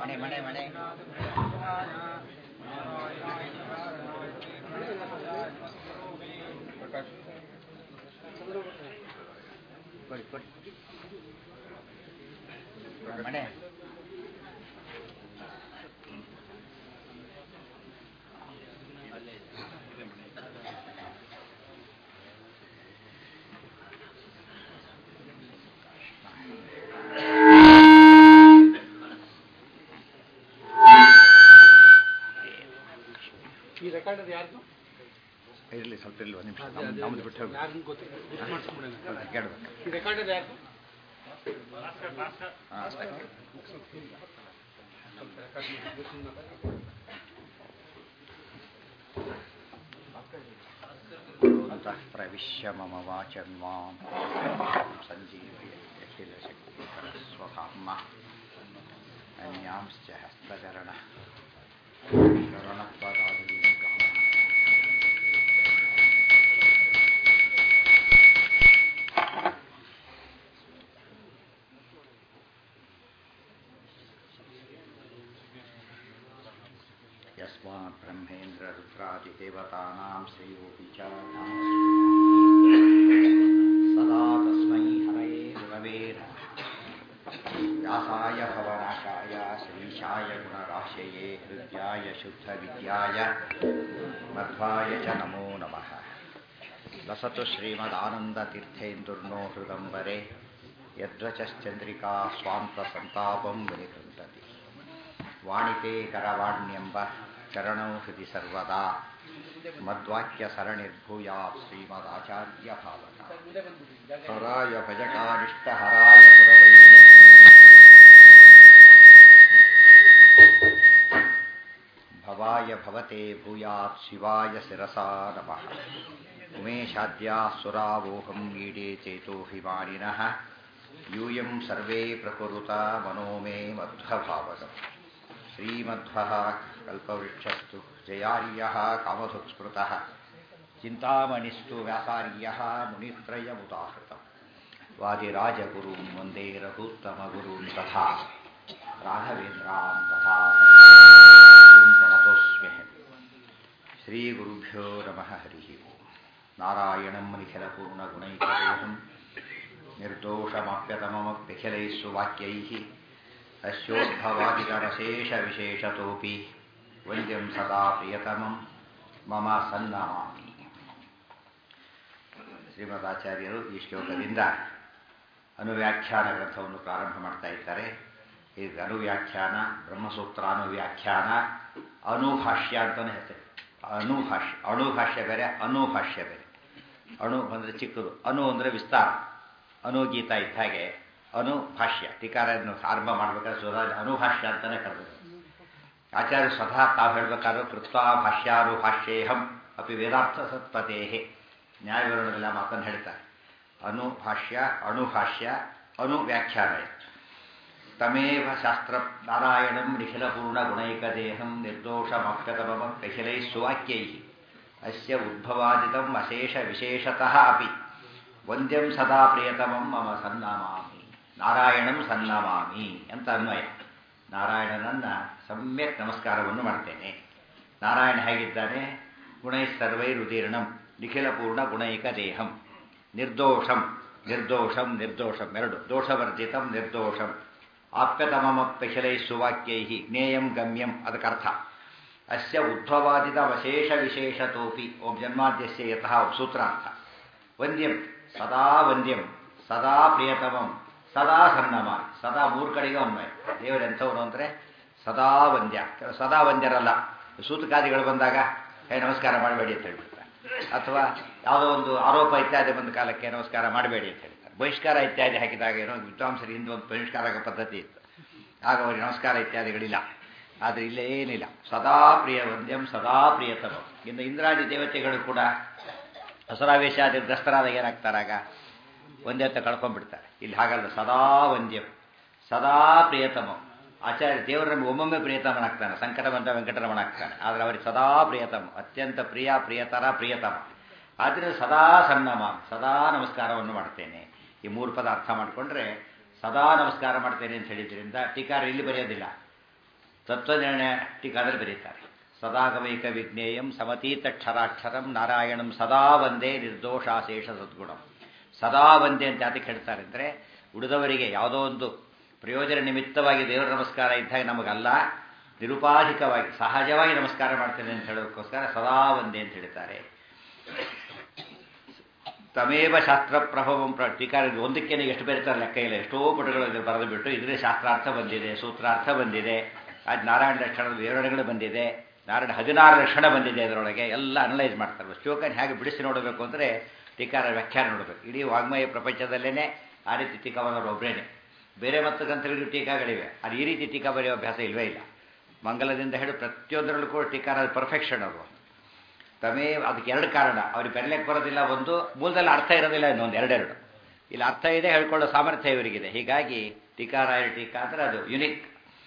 ಮನೆ ಮನೆ ಮನೆ ಕೊಡಿ ಕೊಡಿ ಮನೆ ಈ ರೆಕಾರ್ಡ್ ಅದು ಯಾರ್ದು ಇರಲಿ ಸ್ವಲ್ಪ ಇರಲಿ ಒಂದು ನಿಮಿಷ ನಮ್ದು ನಮ್ದು ಬಿಟ್ಟು ಹೋಗಿ ಯಾರನ್ನ ಗೊತ್ತಿಲ್ಲ ಗೊತ್ತು ಮಾಡಿಸ್ಕೊಂಬಿಡೋಣ ಕೇಳ್ಬೇಕು ಈ ರೆಕಾರ್ಡ್ ಅದು ಯಾರ್ದು ಹಾಂ ಸ್ವಲ್ಪ ರೆಕಾರ್ಡ್ ಮಾಡಿ ಗೊತ್ತಿಲ್ಲ. ಅಂತಃ ಪ್ರವಿಶ್ಯ ಮಮ ವಾಚಂ ಮಾಂ ಸಂಜೀವಯಖಿಲಶಕ್ತಿಕರ ಸ್ವಧಾಮ ಅನ್ಯಾಂಶ್ಚ ಹಸ್ತಚರಣ ಶರಣಪದಾದೀನಿ ಯಸ್ಮಾತ್ ಬ್ರಹ್ಮೇಂದ್ರ ರುದ್ರಾದಿದೇವತಾನಾಂ ಶ್ರೇಯೋಪಿ ಚ ಸದಾ ತಸ್ಮೈ ಹರಯೇ ಗುರವೇ ನಮಃ ವ್ಯಾಸಾಯ ಭವನಾಶಾಯ ಶ್ರೀಶಾಯ ಗುಣರಾಶಯೇ ಹೃದಯಾಯ ಶುದ್ಧವಿದ್ಯಾಯ ಮಧ್ವಾಯ ಚ ನಮೋ ನಮಃ ಲಸತು ಶ್ರೀಮದಾನಂದತೀರ್ಥೇಂದುರ್ನೋ ಹೃದಂಬರೆ ಯದ್ವಚಶ್ಚಂದ್ರಿಕಾ ಸ್ವಾಂತ ಸಂತಾಪಂ ವಿನಿಕೃಂತತಿ ವಾಣಿತೆ ಕರವಾಣ್ಯಂಬ ಚರಣೌ ಹೃದಿ ಸರ್ವದಾ ಮದ್ವಾಕ್ಯ ಸರಣಿರ್ಭೂಯಾತ್ ಶ್ರೀಮದಾಚಾರ್ಯ ಭಾವಕ ಹರಾಯ ಭಜಕಾರಿಷ್ಟ ಹರಾಯ ಪುರವೈಷ್ಣವ ಭವಾಯ ಭವತೆ ಭೂಯಾತ್ ಶಿವಾಯ ಶಿರಸಾ ನಮಃ ಉಮೇಶಾದ್ಯಾ ಸುರಾವೋಹಂ ಈಡೇ ಚೇತೋ ಹಿಮಾನಿನಃ ಯೂಯಂ ಸರ್ವೇ ಪ್ರಕುರುತ ಮನೋ ಮೇ ಮಧ್ವಭಾವಗಂ ಶ್ರೀಮಧ್ವಃ ಕಲ್ಪವೃಕ್ಷಸ್ತು ಜಯಾರ್ಯಃ ಕಾಮಧುಕ್ಸ್ಮೃತಃ ಚಿಂತಾಮಣಿಸ್ತು ವ್ಯಾಸಾರ್ಯಃ ಮುನಿತ್ರಯमुदाहृतम् ವಾದಿರಾಜಗುರುಂ ವಂದೇ ರಘುತ್ತಮಗುರುಂ ತಥಾ ರಾಘವೇಂದ್ರಾಂ ತಥಾ ಗುರುಂ ಪ್ರಣತೋಸ್ಮ್ಯಹಂ ಶ್ರೀಗುರುಭ್ಯೋ ನಮಃ ಹರಿः ಓಂ ನಾರಾಯಣಂ ನಿಖಿಲಪೂರ್ಣಗುಣೈಕದೇಹಂ ನಿರ್ದೋಷಮಪ್ಯತಮಮಪ್ಯಖಿಲೈः ಸುವಾಕ್ಯೈः ಅಸ್ಯೋದ್ಭವಾದಿತರಶೇಷವಿಶೇಷತೋಪಿ ವಂದ್ಯಂ ಸದಾ ಪ್ರಿಯತಮಂ ಮಮ ಸನ್ನಮಾಮಿ ಶ್ರೀಮದಾಚಾರ್ಯರು ಈ ಶ್ಲೋಕದಿಂದ ಅನುವ್ಯಾಖ್ಯಾನ ಗ್ರಂಥವನ್ನು ಪ್ರಾರಂಭ ಮಾಡ್ತಾ ಇದ್ದಾರೆ ಈ ಅನುವ್ಯಾಖ್ಯಾನ ಬ್ರಹ್ಮಸೂತ್ರಾನುವ್ಯಾಖ್ಯಾನ ಅನುಭಾಷ್ಯ ಅಂತಲೇ ಹೆಸರು ಅನುಭಾಷ್ಯ ಅಣುಭಾಷ್ಯ ಬೇರೆ ಅನುಭಾಷ್ಯ ಬೇರೆ ಅಣು ಅಂದರೆ ಚಿಕ್ಕದು ಅಣು ಅಂದರೆ ವಿಸ್ತಾರ ಅನುಗೀತ ಇದ್ದ ಹಾಗೆ ಅನುಭಾಷ್ಯ ಟೀಕಾರನ್ನು ಆರಂಭ ಮಾಡಬೇಕಾದ್ರೆ ಸುಧಾರ ಅನುಭಾಷ್ಯ ಅಂತಲೇ ಕರೆದರು ಆಚಾರ್ಯ ಸ್ವತಃ ತಾವು ಹೇಳಬೇಕಾದ್ರೂ ಕೃತ್ವಾ ಭಾಷ್ಯಾನುಭಾಷ್ಯೇಹಂ ಅಪಿ ವೇದಾರ್ಥ ಸತ್ಪತೇ ನ್ಯಾಯವಿವರಣೆಲ್ಲ ಮಾತನ್ನು ಹೇಳ್ತಾರೆ ಅನುಭಾಷ್ಯ ಅಣುಭಾಷ್ಯ ಅನುವ್ಯಾಖ್ಯಾನ ತಮೇವ ಶಾಸ್ತ್ರ ನಾರಾಯಣಂ ನಿಖಿಲಪೂರ್ಣ ಗುಣೈಕದೇಹಂ ನಿರ್ದೋಷಮಪ್ಯತಮಮ ಕಖಿಲೈ ಸುವಾಕ್ಯೈ ಅಸ್ಯ ಉದ್ಭವಾದಿತಂ ಅಶೇಷ ವಿಶೇಷತಃ ಅಪಿ ವಂದ್ಯಂ ಸದಾ ಪ್ರಿಯತಮಂ ಮಮ ಸನ್ನಾಮಾಮಿ ನಾರಾಯಣಂ ಸನ್ನಾಮಾಮಿ ಅಂತ ಅನ್ವಯ ನಾರಾಯಣನನ್ನ ಸಮ್ಯಕ್ ನಮಸ್ಕಾರವನ್ನು ಮಾಡ್ತೇನೆ ನಾರಾಯಣ ಹೇಗಿದ್ದಾನೆ ಗುಣೈ ಸರ್ವೈ ರುದೀರ್ಣಂ ನಿಖಿಲಪೂರ್ಣ ಗುಣೈಕ ದೇಹಂ ನಿರ್ದೋಷಂ ನಿರ್ದೋಷಂ ನಿರ್ದೋಷಂ ಎರಡು ದೋಷವರ್ಜಿತಂ ನಿರ್ದೋಷಂ ಆಪ್ಯತಮಮಪ್ಯಖಿಲೈ ಸುವಾಕ್ಯೈ ಜ್ಞೇಯಂ ಗಮ್ಯಂ ಅದಕ್ಕರ್ಥ ಅಸ್ಯ ಉದ್ಭವಾದಿತ ವಶೇಷ ವಿಶೇಷತೋಪಿ ಓಂ ಜನ್ಮಾದ್ಯಸ್ಯ ಯತಃ ಸೂತ್ರಾರ್ಥ ವಂದ್ಯಂ ಸದಾ ವಂದ್ಯಂ ಸದಾ ಪ್ರಿಯತಮಂ ಸದಾ ಸನ್ನಮ ಸದಾ ಮೂರು ಕಡೆಗೂ ಅನ್ವಯ ದೇವರು ಎಂಥವನು ಅಂದರೆ ಸದಾ ವಂದ್ಯ ಸದಾ ವಂದ್ಯರಲ್ಲ ಸೂತಕಾದಿಗಳು ಬಂದಾಗ ಹೇ ನಮಸ್ಕಾರ ಮಾಡಬೇಡಿ ಅಂತ ಹೇಳ್ಬಿಡ್ತಾರೆ ಅಥವಾ ಯಾವುದೋ ಒಂದು ಆರೋಪ ಇತ್ಯಾದಿ ಬಂದ ಕಾಲಕ್ಕೆ ನಮಸ್ಕಾರ ಮಾಡಬೇಡಿ ಅಂತ ಹೇಳ್ತಾರೆ ಬಹಿಷ್ಕಾರ ಇತ್ಯಾದಿ ಹಾಕಿದಾಗ ಏನೋ ವಿದ್ವಾಂಸರು ಹಿಂದೆ ಒಂದು ಬಹಿಷ್ಕಾರ ಪದ್ಧತಿ ಇತ್ತು ಆಗ ಅವರಿಗೆ ನಮಸ್ಕಾರ ಇತ್ಯಾದಿಗಳಿಲ್ಲ ಆದರೆ ಇಲ್ಲೇ ಏನಿಲ್ಲ ಸದಾ ಪ್ರಿಯ ವಂದ್ಯಂ ಸದಾ ಪ್ರಿಯತಮ ಇನ್ನು ಇಂದ್ರಾದಿ ದೇವತೆಗಳು ಕೂಡ ಹಸರಾವೇಶಾದಿ ಗ್ರಸ್ತರಾದಾಗ ಏನಾಗ್ತಾರಾಗ ಒಂದೇ ಅಂತ ಕಳ್ಕೊಂಡ್ಬಿಡ್ತಾರೆ ಇಲ್ಲಿ ಹಾಗಲ್ಲ ಸದಾ ವಂದ್ಯಂ ಸದಾ ಪ್ರಿಯತಮ ಆಚಾರ್ಯ ದೇವರು ನಮಗೆ ಒಮ್ಮೊಮ್ಮೆ ಪ್ರಿಯತಮನಾಗ್ತಾನೆ ಸಂಕಟ ಬಂದ ವೆಂಕಟರಮಣಾಗ್ತಾನೆ ಆದರೆ ಅವರಿಗೆ ಸದಾ ಪ್ರಿಯತಮ ಅತ್ಯಂತ ಪ್ರಿಯ ಪ್ರಿಯತರ ಪ್ರಿಯತಮ ಆದರೆ ಸದಾ ಸನ್ನಮ ಸದಾ ನಮಸ್ಕಾರವನ್ನು ಮಾಡ್ತೇನೆ ಈ ಮೂರು ಪದ ಅರ್ಥ ಮಾಡಿಕೊಂಡ್ರೆ ಸದಾ ನಮಸ್ಕಾರ ಮಾಡ್ತೇನೆ ಅಂತ ಹೇಳಿದ್ರಿಂದ ಟೀಕಾರ ಇಲ್ಲಿ ಬರೆಯೋದಿಲ್ಲ ತತ್ವನಿರ್ಣಯ ಟೀಕಾದಲ್ಲಿ ಬರೀತಾರೆ ಸದಾಗಮೈಕ ವಿಜ್ಞೇಯಂ ಸಮತೀತಕ್ಷರಾಕ್ಷರಂ ನಾರಾಯಣಂ ಸದಾ ಒಂದೇ ನಿರ್ದೋಷಾಶೇಷ ಸದ್ಗುಣಂ ಸದಾ ಒಂದೇ ಅಂತ ಅದಕ್ಕೆ ಹೇಳ್ತಾರೆ ಅಂದರೆ ಉಳಿದವರಿಗೆ ಯಾವುದೋ ಒಂದು ಪ್ರಯೋಜನ ನಿಮಿತ್ತವಾಗಿ ದೇವರ ನಮಸ್ಕಾರ ಇದ್ದಾಗ ನಮಗಲ್ಲ ನಿರುಪಾಧಿಕವಾಗಿ ಸಹಜವಾಗಿ ನಮಸ್ಕಾರ ಮಾಡ್ತೇನೆ ಅಂತ ಹೇಳೋದಕ್ಕೋಸ್ಕರ ಸದಾ ಒಂದೇ ಅಂತ ಹೇಳ್ತಾರೆ ತಮೇವ ಶಾಸ್ತ್ರ ಪ್ರಭಾವಂ ಪ್ರ ಟೀಕಾರ ಒಂದಕ್ಕೆ ಎಷ್ಟು ಬರೀತಾರೆ ಲೆಕ್ಕ ಇಲ್ಲ ಎಷ್ಟೋ ಪುಟಗಳು ಬರೆದು ಬಿಟ್ಟು ಇದರಲ್ಲಿ ಶಾಸ್ತ್ರಾರ್ಥ ಬಂದಿದೆ ಸೂತ್ರಾರ್ಥ ಬಂದಿದೆ ಅದು ನಾರಾಯಣ ಲಕ್ಷಣದ ವಿವರಣೆಗಳು ಬಂದಿದೆ ನಾರಾಯಣ ಹದಿನಾರು ಲಕ್ಷಣ ಬಂದಿದೆ ಅದರೊಳಗೆ ಎಲ್ಲ ಅನಲೈಸ್ ಮಾಡ್ತಾರೆ ಶ್ಲೋಕನ ಹೇಗೆ ಬಿಡಿಸಿ ನೋಡಬೇಕು ಅಂದರೆ ಟೀಕಾರ ವ್ಯಾಖ್ಯಾನ ನೋಡಬೇಕು ಇಡೀ ವಾಗ್ಮಯ ಪ್ರಪಂಚದಲ್ಲೇ ಆ ರೀತಿ ಟೀಕಾವನ್ನವರು ಒಬ್ಬರೇನೆ ಬೇರೆ ಮತ್ತು ಗ್ರಂಥಗಳಿಗೂ ಟೀಕಾಗಳಿವೆ ಅದು ಈ ರೀತಿ ಟೀಕಾ ಬರೆಯೋ ಅಭ್ಯಾಸ ಇಲ್ವೇ ಇಲ್ಲ ಮಂಗಲದಿಂದ ಹೇಳಿ ಪ್ರತಿಯೊಂದರಲ್ಲೂ ಕೂಡ ಟೀಕಾರ ಪರ್ಫೆಕ್ಷನ್ ಅವರು ತಮೇ ಅದಕ್ಕೆ ಎರಡು ಕಾರಣ ಅವ್ರಿಗೆ ಬೆರಲೆಕ್ಕೆ ಬರೋದಿಲ್ಲ ಒಂದು ಮೂಲದಲ್ಲಿ ಅರ್ಥ ಇರೋದಿಲ್ಲ ಇನ್ನೊಂದು ಎರಡೆರಡು ಇಲ್ಲಿ ಅರ್ಥ ಇದೆ ಹೇಳ್ಕೊಳ್ಳೋ ಸಾಮರ್ಥ್ಯ ಇವರಿಗಿದೆ ಹೀಗಾಗಿ ಟೀಕಾರಾಯ ಟೀಕಾ ಅಂದರೆ ಅದು ಯುನಿಕ್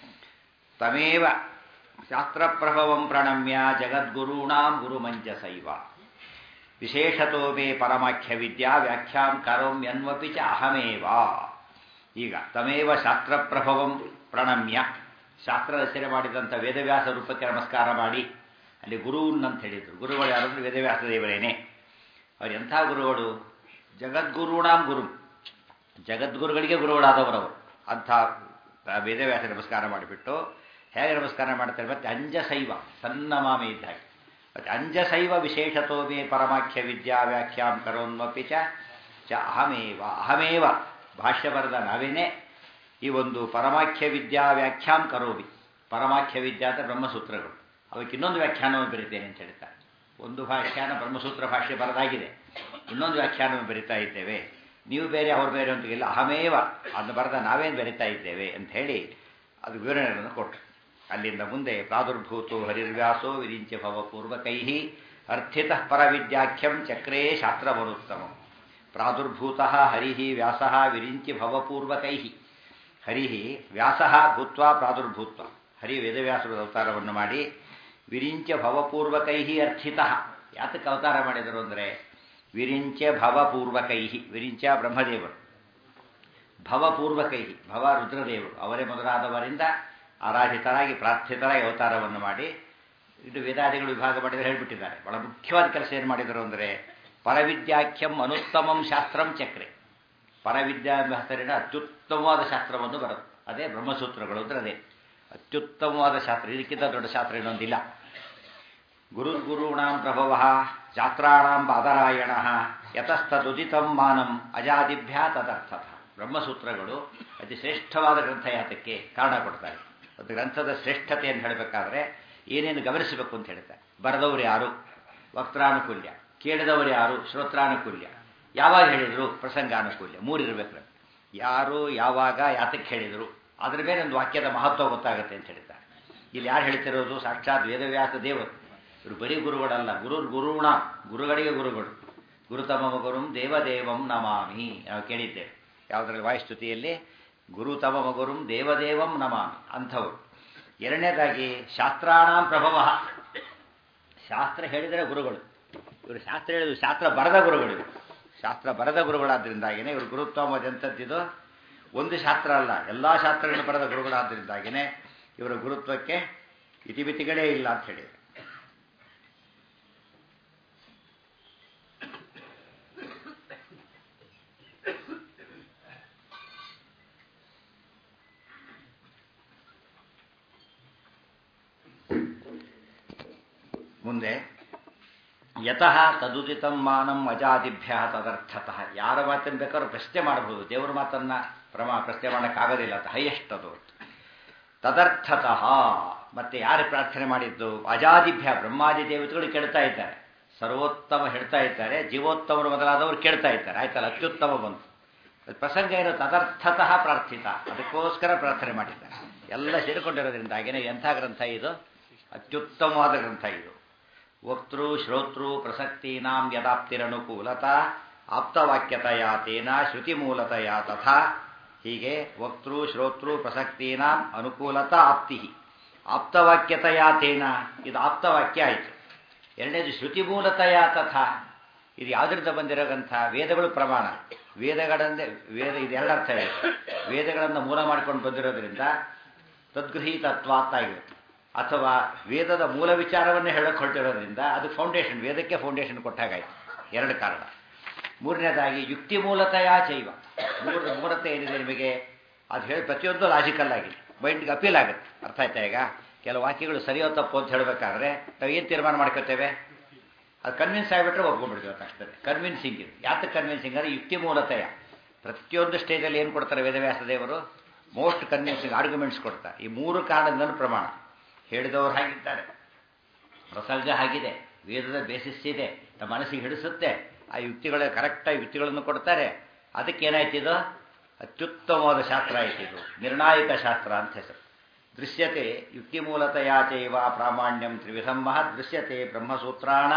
ತಮೇವ ಶಾಸ್ತ್ರಪ್ರಭವಂ ಪ್ರಣಮ್ಯ ಜಗದ್ಗುರುಣಾಂ ಗುರುಮಂಜಸೈವ ವಿಶೇಷತೋ ಮೇ ಪರಮಾಖ್ಯ ವಿದ್ಯಾ ವ್ಯಾಖ್ಯಾಂ ಕರೋಮ್ಯನ್ವಪಿ ಚ ಅಹಮೇವ ಈಗ ತಮೇವ ಶಾಸ್ತ್ರಪ್ರಭವಂ ಪ್ರಣಮ್ಯ ಶಾಸ್ತ್ರ ರಚನೆ ಮಾಡಿದಂಥ ವೇದವ್ಯಾಸ ರೂಪಕ್ಕೆ ನಮಸ್ಕಾರ ಮಾಡಿ ಅಲ್ಲಿ ಗುರುನ್ ಅಂತ ಹೇಳಿದರು ಗುರುಗಳು ಯಾರಂದ್ರೆ ವೇದವ್ಯಾಸ ದೇವರೇನೆ ಅವ್ರು ಎಂಥ ಗುರುಗಳು ಜಗದ್ಗುರುಣಾಂ ಗುರು ಜಗದ್ಗುರುಗಳಿಗೆ ಗುರುಗಳಾದವರವರು ಅಂಥ ವೇದವ್ಯಾಸ ನಮಸ್ಕಾರ ಮಾಡಿಬಿಟ್ಟು ಹೇಗೆ ನಮಸ್ಕಾರ ಮಾಡ್ತಾರೆ ಮತ್ತೆ ಅಂಜಸೈವ ಸಣ್ಣ ಮಾಮೆ ಇದ್ದ ಹಾಗೆ ಮತ್ತೆ ಅಂಜಸೈವ ವಿಶೇಷತೋ ಮೇ ಪರಮಾಖ್ಯ ವಿದ್ಯಾ ವ್ಯಾಖ್ಯಾಂ ಕರೋನ್ವಪಿ ಚ ಚ ಅಹಮೇವ ಅಹಮೇವ ಭಾಷ್ಯ ಬರೆದ ನಾವೇನೇ ಈ ಒಂದು ಪರಮಾಖ್ಯ ವಿದ್ಯಾ ವ್ಯಾಖ್ಯಾಂ ಕರೋವಿ ಪರಮಾಖ್ಯ ವಿದ್ಯಾ ಅಂತ ಬ್ರಹ್ಮಸೂತ್ರಗಳು ಅವಕ್ಕೆ ಇನ್ನೊಂದು ವ್ಯಾಖ್ಯಾನವನ್ನು ಬರೀತೇನೆ ಅಂತ ಹೇಳ್ತಾರೆ ಒಂದು ವ್ಯಾಖ್ಯಾನ ಬ್ರಹ್ಮಸೂತ್ರ ಭಾಷೆ ಬರೆದಾಗಿದೆ ಇನ್ನೊಂದು ವ್ಯಾಖ್ಯಾನವನ್ನು ಬರಿತಾ ಇದ್ದೇವೆ ನೀವು ಬೇರೆ ಅವ್ರು ಬೇರೆ ಅಂತ ಇಲ್ಲ ಅಹಮೇವ ಅದನ್ನು ಬರೆದ ನಾವೇನು ಬರಿತಾ ಇದ್ದೇವೆ ಅಂತ ಹೇಳಿ ಅದು ವಿವರಣೆಗಳನ್ನು ಕೊಟ್ಟರು ಅಲ್ಲಿಂದ ಮುಂದೆ ಪ್ರಾದುರ್ಭೂತೋ ಹರಿರ್ವ್ಯಾಸೋ ವಿರಿಂಚ ಭವಪೂರ್ವಕೈ ಅರ್ಥಿತ ಪರವಿದ್ಯಾಖ್ಯಂ ಚಕ್ರೇ ಶಾಸ್ತ್ರವನುತ್ತಮಂ ಪ್ರಾದುರ್ಭೂತ ಹರಿ ವ್ಯಾಸ ವಿರಿಂಚಿ ಭವಪೂರ್ವಕೈ ಹರಿ ವ್ಯಾಸ ಭೂತ್ವ ಪ್ರಾದುರ್ಭೂತ್ವ ಹರಿ ವೇದವ್ಯಾಸರ ಅವತಾರವನ್ನು ಮಾಡಿ ವಿರಿಂಚ ಭವಪೂರ್ವಕೈ ಅರ್ಥಿತ ಯಾತಕ್ಕೆ ಅವತಾರ ಮಾಡಿದರು ಅಂದರೆ ವಿರಿಂಚ ಭವಪೂರ್ವಕೈ ವಿರಿಂಚ ಬ್ರಹ್ಮದೇವರು ಭವಪೂರ್ವಕೈ ಭವ ರುದ್ರದೇವರು ಅವರೇ ಮೊದಲಾದವರಿಂದ ಆರಾಧಿತರಾಗಿ ಪ್ರಾರ್ಥಿತರಾಗಿ ಅವತಾರವನ್ನು ಮಾಡಿ ಇದು ವೇದಾದಿಗಳು ವಿಭಾಗ ಮಾಡಿದರೆ ಹೇಳಿಬಿಟ್ಟಿದ್ದಾರೆ ಬಹಳ ಮುಖ್ಯವಾದ ಕೆಲಸ ಏನು ಮಾಡಿದರು ಅಂದರೆ ಪರವಿದ್ಯಾಖ್ಯಂ ಅನುತ್ತಮಂ ಶಾಸ್ತ್ರಂ ಚಕ್ರೆ ಪರವಿದ್ಯಾ ಎಂಬ ಹೆಸರಿನ ಅತ್ಯುತ್ತಮವಾದ ಶಾಸ್ತ್ರವನ್ನು ಬರುತ್ತೆ ಅದೇ ಬ್ರಹ್ಮಸೂತ್ರಗಳು ಅಂದರೆ ಅದೇ ಅತ್ಯುತ್ತಮವಾದ ಶಾಸ್ತ್ರ ಇದಕ್ಕಿಂತ ದೊಡ್ಡ ಶಾಸ್ತ್ರ ಇನ್ನೊಂದಿಲ್ಲ ಗುರುರ್ಗುರುಣಾಂ ಪ್ರಭವ ಶಾಸ್ತ್ರಾಣಾಂ ಬಾದರಾಯಣ ಯತಸ್ತದುದಿತಂ ಮಾನಂ ಅಜಾದಿಭ್ಯಾ ತದರ್ಥತ ಬ್ರಹ್ಮಸೂತ್ರಗಳು ಅತಿ ಶ್ರೇಷ್ಠವಾದ ಗ್ರಂಥ ಯಾತಕ್ಕೆ ಕಾರಣ ಕೊಡ್ತಾರೆ ಅದು ಗ್ರಂಥದ ಶ್ರೇಷ್ಠತೆಯನ್ನು ಹೇಳಬೇಕಾದ್ರೆ ಏನೇನು ಗಮನಿಸಬೇಕು ಅಂತ ಹೇಳ್ತಾರೆ ಬರೆದವರು ಯಾರು ವಕ್ತಾನುಕೂಲ್ಯ ಕೇಳಿದವರು ಯಾರು ಶ್ರೋತ್ರಾನುಕೂಲ್ಯ ಯಾವಾಗ ಹೇಳಿದರು ಪ್ರಸಂಗಾನುಕೂಲ್ಯ ಮೂರಿರಬೇಕು ಯಾರು ಯಾವಾಗ ಯಾತಕ್ಕೆ ಹೇಳಿದರು ಅದರ ಮೇಲೆ ಒಂದು ವಾಕ್ಯದ ಮಹತ್ವ ಗೊತ್ತಾಗುತ್ತೆ ಅಂತ ಹೇಳ್ತಾರೆ ಇಲ್ಲಿ ಯಾರು ಹೇಳ್ತಿರೋದು ಸಾಕ್ಷಾತ್ ವೇದವ್ಯಾಸ ದೇವರು ಇವರು ಬರೀ ಗುರುಗಳಲ್ಲ ಗುರು ಗುರುಣ ಗುರುಗಳಿಗೆ ಗುರುಗಳು ಗುರುತಮ ಗುರುಂ ದೇವದೇವಂ ನಮಾಮಿ ನಾವು ಕೇಳಿದ್ದೇವೆ ಯಾವುದರಲ್ಲಿ ವಾಯುಸ್ತುತಿಯಲ್ಲಿ ಗುರುತಮ ಗುರುಂ ದೇವದೇವಂ ನಮಾಮಿ ಅಂಥವರು ಎರಡನೇದಾಗಿ ಶಾಸ್ತ್ರಾಣಾಂ ಪ್ರಭವ ಶಾಸ್ತ್ರ ಹೇಳಿದರೆ ಗುರುಗಳು ಇವರು ಶಾಸ್ತ್ರ ಹೇಳಿದ್ರು ಶಾಸ್ತ್ರ ಬರದ ಗುರುಗಳು ಇವರು ಶಾಸ್ತ್ರ ಬರದ ಗುರುಗಳಾದ್ದರಿಂದಾಗಿನೇ ಇವರು ಗುರುತ್ವ ಎಂಥದ್ದಿದು ಒಂದು ಶಾಸ್ತ್ರ ಅಲ್ಲ ಎಲ್ಲ ಶಾಸ್ತ್ರಗಳನ್ನು ಬರೆದ ಗುರುಗಳಾದ್ದರಿಂದಾಗಿನೇ ಇವರ ಗುರುತ್ವಕ್ಕೆ ಇತಿಮಿತಿಗಳೇ ಇಲ್ಲ ಅಂತ ಹೇಳಿ ಮುಂದೆ ಯತಃ ತದುದಿತಂ ಮಾನಂ ಅಜಾದಿಭ್ಯ ತದರ್ಥತಃ ಯಾರ ಮಾತನ್ನು ಬೇಕಾದ್ರೂ ಪ್ರಶ್ನೆ ಮಾಡಬಹುದು ದೇವರ ಮಾತನ್ನ ಪ್ರಮಾ ಪ್ರಶ್ನೆ ಮಾಡೋಕ್ಕಾಗೋದಿಲ್ಲ ಅಂತ ಹೈಯೆಸ್ಟ್ ಅದು ತದರ್ಥತಃ ಮತ್ತೆ ಯಾರು ಪ್ರಾರ್ಥನೆ ಮಾಡಿದ್ದು ಅಜಾದಿಭ್ಯ ಬ್ರಹ್ಮಾದಿ ದೇವತೆಗಳು ಕೇಳ್ತಾ ಇದ್ದಾರೆ ಸರ್ವೋತ್ತಮ ಹೇಳ್ತಾ ಇದ್ದಾರೆ ಜೀವೋತ್ತಮರು ಮೊದಲಾದವರು ಕೇಳ್ತಾ ಇದ್ದಾರೆ ಆಯ್ತಲ್ಲ ಅತ್ಯುತ್ತಮ ಬಂತು ಪ್ರಸಂಗ ಏನು ತದರ್ಥತಃ ಪ್ರಾರ್ಥಿತ ಅದಕ್ಕೋಸ್ಕರ ಪ್ರಾರ್ಥನೆ ಮಾಡಿದ್ದಾರೆ ಎಲ್ಲ ಸೇರಿಕೊಂಡಿರೋದ್ರಿಂದಾಗಿನೇ ಎಂಥ ಗ್ರಂಥ ಇದು ಅತ್ಯುತ್ತಮವಾದ ಗ್ರಂಥ ಇದು ವಕ್ತೃ ಶ್ರೋತೃ ಪ್ರಸಕ್ತೀನಾಂ ಯದಾಪ್ತಿರನುಕೂಲತಾ ಆಪ್ತವಾಕ್ಯತೆಯ ತೇನ ಶ್ರುತಿಮೂಲತೆಯ ತಥಾ ಹೀಗೆ ವಕ್ತೃ ಶ್ರೋತೃ ಪ್ರಸಕ್ತೀನಾಂ ಅನುಕೂಲತಾ ಆಪ್ತಿ ಆಪ್ತವಾಕ್ಯತೆಯ ತೇನ ಇದು ಆಪ್ತವಾಕ್ಯ ಆಯಿತು ಎರಡನೇದು ಶ್ರುತಿಮೂಲತೆಯ ತಥಾ ಇದು ಯಾವುದರಿಂದ ಬಂದಿರೋ ಗ್ರಂಥ ವೇದಗಳು ಪ್ರಮಾಣ ವೇದಗಳನ್ನೇ ವೇದ ಇದು ಎರಡರ್ಥ ಇದೆ ವೇದಗಳನ್ನು ಮೂಲ ಮಾಡ್ಕೊಂಡು ಬಂದಿರೋದ್ರಿಂದ ತದ್ಗೃಹೀತತ್ವ ಅಂತ ಆಗಿರುತ್ತೆ ಅಥವಾ ವೇದದ ಮೂಲ ವಿಚಾರವನ್ನು ಹೇಳಕ್ಕೆ ಹೊರಟಿರೋದ್ರಿಂದ ಅದು ಫೌಂಡೇಶನ್ ವೇದಕ್ಕೆ ಫೌಂಡೇಶನ್ ಕೊಟ್ಟಾಗಾಯ್ತು ಎರಡು ಕಾರಣ ಮೂರನೇದಾಗಿ ಯುಕ್ತಿ ಮೂಲತಯ ಚೈವ ಮೂಲ ಮೂಲತೆ ಏನಿದೆ ನಿಮಗೆ ಅದು ಹೇಳಿ ಪ್ರತಿಯೊಂದು ಲಾಜಿಕಲ್ ಆಗಿ ಮೈಂಡ್ಗೆ ಅಪೀಲ್ ಆಗುತ್ತೆ ಅರ್ಥ ಆಯ್ತಾ ಈಗ ಕೆಲವು ವಾಕ್ಯಗಳು ಸರಿಯೋ ತಪ್ಪು ಅಂತ ಹೇಳಬೇಕಾದ್ರೆ ನಾವು ಏನು ತೀರ್ಮಾನ ಮಾಡ್ಕೋತೇವೆ ಅದು ಕನ್ವಿನ್ಸ್ ಆಗಿಬಿಟ್ರೆ ಒಪ್ಕೊಂಡ್ಬಿಡ್ತೀವಿ ತಕ್ಷಣ ಕನ್ವಿನ್ಸಿಂಗ್ ಇದು ಯಾತಕ್ಕೆ ಕನ್ವಿನ್ಸಿಂಗ್ ಅಂದರೆ ಯುಕ್ತಿ ಮೂಲತಯ ಪ್ರತಿಯೊಂದು ಸ್ಟೇಜಲ್ಲಿ ಏನು ಕೊಡ್ತಾರೆ ವೇದವ್ಯಾಸ ದೇವರು ಮೋಸ್ಟ್ ಕನ್ವಿನ್ಸಿಂಗ್ ಆರ್ಗ್ಯುಮೆಂಟ್ಸ್ ಕೊಡ್ತಾರೆ ಈ ಮೂರು ಕಾರಣದ ಪ್ರಮಾಣ ಹೇಳಿದವರು ಹಾಗಿದ್ದಾರೆ ಪ್ರಸಂಗ ಆಗಿದೆ ವೇದದ ಬೇಸಿಸ್ ಇದೆ ನಮ್ಮ ಮನಸ್ಸಿಗೆ ಹಿಡಿಸುತ್ತೆ ಆ ಯುಕ್ತಿಗಳ ಕರೆಕ್ಟಾಗಿ ಯುಕ್ತಿಗಳನ್ನು ಕೊಡ್ತಾರೆ ಅದಕ್ಕೆ ಏನಾಯ್ತಿದು ಅತ್ಯುತ್ತಮವಾದ ಶಾಸ್ತ್ರ ಆಯ್ತಿದು ನಿರ್ಣಾಯಕ ಶಾಸ್ತ್ರ ಅಂತ ಹೆಸರು ದೃಶ್ಯತೆ ಯುಕ್ತಿ ಮೂಲತಯಾ ಚೈವ ಪ್ರಾಮಾಣ್ಯಂ ತ್ರಿವಿಧಂ ಮಹತ್ ದೃಶ್ಯತೆ ಬ್ರಹ್ಮಸೂತ್ರಾಣ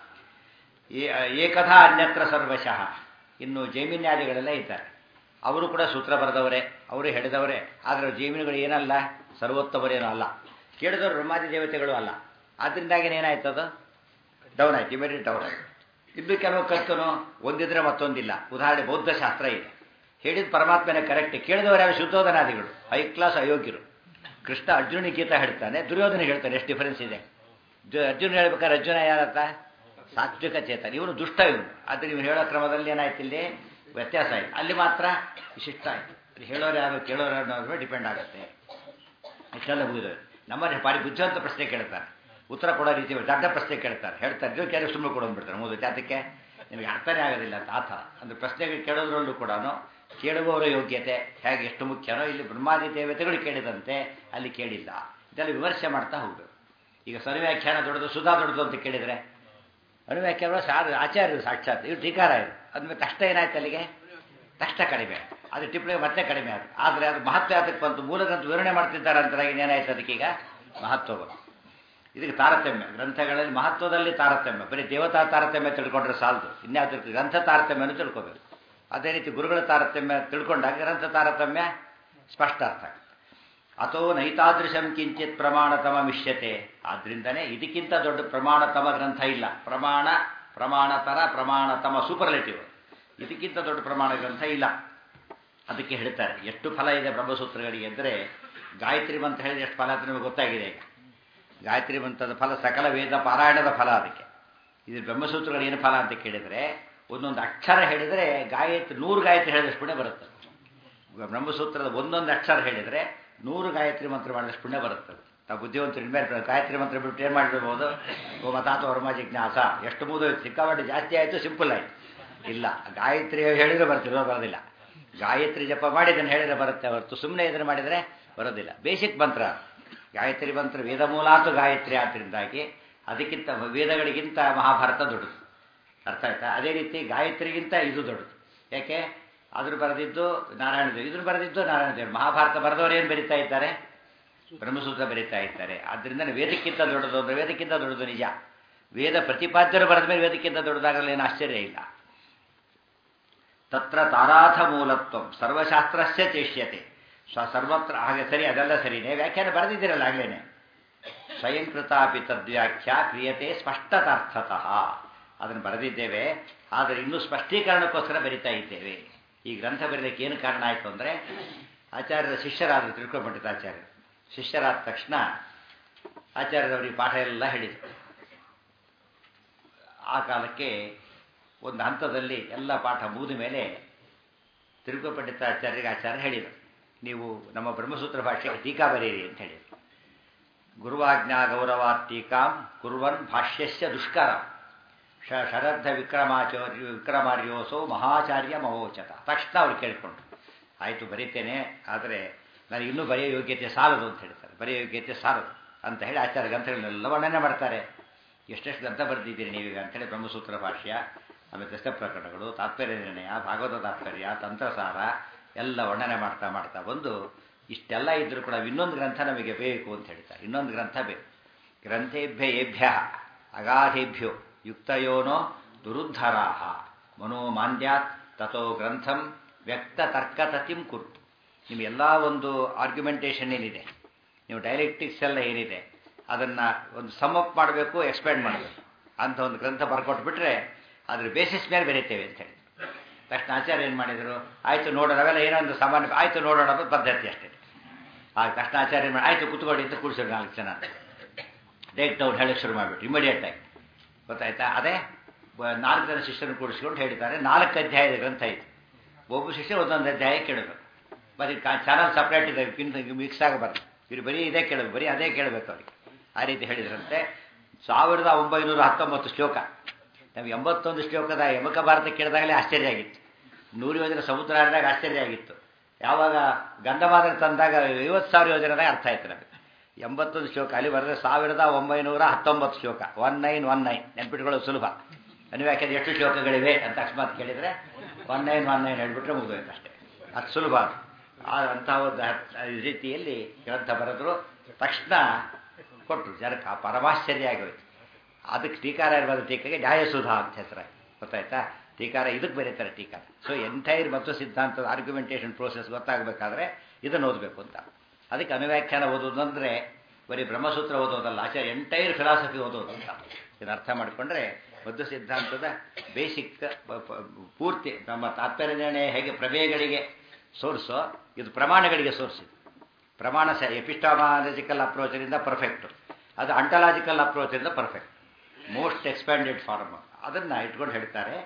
ಏಕಥಾ ಅನ್ಯತ್ರ ಸರ್ವಶಃ ಇನ್ನು ಜೈಮಿನ್ಯಾದಿಗಳೆಲ್ಲ ಇದ್ದಾರೆ ಅವರು ಕೂಡ ಸೂತ್ರ ಬರೆದವರೇ ಅವರು ಹೇಳಿದವರೇ ಆದರೆ ಜೈಮಿನಿಗಳು ಏನಲ್ಲ ಸರ್ವೋತ್ತಮರೇನೂ ಅಲ್ಲ ಕೇಳಿದವರು ಬ್ರಹ್ಮಾದಿ ದೇವತೆಗಳು ಅಲ್ಲ ಆದ್ದರಿಂದಾಗಿ ಏನಾಯ್ತು ಅದು ಡೌನ್ ಆಯ್ತು ಇಮಿಡಿಯೇಟ್ ಡೌನ್ ಆಯ್ತು ಇನ್ನು ಕೆಲವು ಕರ್ತನು ಒಂದಿದ್ರೆ ಮತ್ತೊಂದಿಲ್ಲ ಉದಾಹರಣೆ ಬೌದ್ಧ ಶಾಸ್ತ್ರ ಇದೆ ಹೇಳಿದ ಪರಮಾತ್ಮನೇ ಕರೆಕ್ಟ್ ಕೇಳಿದವರು ಯಾರು ಶುದ್ಧೋಧನಾದಿಗಳು ಹೈ ಕ್ಲಾಸ್ ಅಯೋಗ್ಯರು ಕೃಷ್ಣ ಅರ್ಜುನ ಗೀತ ಹೇಳ್ತಾನೆ ದುರ್ಯೋಧನ ಹೇಳ್ತಾನೆ ಎಷ್ಟು ಡಿಫರೆನ್ಸ್ ಇದೆ ಅರ್ಜುನ ಹೇಳ್ಬೇಕಾದ್ರೆ ಅರ್ಜುನ ಯಾರತ್ತ ಸಾತ್ವಿಕ ಚೇತನ ಇವನು ದುಷ್ಟ ಇವನು ಆದರೆ ನೀವು ಹೇಳೋ ಕ್ರಮದಲ್ಲಿ ಏನಾಯ್ತು ಇಲ್ಲಿ ವ್ಯತ್ಯಾಸ ಆಯ್ತು ಅಲ್ಲಿ ಮಾತ್ರ ವಿಶಿಷ್ಟ ಆಯ್ತು ಅಲ್ಲಿ ಹೇಳೋರು ಯಾರು ಕೇಳೋರು ಅನ್ನೋದ್ರ ಡಿಪೆಂಡ್ ಆಗುತ್ತೆ ಇಷ್ಟೆಲ್ಲ ಮುಗಿದೋದು ನಮ್ಮಲ್ಲಿ ಭಾರಿ ಬುದ್ಧಿವಂತ ಪ್ರಶ್ನೆ ಕೇಳ್ತಾರೆ ಉತ್ತರ ಕೊಡೋ ರೀತಿ ದಡ್ಡ ಪ್ರಶ್ನೆ ಕೇಳ್ತಾರೆ ಹೇಳ್ತಾರೆ ಇದು ಕೆಲವು ಸುಮ್ಮನೆ ಕೊಡೋದ್ಬಿಡ್ತಾರೆ ಮುಗಿದು ಜಾತಕ್ಕೆ ನಿಮಗೆ ಅರ್ಥನೇ ಆಗೋದಿಲ್ಲ ಅಂತ ಆತ ಅಂದರೆ ಪ್ರಶ್ನೆಗಳು ಕೇಳೋದ್ರಲ್ಲೂ ಕೂಡ ಕೇಳುವವರ ಯೋಗ್ಯತೆ ಹೇಗೆ ಎಷ್ಟು ಮುಖ್ಯನೋ ಇಲ್ಲಿ ಬ್ರಹ್ಮಾದಿ ದೇವತೆಗಳು ಕೇಳಿದಂತೆ ಅಲ್ಲಿ ಕೇಳಿಲ್ಲ ಇದೆಲ್ಲ ವಿಮರ್ಶೆ ಮಾಡ್ತಾ ಹೋಗ್ಬೇಕು ಈಗ ಸರ್ವ್ಯಾಖ್ಯಾನ ದೊಡ್ಡದು ಸುಧಾ ದೊಡ್ಡದು ಅಂತ ಕೇಳಿದರೆ ಅನುವ್ಯಾಖ್ಯಾನ ಸಾರು ಆಚಾರ್ಯರು ಸಾಕ್ಷಾತ್ ಇವು ಟೀಕಾರ ಇದು ಅದ್ಮೇಲೆ ಕಷ್ಟ ಏನಾಯ್ತು ಅಲ್ಲಿಗೆ ಕಷ್ಟ ಕಡಿಮೆ ಅದು ಟಿಪ್ಪಣಿಗೆ ಮತ್ತೆ ಕಡಿಮೆ ಆಯ್ತು ಆದರೆ ಅದು ಮಹತ್ವ ಅದಕ್ಕೆ ಬಂತು ಮೂಲಗ್ರಂಥ ವಿವರಣೆ ಮಾಡ್ತಿದ್ದಾರೆ ಅಂತರಾಗಿ ಏನಾಯ್ತು ಅದಕ್ಕೀಗ ಮಹತ್ವ ಬಂತು ಇದಕ್ಕೆ ತಾರತಮ್ಯ ಗ್ರಂಥಗಳಲ್ಲಿ ಮಹತ್ವದಲ್ಲಿ ತಾರತಮ್ಯ ಬರೀ ದೇವತಾ ತಾರತಮ್ಯ ತಿಳ್ಕೊಂಡ್ರೆ ಸಾಲದು ಇನ್ಯಾವುದರ ಗ್ರಂಥ ತಾರತಮ್ಯನೂ ತಿಳ್ಕೋಬೇಕು ಅದೇ ರೀತಿ ಗುರುಗಳ ತಾರತಮ್ಯ ತಿಳ್ಕೊಂಡಾಗ ಗ್ರಂಥ ತಾರತಮ್ಯ ಸ್ಪಷ್ಟ ಅರ್ಥ ಅಥೋ ನೈತಾದೃಶಂ ಕಿಂಚಿತ್ ಪ್ರಮಾಣತಮ ಮಿಷ್ಯತೆ ಆದ್ರಿಂದನೇ ಇದಕ್ಕಿಂತ ದೊಡ್ಡ ಪ್ರಮಾಣತಮ ಗ್ರಂಥ ಇಲ್ಲ ಪ್ರಮಾಣ ಪ್ರಮಾಣತರ ಪ್ರಮಾಣತಮ ಸೂಪರ್ಲೇಟಿವ್ ಇದಕ್ಕಿಂತ ದೊಡ್ಡ ಪ್ರಮಾಣ ಗ್ರಂಥ ಇಲ್ಲ ಅದಕ್ಕೆ ಹೇಳ್ತಾರೆ ಎಷ್ಟು ಫಲ ಇದೆ ಬ್ರಹ್ಮಸೂತ್ರಗಳಿಗೆ ಅಂದರೆ ಗಾಯತ್ರಿ ಮಂತ್ರ ಹೇಳಿದ್ರೆ ಎಷ್ಟು ಫಲ ಅಂತ ನಿಮಗೆ ಗೊತ್ತಾಗಿದೆ ಈಗ ಗಾಯತ್ರಿ ಮಂತ್ರದ ಫಲ ಸಕಲ ವೇದ ಪಾರಾಯಣದ ಫಲ ಅದಕ್ಕೆ ಇದು ಬ್ರಹ್ಮಸೂತ್ರಗಳು ಏನು ಫಲ ಅಂತ ಕೇಳಿದರೆ ಒಂದೊಂದು ಅಕ್ಷರ ಹೇಳಿದರೆ ಗಾಯತ್ರಿ ನೂರು ಗಾಯತ್ರಿ ಹೇಳಿದಷ್ಟು ಪುಣ್ಯ ಬರುತ್ತೆ ಬ್ರಹ್ಮಸೂತ್ರದ ಒಂದೊಂದು ಅಕ್ಷರ ಹೇಳಿದರೆ ನೂರು ಗಾಯತ್ರಿ ಮಂತ್ರ ಮಾಡಿದಷ್ಟು ಪುಣ್ಯ ಬರುತ್ತೆ ನಾವು ಬುದ್ಧಿವಂತರು ಇನ್ಮೇಲೆ ಗಾಯತ್ರಿ ಮಂತ್ರ ಬಿಟ್ಟು ಏನು ಮಾಡಿರ್ಬೋದು ಗೋಮತಾತ ವರ್ಮ ಜಿಜ್ಞಾಸ ಎಷ್ಟು ಮುದು ಸಿಕ್ಕಾಪಟ್ಟೆ ಜಾಸ್ತಿ ಆಯಿತು ಸಿಂಪಲ್ ಆಯಿತು ಇಲ್ಲ ಗಾಯತ್ರಿ ಹೇಳಿದರೆ ಬರ್ತಿರೋ ಬರೋದಿಲ್ಲ ಗಾಯತ್ರಿ ಜಪ ಮಾಡಿ ಇದನ್ನು ಹೇಳಿದರೆ ಬರುತ್ತೆ ಹೊರತು ಸುಮ್ಮನೆ ಇದನ್ನು ಮಾಡಿದರೆ ಬರೋದಿಲ್ಲ ಬೇಸಿಕ್ ಮಂತ್ರ ಗಾಯತ್ರಿ ಮಂತ್ರ ವೇದ ಮೂಲಾತು ಗಾಯತ್ರಿ ಆದ್ದರಿಂದಾಗಿ ಅದಕ್ಕಿಂತ ವೇದಗಳಿಗಿಂತ ಮಹಾಭಾರತ ದೊಡ್ಡದು ಅರ್ಥ ಆಯ್ತಾ ಅದೇ ರೀತಿ ಗಾಯತ್ರಿಗಿಂತ ಇದು ದೊಡ್ಡದು ಯಾಕೆ ಅದ್ರ ಬರೆದಿದ್ದು ನಾರಾಯಣ ದೇವ್ ಇದ್ರ ಬರೆದಿದ್ದು ನಾರಾಯಣ ದೇವ್ ಮಹಾಭಾರತ ಬರೆದವರು ಏನು ಬರೀತಾ ಇದ್ದಾರೆ ಬ್ರಹ್ಮಸೂತ್ರ ಬರೀತಾ ಇದ್ದಾರೆ ಆದ್ದರಿಂದ ವೇದಕ್ಕಿಂತ ದೊಡ್ಡದು ಅಂದರೆ ವೇದಕ್ಕಿಂತ ದೊಡ್ಡದು ನಿಜ ವೇದ ಪ್ರತಿಪಾದ್ಯರು ಬರೆದ ಮೇಲೆ ವೇದಕ್ಕಿಂತ ದೊಡ್ಡದಾಗಲು ಏನು ಆಶ್ಚರ್ಯ ಇಲ್ಲ ತತ್ರ ತಾರಾಥ ಮೂಲತ್ವ ಸರ್ವಶಾಸ್ತ್ರಸ್ಯ ಚೇಷ್ಯತೆ ಸ್ವ ಸರ್ವತ್ರ ಹಾಗೆ ಸರಿ ಅದೆಲ್ಲ ಸರಿನೇ ವ್ಯಾಖ್ಯಾನ ಬರೆದಿದ್ದೀರಲ್ಲ ಆಗ್ಲೇನೆ ಸ್ವಯಂಕೃತಾಪಿ ತದ್ವ್ಯಾಖ್ಯ ಕ್ರಿಯತೆ ಸ್ಪಷ್ಟತಾರ್ಥತಃ ಅದನ್ನು ಬರೆದಿದ್ದೇವೆ ಆದರೆ ಇನ್ನೂ ಸ್ಪಷ್ಟೀಕರಣಕ್ಕೋಸ್ಕರ ಬರಿತಾ ಇದ್ದೇವೆ ಈ ಗ್ರಂಥ ಬರೀಲಿಕ್ಕೆ ಏನು ಕಾರಣ ಆಯಿತು ಅಂದರೆ ಆಚಾರ್ಯರ ಶಿಷ್ಯರಾದರು ತಿಳ್ಕೊಂಡ್ಬಿಟ್ಟಿದ್ದ ಆಚಾರ್ಯರು ಶಿಷ್ಯರಾದ ತಕ್ಷಣ ಆಚಾರ್ಯರವರಿಗೆ ಪಾಠ ಎಲ್ಲ ಹೇಳಿದರು ಆ ಕಾಲಕ್ಕೆ ಒಂದು ಹಂತದಲ್ಲಿ ಎಲ್ಲ ಪಾಠ ಮುಗಿದ ಮೇಲೆ ತಿರುಗುಪಂಡಿತ ಆಚಾರ್ಯರಿಗೆ ಆಚಾರ್ಯ ಹೇಳಿದರು ನೀವು ನಮ್ಮ ಬ್ರಹ್ಮಸೂತ್ರ ಭಾಷೆಗೆ ಟೀಕಾ ಬರೆಯಿರಿ ಅಂತ ಹೇಳಿದರು ಗುರುವಾಜ್ಞಾ ಗೌರವಾತ್ ಟೀಕಾಂ ಕುರ್ವನ್ ಭಾಷ್ಯಸ್ಯ ದುಷ್ಕರ ಶ ಶರದ್ಧ ವಿಕ್ರಮಾಚಾರ್ಯ ವಿಕ್ರಮಾರ್ಯೋಸೋ ಮಹಾಚಾರ್ಯ ಮಹೋಚತ ತಕ್ಷಣ ಅವ್ರು ಕೇಳಿಕೊಂಡ್ರು ಆಯಿತು ಬರೀತೇನೆ ಆದರೆ ನನಗೆ ಇನ್ನೂ ಬರೆಯೋ ಯೋಗ್ಯತೆ ಸಾಲದು ಅಂತ ಹೇಳ್ತಾರೆ ಬರೆಯೋ ಯೋಗ್ಯತೆ ಸಾಲದು ಅಂತ ಹೇಳಿ ಆಚಾರ್ಯ ಗ್ರಂಥಗಳನ್ನೆಲ್ಲ ವರ್ಣನೆ ಮಾಡ್ತಾರೆ ಎಷ್ಟೆಷ್ಟು ಗ್ರಂಥ ಬರೆದಿದ್ದೀರಿ ನೀವೀಗ ಅಂತೇಳಿ ಬ್ರಹ್ಮಸೂತ್ರ ಭಾಷ್ಯ ಆಮೇಲೆ ದಶ ಪ್ರಕರಣಗಳು ತಾತ್ಪರ್ಯ ನಿರ್ಣಯ ಭಾಗವತ ತಾತ್ಪರ್ಯ ತಂತ್ರಸಾರ ಎಲ್ಲ ವರ್ಣನೆ ಮಾಡ್ತಾ ಮಾಡ್ತಾ ಬಂದು ಇಷ್ಟೆಲ್ಲ ಇದ್ದರೂ ಕೂಡ ಇನ್ನೊಂದು ಗ್ರಂಥ ನಮಗೆ ಬೇಕು ಅಂತ ಹೇಳ್ತಾರೆ ಇನ್ನೊಂದು ಗ್ರಂಥ ಬೇಕು ಗ್ರಂಥೇಭ್ಯ ಏಭ್ಯ ಅಗಾಧೇಭ್ಯೋ ಯುಕ್ತಯೋನೋ ದುರುದ್ಧರಾಹ ಮನೋಮಾಂದ್ಯಾತ್ ತಥೋ ಗ್ರಂಥಂ ವ್ಯಕ್ತ ತರ್ಕತತಿಂ ಕುರು ನಿಮ್ಮೆಲ್ಲ ಒಂದು ಆರ್ಗ್ಯುಮೆಂಟೇಷನ್ ಏನಿದೆ ನೀವು ಡೈಲೆಕ್ಟಿಕ್ಸ್ ಎಲ್ಲ ಏನಿದೆ ಅದನ್ನು ಒಂದು ಸಮ್ಮಪ್ ಮಾಡಬೇಕು ಎಕ್ಸ್ಪ್ಯಾಂಡ್ ಮಾಡಬೇಕು ಅಂತ ಒಂದು ಗ್ರಂಥ ಬರ್ಕೊಟ್ಬಿಟ್ರೆ ಅದ್ರ ಬೇಸಿಸ್ ಮೇಲೆ ಬೆರೀತೇವೆ ಅಂತ ಹೇಳಿ ತಕ್ಷಣ ಆಚಾರ್ಯ ಏನು ಮಾಡಿದರು ಆಯಿತು ನೋಡೋಣ ಅವೆಲ್ಲ ಏನೋ ಒಂದು ಸಾಮಾನ್ಯ ಆಯಿತು ನೋಡೋಣ ಅನ್ನೋದು ಪದ್ಧತಿ ಅಷ್ಟೇ ಆ ತಕ್ಷಣ ಆಚಾರ್ಯ ಮಾಡಿ ಆಯಿತು ಕುತ್ಕೊಳ್ಳಿ ಅಂತ ಕೂಡಿಸಿದ್ರು ನಾಲ್ಕು ಜನ ಡೈರೆಕ್ಟ್ ಅವ್ರು ಹೇಳಕ್ಕೆ ಶುರು ಮಾಡಿಬಿಟ್ಟು ಇಮಿಡಿಯೇಟಾಗಿ ಗೊತ್ತಾಯ್ತಾ ಅದೇ ಬ- ನಾಲ್ಕು ಜನ ಶಿಷ್ಯರನ್ನು ಕೂಡಿಸ್ಕೊಂಡು ಹೇಳಿದ್ದಾರೆ ನಾಲ್ಕು ಅಧ್ಯಾಯದ ಗ್ರಂಥ ಇದೆ ಒಬ್ಬ ಶಿಷ್ಯ ಒಂದೊಂದು ಅಧ್ಯಾಯ ಕೇಳಬೇಕು ಬರೀ ಚಾನಲ್ ಸಪ್ರೇಟ್ ಇದೆ ಪಿನ್ ಮಿಕ್ಸ್ ಆಗಬಾರ್ದು ಇವ್ರು ಬರೀ ಇದೇ ಕೇಳಬೇಕು ಬರೀ ಅದೇ ಕೇಳಬೇಕು ಅವ್ರಿಗೆ ಆ ರೀತಿ ಹೇಳಿದ್ರಂತೆ ಸಾವಿರದ ಒಂಬೈನೂರ ಹತ್ತೊಂಬತ್ತು ಶ್ಲೋಕ ನಾವು ಎಂಬತ್ತೊಂದು ಶ್ಲೋಕದ ಯಮಕ ಭಾರತ ಕೇಳಿದಾಗಲೇ ಆಶ್ಚರ್ಯ ಆಗಿತ್ತು ನೂರು ಯೋಜನೆ ಸಮುದ್ರ ಆಡಿದಾಗ ಆಶ್ಚರ್ಯ ಆಗಿತ್ತು ಯಾವಾಗ ಗಂಧಮಾದನ ತಂದಾಗ ಐವತ್ತು ಸಾವಿರ ಯೋಜನೆದಾಗ ಅರ್ಥ ಆಯ್ತು ನಮಗೆ ಎಂಬತ್ತೊಂದು ಶ್ಲೋಕ ಅಲ್ಲಿ ಬರೆದ್ರೆ ಸಾವಿರದ ಒಂಬೈನೂರ ಹತ್ತೊಂಬತ್ತು ಶ್ಲೋಕ ಒನ್ ನೈನ್ ಒನ್ ನೈನ್ ನೆನ್ಪಿಟ್ಕೊಳ್ಳೋದು ಸುಲಭ ಅನ್ವ್ಯಾಖ್ಯಾನ ಎಷ್ಟು ಶ್ಲೋಕಗಳಿವೆ ಅಂತ ಅಕಸ್ಮಾತ್ ಕೇಳಿದರೆ ಒನ್ ನೈನ್ ಒನ್ ನೈನ್ ಹೇಳ್ಬಿಟ್ರೆ ಮುಗಿದೋಯ್ತು ಅಷ್ಟೇ ಅದು ಸುಲಭ ಅದು. ಆ ಅಂಥ ಒಂದು ಹತ್- ಈ ರೀತಿಯಲ್ಲಿ ಗ್ರಂಥ ಬರೆದ್ರು ತಕ್ಷಣ ಕೊಟ್ಟರು ಜನಕ್ಕೆ ಆ ಪರಮಾಶ್ಚರ್ಯ ಆಗೋಯ್ತು ಅದಕ್ಕೆ ಟೀಕಾರ ಇರ್ಬೋದು ಟೀಕೆಗೆ ನ್ಯಾಯಸುಧಾ ಅಂತ ಹೆಸರಾಯ್ತು ಗೊತ್ತಾಯ್ತಾ ಟೀಕಾರ ಇದಕ್ಕೆ ಬರೀತಾರೆ ಟೀಕಾರ ಸೊ ಎಂಟೈರ್ ಮತ್ತು ಸಿದ್ಧಾಂತದ ಆರ್ಗ್ಯುಮೆಂಟೇಷನ್ ಪ್ರೋಸೆಸ್ ಗೊತ್ತಾಗಬೇಕಾದ್ರೆ ಇದನ್ನು ಓದಬೇಕು ಅಂತ ಅದಕ್ಕೆ ಅನುವ್ಯಾಖ್ಯಾನ ಓದೋದು ಅಂದರೆ ಬರೀ ಬ್ರಹ್ಮಸೂತ್ರ ಓದೋದಲ್ಲ ಆಚಾರ್ಯ ಎಂಟೈರ್ ಫಿಲಾಸಫಿ ಓದೋದು ಅಂತ ಇದನ್ನು ಅರ್ಥ ಮಾಡಿಕೊಂಡ್ರೆ ಮಧ್ವ ಸಿದ್ಧಾಂತದ ಬೇಸಿಕ್ ಪೂರ್ತಿ ನಮ್ಮ ತಾತ್ಪರ್ಯ ನಿರ್ಣಯ ಹೇಗೆ ಪ್ರಮೇಯಗಳಿಗೆ ಸೋರ್ಸೋ ಇದು ಪ್ರಮಾಣಗಳಿಗೆ ಸೋರ್ಸ್ ಇದು ಪ್ರಮಾಣ ಸ ಎಪಿಸ್ಟಾಮಾಲಜಿಕಲ್ ಅಪ್ರೋಚರಿಂದ ಪರ್ಫೆಕ್ಟು ಅದು ಅಂಟಲಾಜಿಕಲ್ ಅಪ್ರೋಚರಿಂದ ಪರ್ಫೆಕ್ಟ್ ಮೋಸ್ಟ್ ಎಕ್ಸ್ಪ್ಯಾಂಡೆಡ್ ಫಾರ್ಮ್ ಅದನ್ನು ಇಟ್ಕೊಂಡು ಹೇಳ್ತಾರೆ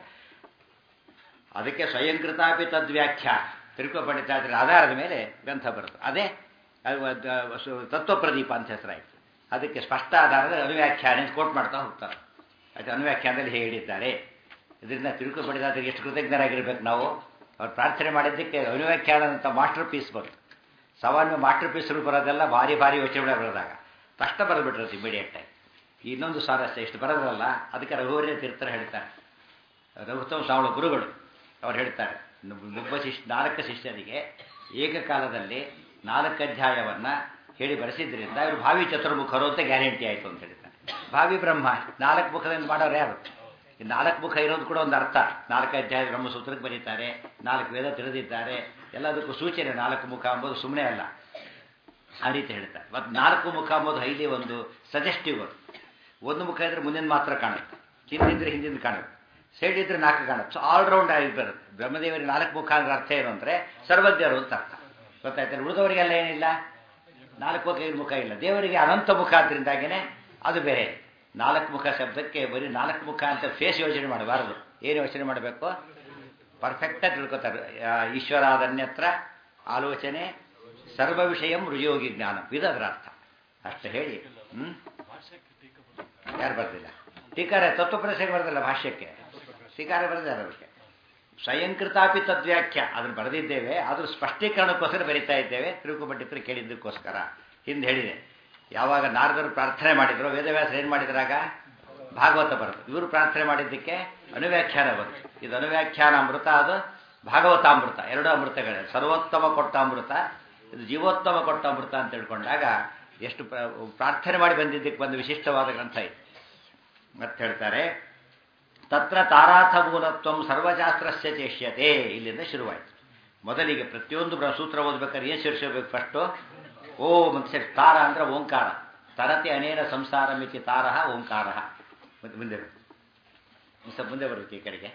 ಅದಕ್ಕೆ ಸ್ವಯಂಕೃತಾಪಿ ತದ್ವ್ಯಾಖ್ಯಾ ತಿರುಕೋ ಪಂಡಿತಾಚಾರ್ಯ ಆಧಾರದ ಮೇಲೆ ಗ್ರಂಥ ಬರುತ್ತೆ ಅದೇ ಅದು ಅದು ಸು- ತತ್ವಪ್ರದೀಪ ಅಂತ ಹೆಸರಾಯಿತು ಅದಕ್ಕೆ ಸ್ಪಷ್ಟ ಆಧಾರದ ಅನುವ್ಯಾಖ್ಯಾನ ಕೋಟ್ ಮಾಡ್ತಾ ಹೋಗ್ತಾರೆ ಅದು ಅನುವ್ಯಾಖ್ಯಾನದಲ್ಲಿ ಹೇಳಿದ್ದಾರೆ ಇದರಿಂದ ತಿರುಕು ಪಂಡಿತಾಚಾರ್ಯ ಎಷ್ಟು ಕೃತಜ್ಞರಾಗಿರ್ಬೇಕು ನಾವು ಅವ್ರು ಪ್ರಾರ್ಥನೆ ಮಾಡಿದ್ದಕ್ಕೆ ಅನುವ್ಯಾಖ್ಯಾನ ಅಂತ ಮಾಸ್ಟರ್ ಪೀಸ್ ಬಂತು ಸಾಮಾನ್ಯ ಮಾಸ್ಟರ್ ಪೀಸ್ಗಳು ಬರೋದೆಲ್ಲ ಭಾರಿ ಭಾರಿ ಯೋಚನೆ ಬರೆದಾಗ ತಕ್ಷಣ ಬರೆದ್ಬಿಟ್ರದು ಇಮಿಡಿಯೇಟಾಗಿ ಇನ್ನೊಂದು ಸ್ವಾರಸ್ಯ ಇಷ್ಟು ಬರೋದ್ರಲ್ಲ ಅದಕ್ಕೆ ರಘುವರ್ಯ ತೀರ್ಥರು ಹೇಳ್ತಾರೆ ರಘುತ್ತಮ ಸ್ವಾಮಿ ಗುರುಗಳು ಅವ್ರು ಹೇಳ್ತಾರೆ ಒಬ್ಬ ಶಿಷ್ಯ ನಾಲ್ಕು ಶಿಷ್ಯರಿಗೆ ಏಕಕಾಲದಲ್ಲಿ ನಾಲ್ಕು ಅಧ್ಯಾಯವನ್ನು ಹೇಳಿ ಬರೆಸಿದ್ರಿಂದ ಇವರು ಭಾವಿ ಚತುರ್ಮುಖರು ಅಂತ ಗ್ಯಾರಂಟಿ ಆಯಿತು ಅಂತ ಹೇಳ್ತಾರೆ ಭಾವಿ ಬ್ರಹ್ಮ ನಾಲ್ಕು ಮುಖದಿಂದ ಮಾಡೋರು ಯಾರು ಈ ನಾಲ್ಕು ಮುಖ ಇರೋದು ಕೂಡ ಒಂದು ಅರ್ಥ ನಾಲ್ಕು ಅಧ್ಯಾಯ ಬ್ರಹ್ಮಸೂತ್ರಕ್ಕೆ ಬರೀತಾರೆ ನಾಲ್ಕು ವೇದ ತಿಳಿದಿದ್ದಾರೆ ಎಲ್ಲದಕ್ಕೂ ಸೂಚನೆ ನಾಲ್ಕು ಮುಖ ಅಂಬೋದು ಸುಮ್ಮನೆ ಅಲ್ಲ ಆ ರೀತಿ ಹೇಳ್ತಾರೆ ಮತ್ತು ನಾಲ್ಕು ಮುಖ ಅಂಬೋದು ಹೈಲಿ ಒಂದು ಸಜೆಸ್ಟಿವ್ ಅದು ಒಂದು ಮುಖ ಇದ್ರೆ ಮುಂದಿನ ಮಾತ್ರ ಕಾಣುತ್ತೆ ಹಿಂದಿದ್ರೆ ಹಿಂದಿನ ಕಾಣುತ್ತೆ ಸೈಡ್ ಇದ್ರೆ ನಾಲ್ಕು ಕಾಣುತ್ತೆ ಸೊ ಆಲ್ರೌಂಡ್ ಆಗಿ ಬರುತ್ತೆ ಬ್ರಹ್ಮದೇವರಿಗೆ ನಾಲ್ಕು ಮುಖ ಅಂದ್ರೆ ಅರ್ಥ ಏನು ಅಂದರೆ ಸರ್ವಜ್ಞರು ಅಂತ ಅರ್ಥ ಗೊತ್ತಾಯ್ತಾರೆ ಉಳಿದವರಿಗೆಲ್ಲ ಏನಿಲ್ಲ ನಾಲ್ಕು ಮುಖ ಐದು ಮುಖ ಇಲ್ಲ ದೇವರಿಗೆ ಅನಂತ ಮುಖ ಆದ್ರಿಂದಾಗೇನೆ ಅದು ಬೇರೆ ನಾಲ್ಕು ಮುಖ ಶಬ್ದಕ್ಕೆ ಬರೀ ನಾಲ್ಕು ಮುಖ ಅಂತ ಫೇಸ್ ಯೋಚನೆ ಮಾಡಬಾರದು ಏನು ಯೋಚನೆ ಮಾಡಬೇಕು ಪರ್ಫೆಕ್ಟಾಗಿ ತಿಳ್ಕೊತಾರೆ ಆ, ಈಶ್ವರಾದನ್ಯತ್ರ ಆಲೋಚನೆ ಸರ್ವ ವಿಷಯಂ ರುಜಯೋಗಿ ಜ್ಞಾನ ಇದು ಅದರ ಅರ್ಥ ಅಷ್ಟು ಹೇಳಿ ಹ್ಮ್ ಯಾರು ಬರ್ದಿಲ್ಲ ಟೀಕಾರ ತತ್ವಪ್ರಸಂಗ ಬರ್ದಿಲ್ಲ ಭಾಷ್ಯಕ್ಕೆ ಟೀಕಾರ ಬರೆದಿದ್ದಾರೆ ಅದಕ್ಕೆ ಸ್ವಯಂಕೃತಾಪಿ ತದ್ವ್ಯಾಖ್ಯ ಅದನ್ನು ಬರೆದಿದ್ದೇವೆ ಅದ್ರ ಸ್ಪಷ್ಟೀಕರಣಕ್ಕೋಸ್ಕರ ಬರಿತಾ ಇದ್ದೇವೆ ತಿರುಗುಪಂಡಿತರು ಕೇಳಿದ್ದಕ್ಕೋಸ್ಕರ ಹಿಂದೆ ಹೇಳಿದೆ ಯಾವಾಗ ನಾರದರು ಪ್ರಾರ್ಥನೆ ಮಾಡಿದ್ರು ವೇದವ್ಯಾಸರು ಏನು ಮಾಡಿದ್ರಾಗ ಭಾಗವತ ಬರುತ್ತೆ ಇವರು ಪ್ರಾರ್ಥನೆ ಮಾಡಿದ್ದಕ್ಕೆ ಅನುವ್ಯಾಖ್ಯಾನ ಬಂತು ಇದು ಅನುವ್ಯಾಖ್ಯಾನ ಅಮೃತ ಅದು ಭಾಗವತಾಮೃತ ಎರಡು ಅಮೃತಗಳೇ ಸರ್ವೋತ್ತಮ ಕೊಟ್ಟ ಅಮೃತ ಇದು ಜೀವೋತ್ತಮ ಕೊಟ್ಟ ಅಮೃತ ಅಂತ ತಿಳ್ಕೊಂಡಾಗ ಎಷ್ಟು ಪ್ರ- ಪ್ರಾರ್ಥನೆ ಮಾಡಿ ಬಂದಿದ್ದಕ್ಕೆ ಒಂದು ವಿಶಿಷ್ಟವಾದ ಗ್ರಂಥ ಇದೆ ಮತ್ತೆ ಹೇಳ್ತಾರೆ ತತ್ರ ತಾರಾಥ ಮೂಲತ್ವ ಸರ್ವಶಾಸ್ತ್ರಸ್ಯ ಚೇಷ್ಯತೆ ಇಲ್ಲಿಂದ ಶುರುವಾಯಿತು ಮೊದಲಿಗೆ ಪ್ರತಿಯೊಂದು ಬ್ರ- ಸೂತ್ರ ಓದ್ಬೇಕಾದ್ರೆ ಏನು ಸೇರಿಸಬೇಕು ಫಸ್ಟು ಓಂ ಅಂತ ಸೇರಿ ತಾರ ಅಂದ್ರೆ ಓಂಕಾರ ತರತೆ ಅನೇನ ಸಂಸಾರ ಮಿತಿ ತಾರಹ ಓಂಕಾರ ಮತ್ತೆ ಮುಂದೆ ಬರು. ಸ್ವಲ್ಪ ಮುಂದೆ ಬರಬೇಕು ಈ ಕಡೆಗೆ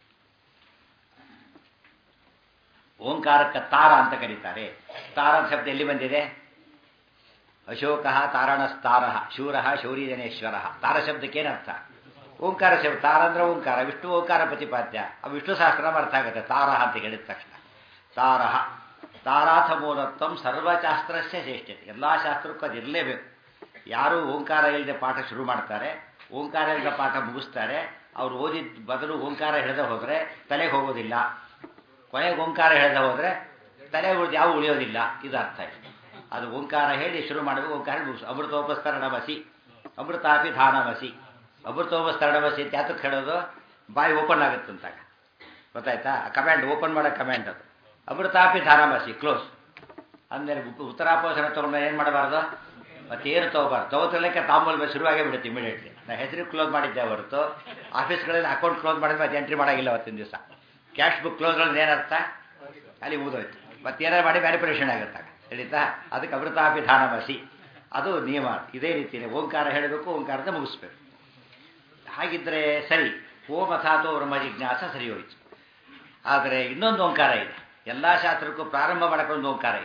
ಓಂಕಾರಕ್ಕೆ ತಾರ ಅಂತ ಕರೀತಾರೆ ತಾರ ಅಂತ ಶಬ್ದ ಎಲ್ಲಿ ಬಂದಿದೆ ಅಶೋಕ ತಾರಣಸ್ತಾರ ಶೂರ ಶೌರ್ಯಜನೇಶ್ವರ ತಾರ ಶಬ್ದಕ್ಕೆ ಏನರ್ಥ ಓಂಕಾರ ಶಬ್ದ ತಾರ ಅಂದ್ರೆ ಓಂಕಾರ ವಿಷ್ಣು ಓಂಕಾರ ಪ್ರತಿಪಾದ್ಯ ಆ ವಿಷ್ಣು ಸಹಸ್ರ ಅರ್ಥ ಆಗುತ್ತೆ ತಾರ ಅಂತ ಹೇಳಿದ ತಕ್ಷಣ ತಾರಹ ತಾರಾಥ ಮೂಲತ್ವ ಸರ್ವಶಾಸ್ತ್ರಸ್ಯ ಶ್ರೇಷ್ಠತೆ ಎಲ್ಲ ಶಾಸ್ತ್ರಕ್ಕೂ ಅದು ಇರಲೇಬೇಕು ಯಾರು ಓಂಕಾರ ಇಲ್ಲದೆ ಪಾಠ ಶುರು ಮಾಡ್ತಾರೆ ಓಂಕಾರ ಇಲ್ಲದ ಪಾಠ ಮುಗಿಸ್ತಾರೆ ಅವ್ರು ಓದಿದ ಬದಲು ಓಂಕಾರ ಹೇಳದೆ ಹೋದರೆ ತಲೆಗೆ ಹೋಗೋದಿಲ್ಲ ಕೊನೆಗೆ ಓಂಕಾರ ಹೇಳದೆ ಹೋದರೆ ತಲೆ ಉಳಿದು ಯಾವ ಉಳಿಯೋದಿಲ್ಲ ಇದು ಅರ್ಥ ಇದೆ ಅದು ಓಂಕಾರ ಹೇಳಿ ಶುರು ಮಾಡಬೇಕು ಓಂಕಾರ ಹೇಳಿ ಮುಗಿಸು ಅಮೃತೋಪಸ್ತರಣಮಸಿ ಅಮೃತಾಪಿ ಧಾನಮಸಿ ಅಮೃತೋಪಸ್ತರಣಮಸಿ ಅಂತ ಯಾತಕ್ಕೆ ಹೇಳೋದು ಬಾಯಿ ಓಪನ್ ಆಗುತ್ತಂತಾಗ ಗೊತ್ತಾಯ್ತಾ ಕಮ್ಯಾಂಡ್ ಓಪನ್ ಮಾಡೋ ಕಮ್ಯಾಂಡ್ ಅದು ಅಮೃತಾಪಿ ಧಾನಮಸಿ ಕ್ಲೋಸ್ ಅಂದರೆ ಉತ್ತರಾಪೋಷಣ ತೊಗೊಂಡು ಏನು ಮಾಡಬಾರ್ದು ಮತ್ತೇನು ತೊಗೋಬಾರ್ದು ತೊಗೋತಿರ್ಲಿಕ್ಕೆ ತಾಂಬೂಲ ಶುರುವಾಗೇ ಬಿಡುತ್ತೆ ಇಮಿಡಿಯೇಟ್ಲಿ ನಾ ಹೆಸರು ಕ್ಲೋಸ್ ಮಾಡಿದ್ದೆ ಹೊರತು ಆಫೀಸ್ಗಳಲ್ಲಿ ಅಕೌಂಟ್ ಕ್ಲೋಸ್ ಮಾಡಿದ್ರೆ ಮತ್ತೆ ಎಂಟ್ರಿ ಮಾಡೋಂಗಿಲ್ಲ ಅವತ್ತಿನ ದಿವಸ ಕ್ಯಾಶ್ ಬುಕ್ ಕ್ಲೋಸ್ ಅಂದ್ರೆ ಏನರ್ಥ ಅಲ್ಲಿ ಊದೋಯ್ತು ಮತ್ತೇನಾರು ಮಾಡಿ ಮ್ಯಾನಿಪುಲೇಷನ್ ಆಗುತ್ತಾಗ ತಿಳಿತಾ ಅದಕ್ಕೆ ಅಮೃತಾಪಿ ಧಾನಮಸಿ ಅದು ನಿಯಮ ಇದೇ ರೀತಿಯೇ ಓಂಕಾರ ಹೇಳಬೇಕು ಓಂಕಾರದ ಮುಗಿಸ್ಬೇಕು ಹಾಗಿದ್ರೆ ಸರಿ ಓಂ ಅಥಾತೋ ಬ್ರಹ್ಮ ಜಿಜ್ಞಾಸ ಸರಿ ಹೋಯ್ತು ಆದರೆ ಇನ್ನೊಂದು ಓಂಕಾರ ಇದೆ ಎಲ್ಲ ಶಾಸ್ತ್ರಕ್ಕೂ ಪ್ರಾರಂಭ ಮಾಡೋಕ್ಕೊಂದು ಓಂಕಾರ ಇದೆ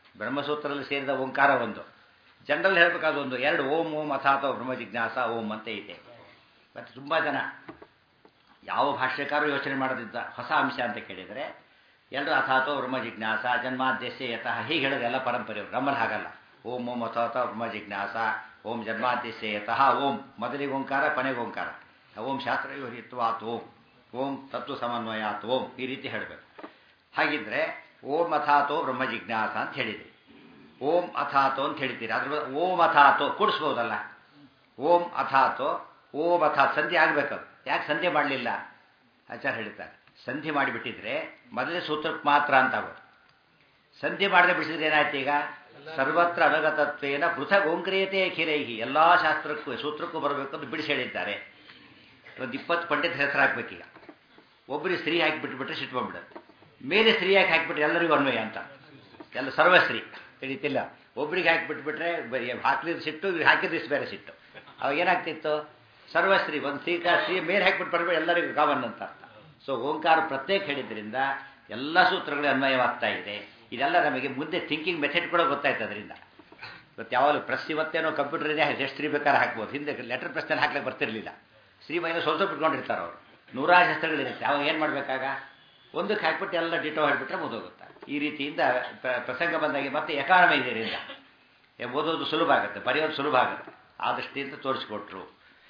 ಬ್ರಹ್ಮಸೂತ್ರದಲ್ಲಿ ಸೇರಿದ ಓಂಕಾರ ಒಂದು ಜನರಲ್ ಹೇಳಬೇಕಾದ ಒಂದು ಎರಡು ಓಂ ಓಂ ಅಥಾತ ಬ್ರಹ್ಮ ಜಿಜ್ಞಾಸ ಓಂ ಅಂತ ಇದೆ ಮತ್ತು ತುಂಬ ಜನ ಯಾವ ಭಾಷ್ಯಕಾರರು ಯೋಚನೆ ಮಾಡೋದಿದ್ದ ಹೊಸ ಅಂಶ ಅಂತ ಕೇಳಿದರೆ ಎಲ್ಲರೂ ಅಥಾತೋ ಬ್ರಹ್ಮ ಜಿಜ್ಞಾಸ ಜನ್ಮಾದ್ಯಸ್ಯ ಯತಃ ಹೀಗೆ ಹೇಳೋದು ಎಲ್ಲ ಪರಂಪರೆ ನಮ್ಮಲ್ಲಿ ಹಾಗಲ್ಲ ಓಂ ಓಂ ಅಥಾತ ಬ್ರಹ್ಮ ಜಿಜ್ಞಾಸ ಓಂ ಜನ್ಮಾದ್ಯಸ್ಯ ಯತಃ ಓಂ ಮೊದಲಿಗೆ ಓಂಕಾರ ಕೊನೆಗೆ ಓಂಕಾರ ಓಂ ಶಾಸ್ತ್ರ ಹಿತ್ವಾತ್ ಓಂ ಓಂ ತತ್ವ ಸಮನ್ವಯಾತ್ ಓಂ ಈ ರೀತಿ ಹೇಳಬೇಕು ಹಾಗಿದ್ರೆ ಓಂ ಅಥಾತೋ ಬ್ರಹ್ಮ ಜಿಜ್ಞಾಸ ಅಂತ ಹೇಳಿದ್ರಿ ಓಂ ಅಥಾತೋ ಅಂತ ಹೇಳ್ತೀರಿ ಅದ್ರ ಬದಲು ಓಂ ಅಥಾತೋ ಕೂಡಿಸ್ಬೋದಲ್ಲ ಓಂ ಅಥಾತೋ ಓಂ ಅಥಾತ್ ಸಂಧಿ ಆಗ್ಬೇಕದು ಯಾಕೆ ಸಂಧಿ ಮಾಡಲಿಲ್ಲ ಆಚಾರ್ಯ ಹೇಳ್ತಾರೆ ಸಂಧಿ ಮಾಡಿಬಿಟ್ಟಿದ್ರೆ ಮೊದಲೇ ಸೂತ್ರಕ್ಕೆ ಮಾತ್ರ ಅಂತ ಆಗೋದು ಸಂಧಿ ಮಾಡದೆ ಬಿಡಿಸಿದ್ರೆ ಏನಾಯ್ತು ಈಗ ಸರ್ವತ್ರ ಅನಗತತ್ವೇನ ಪೃಥಕ್ ಓಂಕ್ರಿಯತೆ ಖಿರೈಹಿ ಎಲ್ಲಾ ಶಾಸ್ತ್ರಕ್ಕೂ ಸೂತ್ರಕ್ಕೂ ಬರಬೇಕು ಅಂತ ಬಿಡಿಸಿ ಹೇಳಿದ್ದಾರೆ ಒಂದು ಇಪ್ಪತ್ತು ಪಂಡಿತ ಹೆಸರು ಹಾಕ್ಬೇಕೀಗ ಒಬ್ಬರಿಗೆ ಸ್ತ್ರೀ ಹಾಕಿ ಬಿಟ್ಬಿಟ್ರೆ ಸಿಟ್ಟು ಬಂದ್ಬಿಡುತ್ತೆ ಮೇಲೆ ಸ್ತ್ರೀ ಹಾಕಿ ಹಾಕಿಬಿಟ್ರೆ ಎಲ್ಲರಿಗೂ ಅನ್ವಯ ಅಂತ ಎಲ್ಲ ಸರ್ವಸ್ತ್ರೀ ತಿಳಿತಿಲ್ಲ ಒಬ್ರಿಗೆ ಹಾಕಿ ಬಿಟ್ಬಿಟ್ರೆ ಹಾಕಿದ ಸಿಟ್ಟು ಇವ್ರಿಗೆ ಹಾಕಿದ ಬೇರೆ ಸಿಟ್ಟು ಅವಾಗ ಏನಾಗ್ತಿತ್ತು ಸರ್ವಸ್ತ್ರೀ ಒಂದು ಸ್ತ್ರೀ ಸ್ತ್ರೀ ಮೇಲೆ ಹಾಕಿಬಿಟ್ಟು ಬರ್ಬೇಕು ಎಲ್ಲರಿಗೂ ಕಾಮನ್ ಅಂತ ಅರ್ಥ ಸೊ ಓಂಕಾರ ಪ್ರತ್ಯೇಕ ಹೇಳಿದ್ರಿಂದ ಎಲ್ಲ ಸೂತ್ರಗಳು ಅನ್ವಯವಾಗ್ತಾ ಇದೆ ಇದೆಲ್ಲ ನಮಗೆ ಮುಂದೆ ಥಿಂಕಿಂಗ್ ಮೆಥಡ್ ಕೂಡ ಗೊತ್ತಾಯ್ತು ಅದರಿಂದ ಇವತ್ತು ಯಾವಾಗಲೂ ಪ್ರೆಸ್ ಇವತ್ತೇನೋ ಕಂಪ್ಯೂಟರ್ ಇದೆ ಎಷ್ಟು ಸ್ತ್ರೀ ಬೇಕಾದ್ರೆ ಹಾಕ್ಬೋದು ಹಿಂದೆ ಲೆಟರ್ ಪ್ರೆಸ್ನಲ್ಲಿ ಹಾಕ್ಲಿಕ್ಕೆ ಬರ್ತಿರ್ಲಿಲ್ಲ ಸ್ತ್ರೀ ಮೈನ ಸ್ವಲ್ಪ ಬಿಟ್ಕೊಂಡಿರ್ತಾರೆ ಅವರು ನೂರಾರು ಶಸ್ತ್ರಗಳಿರುತ್ತೆ ಅವಾಗ ಏನು ಮಾಡಬೇಕಾಗ ಒಂದಕ್ಕೆ ಹಾಕ್ಬಿಟ್ಟು ಎಲ್ಲ ಡಿಟೋ ಹಾಕ್ಬಿಟ್ರೆ ಮುದೋಗುತ್ತೆ ಈ ರೀತಿಯಿಂದ ಪ್ರಸಂಗ ಬಂದಾಗೆ ಮತ್ತೆ ಎಕಾನಮಿ ಇದರಿಂದ ಓದೋದು ಸುಲಭ ಆಗುತ್ತೆ ಬರೆಯೋದು ಸುಲಭ ಆಗುತ್ತೆ ಆ ದೃಷ್ಟಿಯಿಂದ ತೋರಿಸ್ಕೊಟ್ರು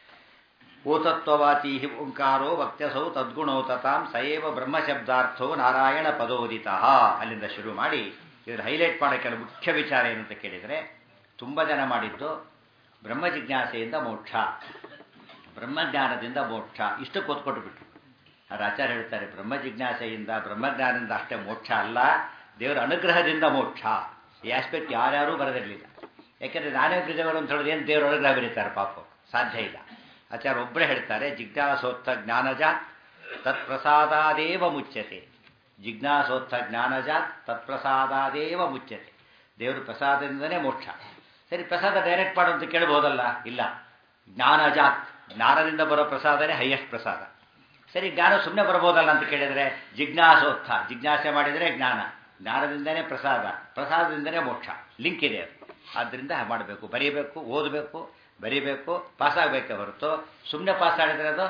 ಓತತ್ವವಾಚಿ ಓಂಕಾರೋ ವಕ್ತಸೌ ತದ್ಗುಣೋ ತತಾಂ ಸಯೇವ ಬ್ರಹ್ಮಶಬ್ದಾರ್ಥೋ ನಾರಾಯಣ ಪದೋದಿತ ಅಲ್ಲಿಂದ ಶುರು ಮಾಡಿ ಇದ್ರ ಹೈಲೈಟ್ ಮಾಡೋ ಕೆಲವು ಮುಖ್ಯ ವಿಚಾರ ಏನು ಅಂತ ಕೇಳಿದರೆ ತುಂಬ ಜನ ಮಾಡಿದ್ದು ಬ್ರಹ್ಮ ಜಿಜ್ಞಾಸೆಯಿಂದ ಮೋಕ್ಷ ಬ್ರಹ್ಮಜ್ಞಾನದಿಂದ ಮೋಕ್ಷ ಇಷ್ಟು ಕೂತ್ಕೊಟ್ಟು ಬಿಟ್ರು ಅವ್ರ ಆಚಾರ್ಯ ಹೇಳ್ತಾರೆ ಬ್ರಹ್ಮ ಜಿಜ್ಞಾಸೆಯಿಂದ ಬ್ರಹ್ಮಜ್ಞಾನದಿಂದ ಅಷ್ಟೇ ಮೋಕ್ಷ ಅಲ್ಲ ದೇವರ ಅನುಗ್ರಹದಿಂದ ಮೋಕ್ಷ ಈ ಆಸ್ಪೆಕ್ಟ್ ಯಾರ್ಯಾರೂ ಬರೆದಿರಲಿಲ್ಲ ಯಾಕೆಂದರೆ ನಾನೇ ಪ್ರಜೆಗಳು ಅಂತ ಹೇಳಿದ್ರೆ ಏನು ದೇವರ ಅನುಗ್ರಹ ಬರೀತಾರೆ ಪಾಪ ಸಾಧ್ಯ ಇಲ್ಲ ಆಚಾರ್ಯ ಒಬ್ಬರೇ ಹೇಳ್ತಾರೆ ಜಿಜ್ಞಾಸೋತ್ಥ ಜ್ಞಾನಜ ತತ್ಪ್ರಸಾದಾದೇವ ಮುಚ್ಯತೆ ಜಿಜ್ಞಾಸೋತ್ಥ ಜ್ಞಾನಜ ತತ್ಪ್ರಸಾದಾದೇವ ಮುಚ್ಯತೆ ದೇವರ ಪ್ರಸಾದದಿಂದನೇ ಮೋಕ್ಷ ಸರಿ ಪ್ರಸಾದ ಡೈರೆಕ್ಟ್ ಮಾಡು ಅಂತ ಕೇಳ್ಬೋದಲ್ಲ ಇಲ್ಲ ಜ್ಞಾನಜಾತ್ ಜ್ಞಾನದಿಂದ ಬರೋ ಪ್ರಸಾದನೇ ಹೈಯೆಸ್ಟ್ ಪ್ರಸಾದ ಸರಿ ಜ್ಞಾನ ಸುಮ್ಮನೆ ಬರ್ಬೋದಲ್ಲ ಅಂತ ಕೇಳಿದರೆ ಜಿಜ್ಞಾಸೋತ್ಥ ಜಿಜ್ಞಾಸೆ ಮಾಡಿದರೆ ಜ್ಞಾನ ಜ್ಞಾನದಿಂದನೇ ಪ್ರಸಾದ ಪ್ರಸಾದದಿಂದನೇ ಮೋಕ್ಷ ಲಿಂಕ್ ಇದೆ ಅದು ಆದ್ದರಿಂದ ಮಾಡಬೇಕು ಬರೀಬೇಕು ಓದಬೇಕು ಬರೀಬೇಕು ಪಾಸ್ ಆಗಬೇಕೆ ಹೊರತು ಸುಮ್ಮನೆ ಪಾಸ್ ಮಾಡಿದ್ರೆ ಅದು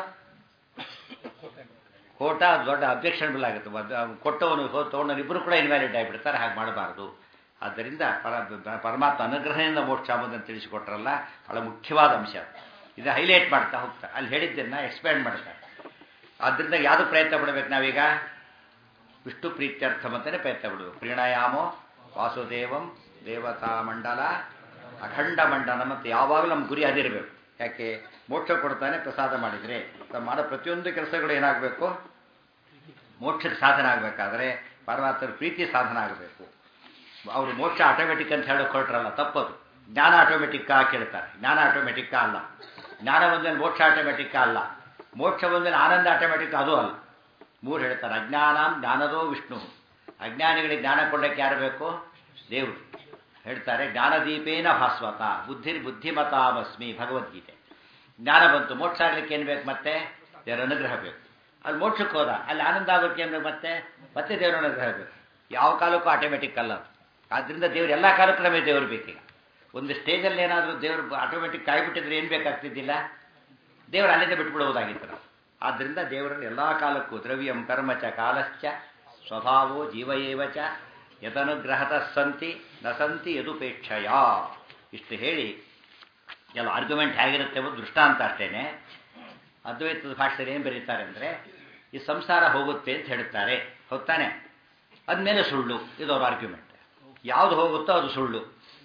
ಕೋಟ ದೊಡ್ಡ ಅಬ್ಜೆಕ್ಷನ್ಬಲ್ ಆಗುತ್ತೆ ಕೊಟ್ಟವನು ತೊಗೊಂಡವನು ಇಬ್ಬರು ಕೂಡ ಇನ್ವ್ಯಾಲಿಡ್ ಆಗಿಬಿಡ್ತಾರೆ ಹಾಗೆ ಮಾಡಬಾರ್ದು ಆದ್ದರಿಂದ ಪರ ಪರಮಾತ್ಮ ಅನುಗ್ರಹದಿಂದ ಮೋಕ್ಷ ಎಂಬುದನ್ನು ತಿಳಿಸಿಕೊಟ್ರಲ್ಲ ಬಹಳ ಮುಖ್ಯವಾದ ಅಂಶ ಇದು ಹೈಲೈಟ್ ಮಾಡ್ತಾ ಹೋಗ್ತಾರೆ ಅಲ್ಲಿ ಹೇಳಿದ್ದನ್ನು ಎಕ್ಸ್ಪ್ಯಾಂಡ್ ಮಾಡ್ತಾರೆ ಆದ್ದರಿಂದ ಯಾವುದು ಪ್ರಯತ್ನ ಪಡಬೇಕು ನಾವೀಗ ವಿಷ್ಣು ಪ್ರೀತ್ಯರ್ಥಂ ಅಂತಲೇ ಪ್ರಯತ್ನ ಪಡಬೇಕು ಪ್ರೀಣಾಯಾಮೋ ವಾಸುದೇವಂ ದೇವತಾ ಮಂಡಲ ಅಖಂಡ ಮಂಡಲ ಮತ್ತು ಯಾವಾಗಲೂ ನಮ್ಮ ಗುರಿ ಅದಿರಬೇಕು ಯಾಕೆ ಮೋಕ್ಷ ಕೊಡ್ತಾನೆ ಪ್ರಸಾದ ಮಾಡಿದರೆ ನಾವು ಮಾಡೋ ಪ್ರತಿಯೊಂದು ಕೆಲಸಗಳು ಏನಾಗಬೇಕು ಮೋಕ್ಷಕ್ಕೆ ಸಾಧನ ಆಗಬೇಕಾದ್ರೆ ಪರಮಾತ್ಮರ ಪ್ರೀತಿ ಸಾಧನ ಆಗಬೇಕು ಅವರು ಮೋಕ್ಷ ಆಟೋಮೆಟಿಕ್ ಅಂತ ಹೇಳೋಕೆ ಹೊರಟ್ರಲ್ಲ ತಪ್ಪದು ಜ್ಞಾನ ಆಟೋಮೆಟಿಕ್ಕಾ ಕೇಳ್ತಾರೆ ಜ್ಞಾನ ಆಟೋಮೆಟಿಕ್ಕಾ ಅಲ್ಲ ಜ್ಞಾನ ಬಂದ್ಮೇಲೆ ಮೋಕ್ಷ ಆಟೋಮೆಟಿಕ್ಕಾ ಅಲ್ಲ ಮೋಕ್ಷ ಬಂದ್ಮೇಲೆ ಆನಂದ ಆಟೋಮೆಟಿಕ್ ಅದು ಅಲ್ಲ ಮೂರು ಹೇಳ್ತಾರೆ ಅಜ್ಞಾನಾಂ ಜ್ಞಾನದೋ ವಿಷ್ಣು ಅಜ್ಞಾನಿಗಳಿಗೆ ಜ್ಞಾನ ಕೊಡಕ್ಕೆ ಯಾರು ಬೇಕು ದೇವರು ಹೇಳ್ತಾರೆ ಜ್ಞಾನದೀಪೇನ ಭಾಸ್ವತ ಬುದ್ಧಿರ್ ಬುದ್ಧಿಮತಾಮಸ್ಮಿ ಭಗವದ್ಗೀತೆ ಜ್ಞಾನ ಬಂತು ಮೋಕ್ಷ ಆಗ್ಲಿಕ್ಕೆ ಏನು ಬೇಕು ಮತ್ತೆ ದೇವರ ಅನುಗ್ರಹ ಬೇಕು ಅಲ್ಲಿ ಮೋಕ್ಷಕ್ಕೆ ಹೋದ ಅಲ್ಲಿ ಆನಂದ ಆಗೋಕ್ಕೆ ಏನು ಬೇಕು ಮತ್ತೆ ಮತ್ತೆ ದೇವರ ಅನುಗ್ರಹ ಬೇಕು ಯಾವ ಕಾಲಕ್ಕೂ ಆಟೋಮೆಟಿಕ್ ಅಲ್ಲ ಆದ್ದರಿಂದ ದೇವ್ರು ಎಲ್ಲ ಕಾಲಕ್ಕೂ ನಮಗೆ ದೇವರು ಬೇಕೀಗ ಒಂದು ಸ್ಟೇಜಲ್ಲಿ ಏನಾದರೂ ದೇವರು ಆಟೋಮೆಟಿಕ್ ಕಾಯ್ಬಿಟ್ಟಿದ್ರೆ ಏನು ಬೇಕಾಗ್ತಿದ್ದಿಲ್ಲ ದೇವರು ಅಲ್ಲಿಂದ ಬಿಟ್ಬಿಡುವುದಾಗಿತ್ತು ನಾವು ಆದ್ದರಿಂದ ದೇವರನ್ನು ಎಲ್ಲ ಕಾಲಕ್ಕೂ ದ್ರವ್ಯಂ ಕರ್ಮ ಚ ಕಾಲಶ್ಚ ಸ್ವಭಾವೋ ಜೀವಯೇವ ಚ ಯದನುಗ್ರಹತ ಸಂತಿ ನ ಸಂತಿ ಯದುಪೇಕ್ಷಯ ಇಷ್ಟು ಹೇಳಿ ಕೆಲವು ಆರ್ಗ್ಯುಮೆಂಟ್ ಹೇಗಿರುತ್ತೆ ಎಂಬುದು ದೃಷ್ಟಾಂತ ಅಷ್ಟೇನೆ ಅದ್ವೈತದ ಭಾಷೆಯಲ್ಲಿ ಏನು ಬರೀತಾರೆ ಅಂದರೆ ಈ ಸಂಸಾರ ಹೋಗುತ್ತೆ ಅಂತ ಹೇಳ್ತಾರೆ ಹೊತ್ತಾನೆ ಅದ್ಮೇಲೆ ಸುಳ್ಳು ಇದು ಅವ್ರ ಆರ್ಗ್ಯುಮೆಂಟ್ ಯಾವುದು ಹೋಗುತ್ತೋ ಅದು ಸುಳ್ಳು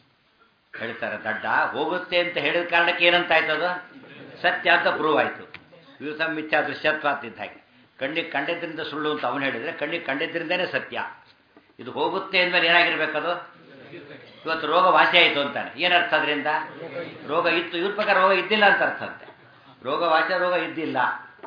ಹೇಳ್ತಾರೆ ದಡ್ಡ ಹೋಗುತ್ತೆ ಅಂತ ಹೇಳಿದ ಕಾರಣಕ್ಕೆ ಏನಂತ ಆಯ್ತದು ಸತ್ಯ ಅಂತ ಪ್ರೂವ್ ಆಯಿತು ವಿರುದ್ಧ ಮಿಥ್ಯಾ ದೃಶ್ಯತ್ವ ಅಂತಿದ್ದ ಹಾಗೆ ಕಣ್ಣಿಗೆ ಕಂಡಿದ್ದರಿಂದ ಸುಳ್ಳು ಅಂತ ಅವನು ಹೇಳಿದರೆ ಕಣ್ಣಿಗೆ ಕಂಡಿದ್ದರಿಂದನೇ ಸತ್ಯ ಇದು ಹೋಗುತ್ತೆ ಅಂದಮೇಲೆ ಏನಾಗಿರ್ಬೇಕದು ಇವತ್ತು ರೋಗ ವಾಸಿ ಆಯಿತು ಅಂತಾನೆ ಏನರ್ಥ ಅದರಿಂದ ರೋಗ ಇತ್ತು ಇವ್ರ ಪ್ರಕಾರ ರೋಗ ಇದ್ದಿಲ್ಲ ಅಂತ ಅರ್ಥ ಅಂತೆ ರೋಗ ವಾಸಿ ರೋಗ ಇದ್ದಿಲ್ಲ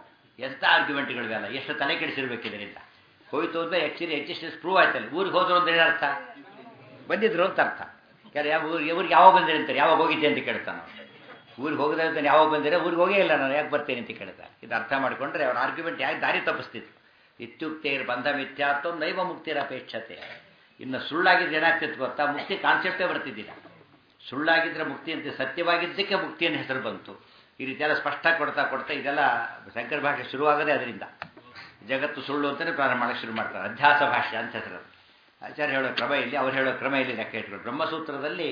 ಎಂಥ ಆರ್ಗ್ಯುಮೆಂಟ್ಗಳಿವೆಲ್ಲ ಎಷ್ಟು ತಲೆ ಕೆಡಿಸಿರ್ಬೇಕು ಇದರಿಂದ ಹೋಯ್ತು ಅಂತ ಆ್ಯಕ್ಚುಲಿ ಎಕ್ಸಿಸ್ಟೆನ್ಸ್ ಪ್ರೂವ್ ಆಯ್ತಲ್ಲ ಊರಿಗೆ ಹೋದ್ರು ಅಂದ್ರೆ ಏನರ್ಥ ಬಂದಿದ್ರು ಅಂತ ಅರ್ಥ ಯಾರು ಯಾವ ಊರಿಗೆ ಊರಿಗೆ ಯಾವಾಗ ಬಂದಿರಿ ಅಂತಾರೆ ಯಾವಾಗ ಹೋಗಿದ್ದೆ ಅಂತ ಕೇಳ್ತಾನೆ ಊರಿಗೆ ಹೋಗದೆ ಅಂತ ಯಾವಾಗ ಬಂದಿರ ಊರಿಗೆ ಹೋಗೇ ಇಲ್ಲ ನಾನು ಯಾಕೆ ಬರ್ತೇನೆ ಅಂತ ಕೇಳ್ತಾರೆ ಇದು ಅರ್ಥ ಮಾಡಿಕೊಂಡ್ರೆ ಅವ್ರ ಆರ್ಗ್ಯುಮೆಂಟ್ ಯಾಕೆ ದಾರಿ ತಪ್ಪಿಸ್ತಿದ್ರು ಇತ್ಯುಕ್ತೇರ್ ಬಂಧ ಮಿಥ್ಯಾತ್ವ ನೈವ ಮುಕ್ತಿರ ಅಪೇಕ್ಷತೆ ಇನ್ನು ಸುಳ್ಳಾಗಿದ್ರೆ ಏನಾಗ್ತಿತ್ತು ಗೊತ್ತಾ ಮುಕ್ತಿ ಕಾನ್ಸೆಪ್ಟೇ ಬರ್ತಿದ್ದಿಲ್ಲ ಸುಳ್ಳಾಗಿದ್ರೆ ಮುಕ್ತಿ ಅಂತ ಸತ್ಯವಾಗಿದ್ದಕ್ಕೆ ಮುಕ್ತಿಯನ್ನು ಹೆಸರು ಬಂತು ಈ ರೀತಿ ಎಲ್ಲ ಸ್ಪಷ್ಟ ಕೊಡ್ತಾ ಕೊಡ್ತಾ ಇದೆಲ್ಲ ಶಂಕರ ಭಾಷೆ ಶುರುವಾಗದೇ ಅದರಿಂದ ಜಗತ್ತು ಸುಳ್ಳು ಅಂತಲೇ ಪ್ರಾರಂಭ ಮಾಡಕ್ಕೆ ಶುರು ಮಾಡ್ತಾರೆ ಅಧ್ಯಾಸ ಭಾಷೆ ಅಂತ ಹೆಸರು ಆಚಾರ್ಯ ಹೇಳೋ ಕ್ರಮ ಇಲ್ಲಿ ಅವ್ರು ಹೇಳೋ ಕ್ರಮ ಇಲ್ಲಿ ಲೆಕ್ಕ ಇಟ್ಕೊಂಡು ಬ್ರಹ್ಮಸೂತ್ರದಲ್ಲಿ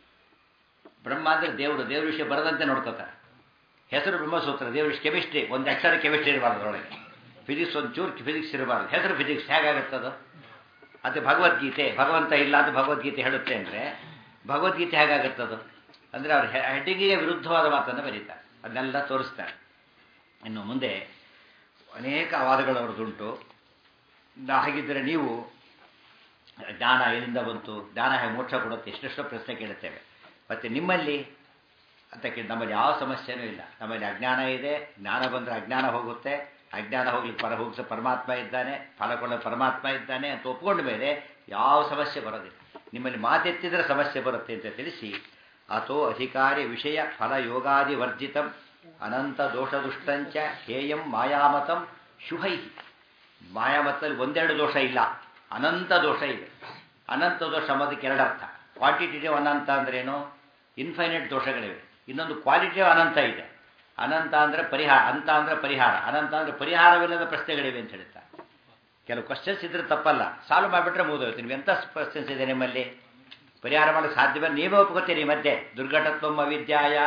ಬ್ರಹ್ಮ ಅಂದರೆ ದೇವರು ದೇವ್ರ ವಿಷಯ ಬರದಂತೆ ನೋಡ್ಕೋತಾರೆ ಹೆಸರು ಬ್ರಹ್ಮಸೂತ್ರ ದೇವ್ರ ವಿಷಯ ಕೆಮಿಸ್ಟ್ರಿ ಒಂದು ಅಕ್ಷರ ಕೆಮಿಸ್ಟ್ರಿ ಇರಬಾರ್ದು ಅದರೊಳಗೆ ಫಿಸಿಕ್ಸ್ ಒಂದು ಚೂರು ಫಿಸಿಕ್ಸ್ ಇರಬಾರ್ದು ಹೆಸರು ಫಿಸಿಕ್ಸ್ ಹೇಗಾಗುತ್ತದು ಅದು ಭಗವದ್ಗೀತೆ ಭಗವಂತ ಇಲ್ಲ ಅಂತ ಭಗವದ್ಗೀತೆ ಹೇಳುತ್ತೆ ಅಂದರೆ ಭಗವದ್ಗೀತೆ ಹೇಗಾಗುತ್ತದು ಅಂದರೆ ಅವ್ರ ಹೆಡ್ಡಿಗೆ ವಿರುದ್ಧವಾದ ಮಾತನ್ನು ಬರೀತಾರೆ ಅದನ್ನೆಲ್ಲ ತೋರಿಸ್ತಾರೆ ಇನ್ನು ಮುಂದೆ ಅನೇಕ ವಾದಗಳು ಅವ್ರದ್ದುಂಟು ನಾ- ಹಾಗಿದ್ದರೆ ನೀವು ಜ್ಞಾನ ಎಲ್ಲಿಂದ ಬಂತು ಜ್ಞಾನ ಹೇಗೆ ಮೋಕ್ಷ ಕೊಡುತ್ತೆ ಎಷ್ಟೆಷ್ಟೋ ಪ್ರಶ್ನೆ ಕೇಳುತ್ತೇವೆ ಮತ್ತು ನಿಮ್ಮಲ್ಲಿ ಅಂತ ಕೇಳಿ ನಮ್ಮಲ್ಲಿ ಯಾವ ಸಮಸ್ಯೆನೂ ಇಲ್ಲ ನಮ್ಮಲ್ಲಿ ಅಜ್ಞಾನ ಇದೆ ಜ್ಞಾನ ಬಂದರೆ ಅಜ್ಞಾನ ಹೋಗುತ್ತೆ ಅಜ್ಞಾನ ಹೋಗ್ಲಿಕ್ಕೆ ಪರ ಹೋಗಿಸ ಪರಮಾತ್ಮ ಇದ್ದಾನೆ ಫಲ ಕೊಡೋ ಪರಮಾತ್ಮ ಇದ್ದಾನೆ ಅಂತ ಒಪ್ಕೊಂಡ ಮೇಲೆ ಯಾವ ಸಮಸ್ಯೆ ಬರೋದಿಲ್ಲ ನಿಮ್ಮಲ್ಲಿ ಮಾತೆತ್ತಿದ್ರೆ ಸಮಸ್ಯೆ ಬರುತ್ತೆ ಅಂತ ತಿಳಿಸಿ ಅಥೋ ಅಧಿಕಾರಿ ವಿಷಯ ಫಲ ಯೋಗಾದಿ ವರ್ಜಿತಂ ಅನಂತ ದೋಷದುಷ್ಟಂಚ ಹೇಯಂ ಮಾಯಾಮತಂ ಶುಭೈ ಮಾಯಾಮತದಲ್ಲಿ ಒಂದೆರಡು ದೋಷ ಇಲ್ಲ ಅನಂತ ದೋಷ ಇದೆ ಅನಂತ ದೋಷ ಅನ್ನೋದಕ್ಕೆ ಎರಡು ಅರ್ಥ ಕ್ವಾಂಟಿಟೇಟಿವ್ ಅನಂತ ಅಂದ್ರೇನು ಇನ್ಫೈನೈಟ್ ದೋಷಗಳಿವೆ ಇನ್ನೊಂದು ಕ್ವಾಲಿಟೇಟಿವ್ ಅನಂತ ಇದೆ ಅನಂತ ಅಂದರೆ ಪರಿಹಾರ ಅಂತ ಅಂದರೆ ಪರಿಹಾರ ಅನಂತ ಅಂದರೆ ಪರಿಹಾರವಿಲ್ಲದ ಪ್ರಶ್ನೆಗಳಿವೆ ಅಂತ ಹೇಳ್ತಾರೆ ಕೆಲವು ಕ್ವಶನ್ಸ್ ಇದ್ರೆ ತಪ್ಪಲ್ಲ ಸಾಲ್ವ್ ಮಾಡಿಬಿಟ್ರೆ ಮುಗಿದೋಯ್ತು ನೀವು ಎಂಥ ಕ್ವಶನ್ಸ್ ಇದೆ ನಿಮ್ಮಲ್ಲಿ ಪರಿಹಾರ ಮಾಡಕ್ಕೆ ಸಾಧ್ಯವೇ ನೀವೇ ಒಪ್ಕೋತೀರಿ ಈ ಮಧ್ಯೆ ದುರ್ಘಟತ್ವಂ ಅವಿದ್ಯಾಯ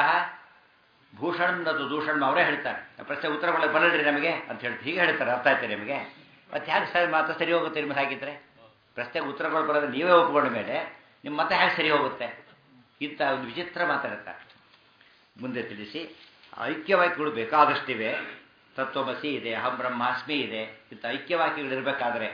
ಭೂಷಣದ್ದು ದೂಷಣ ಅವರೇ ಹೇಳ್ತಾರೆ ಆ ಪ್ರಶ್ನೆ ಉತ್ತರ ಕೊಡಕ್ಕೆ ಬರಲ್ರಿ ನಮಗೆ ಅಂತ ಹೇಳ್ತಾರೆ ಹೀಗೆ ಹೇಳ್ತಾರೆ ಅರ್ಥ ಆಯ್ತು ನಿಮಗೆ ಮತ್ತೆ ಹೇಗೆ ಸರಿ ಮಾತ್ರ ಸರಿ ಹೋಗುತ್ತೆ ನಿಮ್ಗೆ ಹಾಗಿದ್ರೆ ಪ್ರಶ್ನೆಗೆ ಉತ್ತರಗಳು ಬರೋದು ನೀವೇ ಒಪ್ಕೊಂಡ ಮೇಲೆ ನಿಮ್ಮ ಮತ್ತೆ ಹೇಗೆ ಸರಿ ಹೋಗುತ್ತೆ ಇಂಥ ಒಂದು ವಿಚಿತ್ರ ಮಾತಾಡ್ತಾರೆ ಮುಂದೆ ತಿಳಿಸಿ ಐಕ್ಯವಾಕ್ಯಗಳು ಬೇಕಾದಷ್ಟಿವೆ ತತ್ವಮಸಿ ಇದೆ ಅಹಂ ಬ್ರಹ್ಮಾಸ್ಮಿ ಇದೆ ಇಂಥ ಐಕ್ಯವಾಕ್ಯಗಳಿರಬೇಕಾದ್ರೆ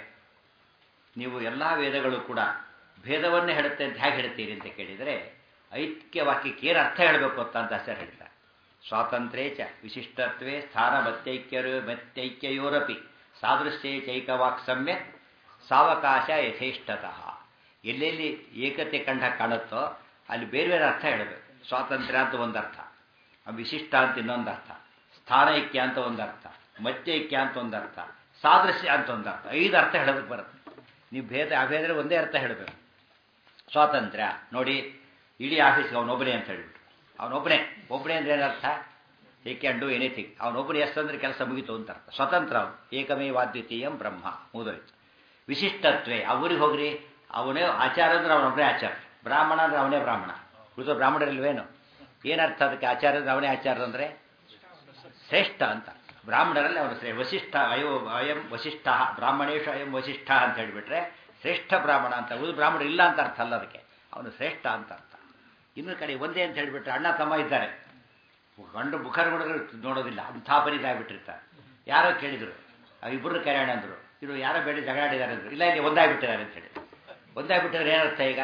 ನೀವು ಎಲ್ಲ ವೇದಗಳು ಕೂಡ ಭೇದವನ್ನೇ ಹೇಳುತ್ತೆ ಅಂತ ಹೇಗೆ ಹೇಳ್ತೀರಿ ಅಂತ ಕೇಳಿದರೆ ಐಕ್ಯವಾಕ್ಯಕ್ಕೆ ಏನು ಅರ್ಥ ಹೇಳಬೇಕು ಅಂತ ಅಂತ ಹೆಸರು ಹೇಳ್ತಾರೆ ಸ್ವಾತಂತ್ರ್ಯೇ ಚ ವಿಶಿಷ್ಟತ್ವೇ ಸ್ಥಾನ ಮತ್ತೈಕ್ಯರು ಮತ್ತೈಕ್ಯಯೋರಪಿ ಸಾದೃಶ್ಯೇ ಚೈಕವಾಕ್ ಸಮ್ಯಕ್ ಸಾವಕಾಶ ಯಥೇಷ್ಟತಃ ಎಲ್ಲೆಲ್ಲಿ ಏಕತೆ ಕಂಡ ಕಾಣುತ್ತೋ ಅಲ್ಲಿ ಬೇರೆ ಬೇರೆ ಅರ್ಥ ಹೇಳಬೇಕು ಸ್ವಾತಂತ್ರ್ಯ ಅಂತ ಒಂದು ಅರ್ಥ ವಿಶಿಷ್ಟ ಅಂತ ಇನ್ನೊಂದು ಅರ್ಥ ಸ್ಥಾನೈಕ್ಯ ಅಂತ ಒಂದು ಅರ್ಥ ಮತ್ಯೈಕ್ಯ ಅಂತ ಒಂದು ಅರ್ಥ ಸಾದೃಶ್ಯ ಅಂತ ಒಂದು ಅರ್ಥ ಐದು ಅರ್ಥ ಹೇಳೋದಕ್ಕೆ ಬರುತ್ತೆ ನೀವು ಭೇದ ಅಭೇದ್ರೆ ಒಂದೇ ಅರ್ಥ ಹೇಳಬೇಕು ಸ್ವಾತಂತ್ರ್ಯ ನೋಡಿ ಇಡೀ ಆಫೀಸ್ಗೆ ಅವನೊಬ್ಬನೇ ಅಂತ ಹೇಳಿಬಿಟ್ಟು ಅವನೊಬ್ಬನೇ ಒಬ್ಬನೇ ಅಂದ್ರೆ ಏನರ್ಥ ಹಿ ಕ್ಯಾನ್ ಡೂ ಎನಿಥಿಂಗ್ ಅವನೊಬ್ಬನೇ ಎಷ್ಟು ಅಂದ್ರೆ ಕೆಲಸ ಮುಗಿತು ಅಂತ ಅರ್ಥ ಸ್ವತಂತ್ರ ಅವನು ಏಕಮೇವಾದ್ವಿತೀಯಂ ಬ್ರಹ್ಮ ಮುಗಿದೋಯ್ತು ವಿಶಿಷ್ಟತ್ವೇ ಆ ಊರಿಗೆ ಹೋಗ್ರಿ ಅವನೇ ಆಚಾರ ಅಂದ್ರೆ ಅವನೊಬ್ಬನೇ ಆಚಾರ ಬ್ರಾಹ್ಮಣ ಅಂದ್ರೆ ಅವನೇ ಬ್ರಾಹ್ಮಣ ಉಳಿದ ಬ್ರಾಹ್ಮಣರಿಲ್ವೇನು ಏನರ್ಥ ಅದಕ್ಕೆ ಆಚಾರ ಅಂದ್ರೆ ಅವನೇ ಆಚಾರ ಅಂದರೆ ಶ್ರೇಷ್ಠ ಅಂತ ಬ್ರಾಹ್ಮಣರಲ್ಲಿ ಅವನು ಶ್ರೇ ವಸಿಷ್ಠ ಅಯೋ ಅಯಂ ವಸಿಷ್ಠ ಬ್ರಾಹ್ಮಣೇಶು ಅಯಂ ವಸಿಷ್ಠ ಅಂತ ಹೇಳಿಬಿಟ್ರೆ ಶ್ರೇಷ್ಠ ಬ್ರಾಹ್ಮಣ ಅಂತ ಉಳಿದ ಬ್ರಾಹ್ಮಣರು ಇಲ್ಲ ಅಂತ ಅರ್ಥ ಅಲ್ಲ ಅದಕ್ಕೆ ಅವನು ಶ್ರೇಷ್ಠ ಅಂತ ಅರ್ಥ ಇನ್ನೊಂದು ಕಡೆ ಒಂದೇ ಅಂತ ಹೇಳಿಬಿಟ್ರೆ ಅಣ್ಣ ತಮ್ಮ ಇದ್ದಾರೆ ಗಂಡು ಮುಖರ ನೋಡಿದ್ರೆ ನೋಡೋದಿಲ್ಲ ಅಂಥ ಪರಿದಾಗ್ಬಿಟ್ಟಿರ್ತಾರೆ ಯಾರೋ ಕೇಳಿದರು ಇಬ್ಬರು ಕರೆಯೋಣ ಅಂದರು ಇವರು ಯಾರೋ ಬೇಡ ಜಗಳಾಡಿದ್ದಾರೆ ಅಂದರು ಇಲ್ಲ ಇಲ್ಲಿ ಒಂದಾಗ್ಬಿಟ್ಟಿದ್ದಾರೆ ಅಂತ ಹೇಳಿ ಒಂದಾಗ್ಬಿಟ್ಟಿದ್ರೆ ಏನರ್ಥ ಈಗ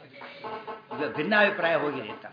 ಈಗ ಭಿನ್ನಾಭಿಪ್ರಾಯ ಹೋಗಿದೆ ಅಂತ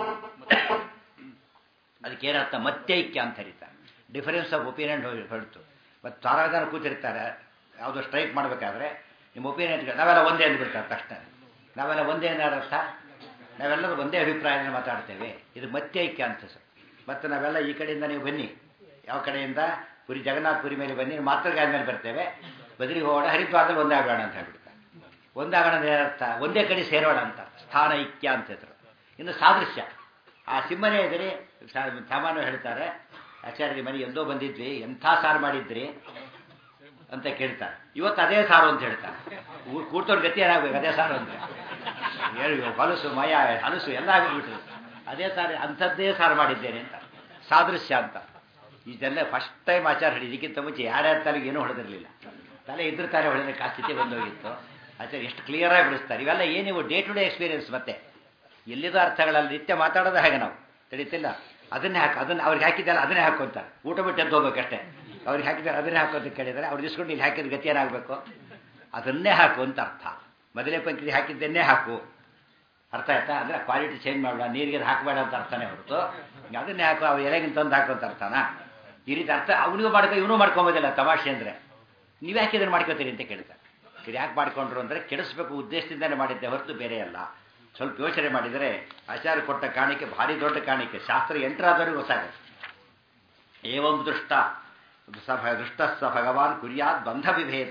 ಅದಕ್ಕೆ ಏನರ್ಥ ಮತ್ತೈಕ್ಯ ಅಂತ ಕರೀತಾರೆ ಡಿಫರೆನ್ಸ್ ಆಫ್ ಒಪಿನಿಯನ್ ಹೊರತು ಮತ್ತು ಸಾವಿರ ಜನ ಕೂತಿರ್ತಾರೆ ಯಾವುದೋ ಸ್ಟ್ರೈಕ್ ಮಾಡಬೇಕಾದ್ರೆ ನಿಮ್ಮ ಒಪಿನಿಯನ್ ನಾವೆಲ್ಲ ಒಂದೇ ಅಂದ್ಬಿಡ್ತಾರೆ ತಕ್ಷಣ ನಾವೆಲ್ಲ ಒಂದೇ ಅರ್ಥ ನಾವೆಲ್ಲರೂ ಒಂದೇ ಅಭಿಪ್ರಾಯದಿಂದ ಮಾತಾಡ್ತೇವೆ ಇದು ಮತ್ತೈಕ್ಯ ಅಂತ ಸರ್ ಮತ್ತು ನಾವೆಲ್ಲ ಈ ಕಡೆಯಿಂದ ನೀವು ಬನ್ನಿ ಯಾವ ಕಡೆಯಿಂದ ಪುರಿ ಜಗನ್ನಾಥ ಪುರಿ ಮೇಲೆ ಬನ್ನಿ ಮಾತೃಗಾದ ಮೇಲೆ ಬರ್ತೇವೆ ಬದಲಿಗೆ ಹೋಗೋಣ ಹರಿದ್ವಾರದಲ್ಲಿ ಒಂದಾಗೋಣ ಅಂತ ಹೇಳ್ಬಿಡ್ತಾರೆ ಒಂದಾಗೋಣ ಅಂದ್ರೆ ಏನರ್ಥ ಒಂದೇ ಕಡೆ ಸೇರೋಣ ಅಂತ ಸ್ಥಾನ ಐಕ್ಯ ಅಂತ ಹೆಸರು ಇನ್ನು ಸಾದೃಶ್ಯ ಆ ಸಿಂಹನೇ ಇದ್ರಿ ಸಾಮಾನ್ಯ ಹೇಳ್ತಾರೆ ಆಚಾರ್ಯ ಮನೆ ಎಂದೋ ಬಂದಿದ್ವಿ ಎಂಥ ಸಾರು ಮಾಡಿದ್ರಿ ಅಂತ ಕೇಳ್ತಾರೆ ಇವತ್ತು ಅದೇ ಸಾರು ಅಂತ ಹೇಳ್ತಾರೆ ಊರು ಕೂತವ್ರ ಗತಿ ಏನಾಗಬೇಕು ಅದೇ ಸಾರು ಅಂದ್ರೆ ಹೇಳಿ ಹೊಲಸು ಮಯ ಹಲಸು ಎಲ್ಲ ಆಗಿಬಿಟ್ರು ಅದೇ ಸಾರು ಅಂಥದ್ದೇ ಸಾರು ಮಾಡಿದ್ದೇನೆ ಅಂತ ಸಾದೃಶ್ಯ ಅಂತ ಇದೆಲ್ಲ ಫಸ್ಟ್ ಟೈಮ್ ಆಚಾರ ಹಿಡಿ ಇದಕ್ಕಿಂತ ಮುಂಚೆ ಯಾರ್ಯಾರ ತಲೆಗೆ ಏನೂ ಹೊಡೆದಿರಲಿಲ್ಲ ತಲೆ ಇದ್ರ ತಾನೇ ಹೊಡೆದಕ್ಕೆ ಆ ಸ್ಥಿತಿ ಬಂದೋಗಿತ್ತು ಆಚಾರ್ಯ ಎಷ್ಟು ಕ್ಲಿಯರಾಗಿ ಬಿಡಿಸ್ತಾರೆ ಇವೆಲ್ಲ ಏನಿವು ಡೇ ಟು ಡೇ ಎಕ್ಸ್ಪೀರಿಯನ್ಸ್ ಮತ್ತೆ ಎಲ್ಲಿದ ಅರ್ಥಗಳಲ್ಲಿ ನಿತ್ಯ ಮಾತಾಡೋದು ಹಾಗೆ ನಾವು ತಿಳಿತಿಲ್ಲ ಅದನ್ನೇ ಹಾಕಿ ಅದನ್ನ ಅವ್ರಿಗೆ ಹಾಕಿದ್ದಾರೆ ಅದನ್ನೇ ಹಾಕೊಂತಾರೆ ಊಟ ಬಿಟ್ಟು ಎದ್ದು ಹೋಗ್ಬೇಕಷ್ಟೇ ಅವ್ರಿಗೆ ಹಾಕಿದ್ದಾರೆ ಅದನ್ನೇ ಹಾಕು ಅಂತ ಕೇಳಿದರೆ ಅವ್ರು ಇಸ್ಕೊಂಡು ಇಲ್ಲಿ ಹಾಕಿದ ಗತಿ ಏನಾಗಬೇಕು ಅದನ್ನೇ ಹಾಕು ಅಂತ ಅರ್ಥ ಮೊದಲೇ ಪಂಕ್ತಿ ಹಾಕಿದ್ದನ್ನೇ ಹಾಕು ಅರ್ಥ ಆಯ್ತಾ ಅಂದರೆ ಕ್ವಾಲಿಟಿ ಚೇಂಜ್ ಮಾಡಬೇಡ ನೀರಿಗೆ ಹಾಕಬೇಡ ಅಂತ ಅರ್ಥನೇ ಹೊರತು ಅದನ್ನೇ ಹಾಕು ಅವ್ರು ಎಲೆಗಿನ ತಂದು ಹಾಕು ಅಂತ ಅರ್ಥನಾ ಈ ರೀತಿ ಅರ್ಥ ಅವನಿಗೂ ಮಾಡ್ಕೊ ಇವನು ಮಾಡ್ಕೊಂಬೋದಿಲ್ಲ ತಮಾಷೆ ಅಂದರೆ ನೀವು ಯಾಕೆ ಇದನ್ನು ಮಾಡ್ಕೋತೀರಿ ಅಂತ ಕೇಳ್ತಾರೆ ಇದು ಯಾಕೆ ಮಾಡ್ಕೊಂಡ್ರು ಅಂದರೆ ಕೆಡಿಸ್ಬೇಕು ಉದ್ದೇಶದಿಂದಲೇ ಮಾಡಿದ್ದೆ ಹೊರತು ಬೇರೆ ಅಲ್ಲ ಸ್ವಲ್ಪ ಯೋಚನೆ ಮಾಡಿದರೆ ಆಚಾರ ಕೊಟ್ಟ ಕಾಣಿಕೆ ಭಾರಿ ದೊಡ್ಡ ಕಾಣಿಕೆ ಶಾಸ್ತ್ರ ಎಂಟರಾದವರಿಗೂ ಗೊತ್ತಾಗುತ್ತೆ ಏವಂ ದೃಷ್ಟ ಸ ದೃಷ್ಟ ಸ ಭಗವಾನ್ ಕುರ್ಯಾತ್ ಬಂಧ ವಿಭೇದನ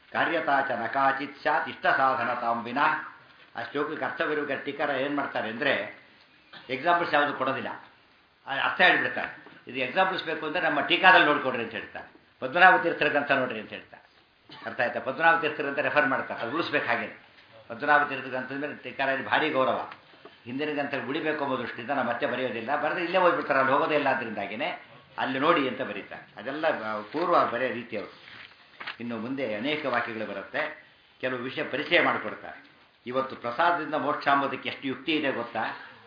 ಕಾರ್ಯತಾ ಚ ನಕಾಚಿತ್ ಸ್ಯಾತ್ ಇಷ್ಟ ಸಾಧನತಾಂ ವಿನ ಆ ಶ್ಲೋಕಕ್ಕೆ ಅರ್ಥವಿರುವ ಟೀಕಾರ ಏನು ಮಾಡ್ತಾರೆ ಅಂದರೆ ಎಕ್ಸಾಂಪಲ್ಸ್ ಯಾವುದು ಕೊಡೋದಿಲ್ಲ ಆ ಅರ್ಥ ಹೇಳ್ಬಿಡ್ತಾರೆ ಇದು ಎಕ್ಸಾಂಪಲ್ಸ್ ಬೇಕು ಅಂದರೆ ನಮ್ಮ ಟೀಕಾದಲ್ಲಿ ನೋಡ್ಕೊಡ್ರಿ ಅಂತ ಹೇಳ್ತಾರೆ ಪದ್ಮನಾಭ ತೀರ್ಥರ ಗ್ರಂಥ ನೋಡ್ರಿ ಅಂತ ಹೇಳ್ತಾರೆ ಅರ್ಥ ಆಯ್ತಾ ಪದ್ಮನಾಭ ತೀರ್ಥರ ಅಂತ ರೆಫರ್ ಮಾಡ್ತಾರೆ ಅದು ಉಳಿಸ್ಬೇಕು ಹಾಗೆ ಪದ್ಮನಾಭ ತೀರ್ಥರ ಗ್ರಂಥದ ಮೇಲೆ ಟೀಕಾರಲ್ಲಿ ಭಾರಿ ಗೌರವ ಹಿಂದಿನ ಗ್ರಂಥ ಉಳಿಬೇಕು ಅನ್ನೋ ದೃಷ್ಟಿಯಿಂದ ನಾವು ಮತ್ತೆ ಬರೆಯೋದಿಲ್ಲ ಬರೆದ್ರೆ ಇಲ್ಲೇ ಹೋಗ್ಬಿಡ್ತಾರೆ ಅಲ್ಲಿ ಹೋಗೋದೇ ಇಲ್ಲ ಅದರಿಂದಾಗಿನೇ ಅಲ್ಲಿ ನೋಡಿ ಅಂತ ಬರೀತಾರೆ ಅದೆಲ್ಲ ಆ, ಪೂರ್ವ ಬರೆಯೋ ರೀತಿಯವರು ಇನ್ನು ಮುಂದೆ ಅನೇಕ ವಾಕ್ಯಗಳು ಬರುತ್ತೆ ಕೆಲವು ವಿಷಯ ಪರಿಚಯ ಮಾಡಿಕೊಡ್ತಾರೆ ಇವತ್ತು ಪ್ರಸಾದದಿಂದ ಮೋಕ್ಷ ಅಂಬೋದಕ್ಕೆ ಎಷ್ಟು ಯುಕ್ತಿ ಇದೆ ಗೊತ್ತಾ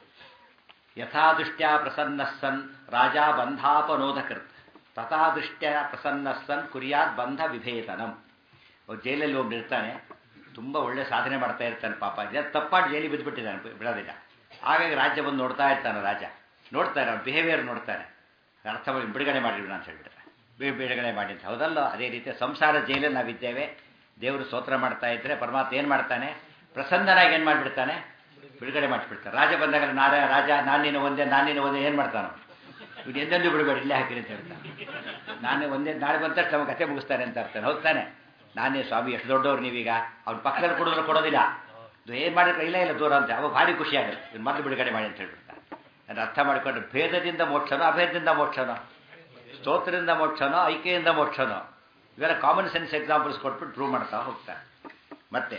ಯಥಾದೃಷ್ಟ್ಯ ಪ್ರಸನ್ನ ಸನ್ ರಾಜ ಬಂಧಾಪನೋದಕೃತ್ ತಥಾದೃಷ್ಟ್ಯ ಪ್ರಸನ್ನ ಸನ್ ಕುರಿಯಾತ್ ಬಂಧ ವಿಭೇದನಂ ಅವ್ರು ಜೈಲಲ್ಲಿ ಒಬ್ಬನು ಇರ್ತಾನೆ ತುಂಬ ಒಳ್ಳೆ ಸಾಧನೆ ಮಾಡ್ತಾ ಇರ್ತಾನೆ ಪಾಪ ಇದೇ ತಪ್ಪಾಗಿ ಜೈಲಿಗೆ ಬಿದ್ದುಬಿಟ್ಟಿದ್ದಾನೆ ಬಿಡೋದಿಲ್ಲ ಹಾಗಾಗಿ ರಾಜ್ಯ ಬಂದು ನೋಡ್ತಾ ಇರ್ತಾನೆ ರಾಜ ನೋಡ್ತಾರೆ ಅವ್ನ ಬಿಹೇವಿಯರ್ ನೋಡ್ತಾನೆ ಅರ್ಥ ಮಾಡಿ ಬಿಡುಗಡೆ ಮಾಡಿಬಿಡ ಅಂತ ಹೇಳ್ಬಿಟ್ರೆ ಬಿ- ಬಿಡುಗಡೆ ಮಾಡಿ ಅಂತ ಹೌದಲ್ಲ ಅದೇ ರೀತಿ ಸಂಸಾರ ಜೈಲಲ್ಲಿ ನಾವಿದ್ದೇವೆ ದೇವರು ಸ್ತೋತ್ರ ಮಾಡ್ತಾ ಇದ್ರೆ ಪರಮಾತ್ಮ ಏನು ಮಾಡ್ತಾನೆ ಪ್ರಸನ್ನನಾಗಿ ಏನು ಮಾಡಿಬಿಡ್ತಾನೆ ಬಿಡುಗಡೆ ಮಾಡಿಬಿಡ್ತಾರೆ ರಾಜ ಬಂದಾಗ ನಾರ ರಾಜ ನಾನಿನ ಒಂದೇ ನಾನಿನ ಒಂದೇ ಏನು ಮಾಡ್ತಾನೋ ಇವ್ನು ಎಂದೆಂದೂ ಬಿಡಬೇಡಿ ಇಲ್ಲೇ ಹಾಕಿರಿ ಅಂತ ಹೇಳ್ತಾನೆ ನಾನೇ ಒಂದೇ ನಾಳೆ ಬಂದ ತಕ್ಷಣ ನಮ್ಮ ಕತೆ ಮುಗಿಸ್ತಾನೆ ಅಂತ ಅರ್ತಾನೆ ಹೋಗ್ತಾನೆ ನಾನೇ ಸ್ವಾಮಿ ಎಷ್ಟು ದೊಡ್ಡವ್ರು ನೀವೀಗ ಅವ್ನ ಪಕ್ಕದಲ್ಲಿ ಕೊಡೋದ್ರು ಕೊಡೋದಿಲ್ಲ ಇದು ಏನು ಮಾಡಿದ್ರೆ ಇಲ್ಲ ಇಲ್ಲ ದೂರ ಅಂತ ಅವಾಗ ಭಾರಿ ಖುಷಿ ಆಗುತ್ತೆ ಇವ್ನು ಮೊದಲು ಬಿಡುಗಡೆ ಮಾಡಿ ಅಂತ ಹೇಳ್ಬಿಡ್ತಾನೆ ಅದು ಅರ್ಥ ಮಾಡಿಕೊಂಡ್ರೆ ಭೇದದಿಂದ ಮೋಕ್ಷನೋ ಅಭೇದದಿಂದ ಮೋಕ್ಷನೋ ಸ್ತೋತ್ರದಿಂದ ಮೋಕ್ಷನೋ ಐಕ್ಯದಿಂದ ಮೋಕ್ಷನೋ ಇವೆಲ್ಲ ಕಾಮನ್ ಸೆನ್ಸ್ ಎಕ್ಸಾಂಪಲ್ಸ್ ಕೊಟ್ಬಿಟ್ಟು ಪ್ರೂವ್ ಮಾಡ್ತಾ ಹೋಗ್ತಾರೆ ಮತ್ತೆ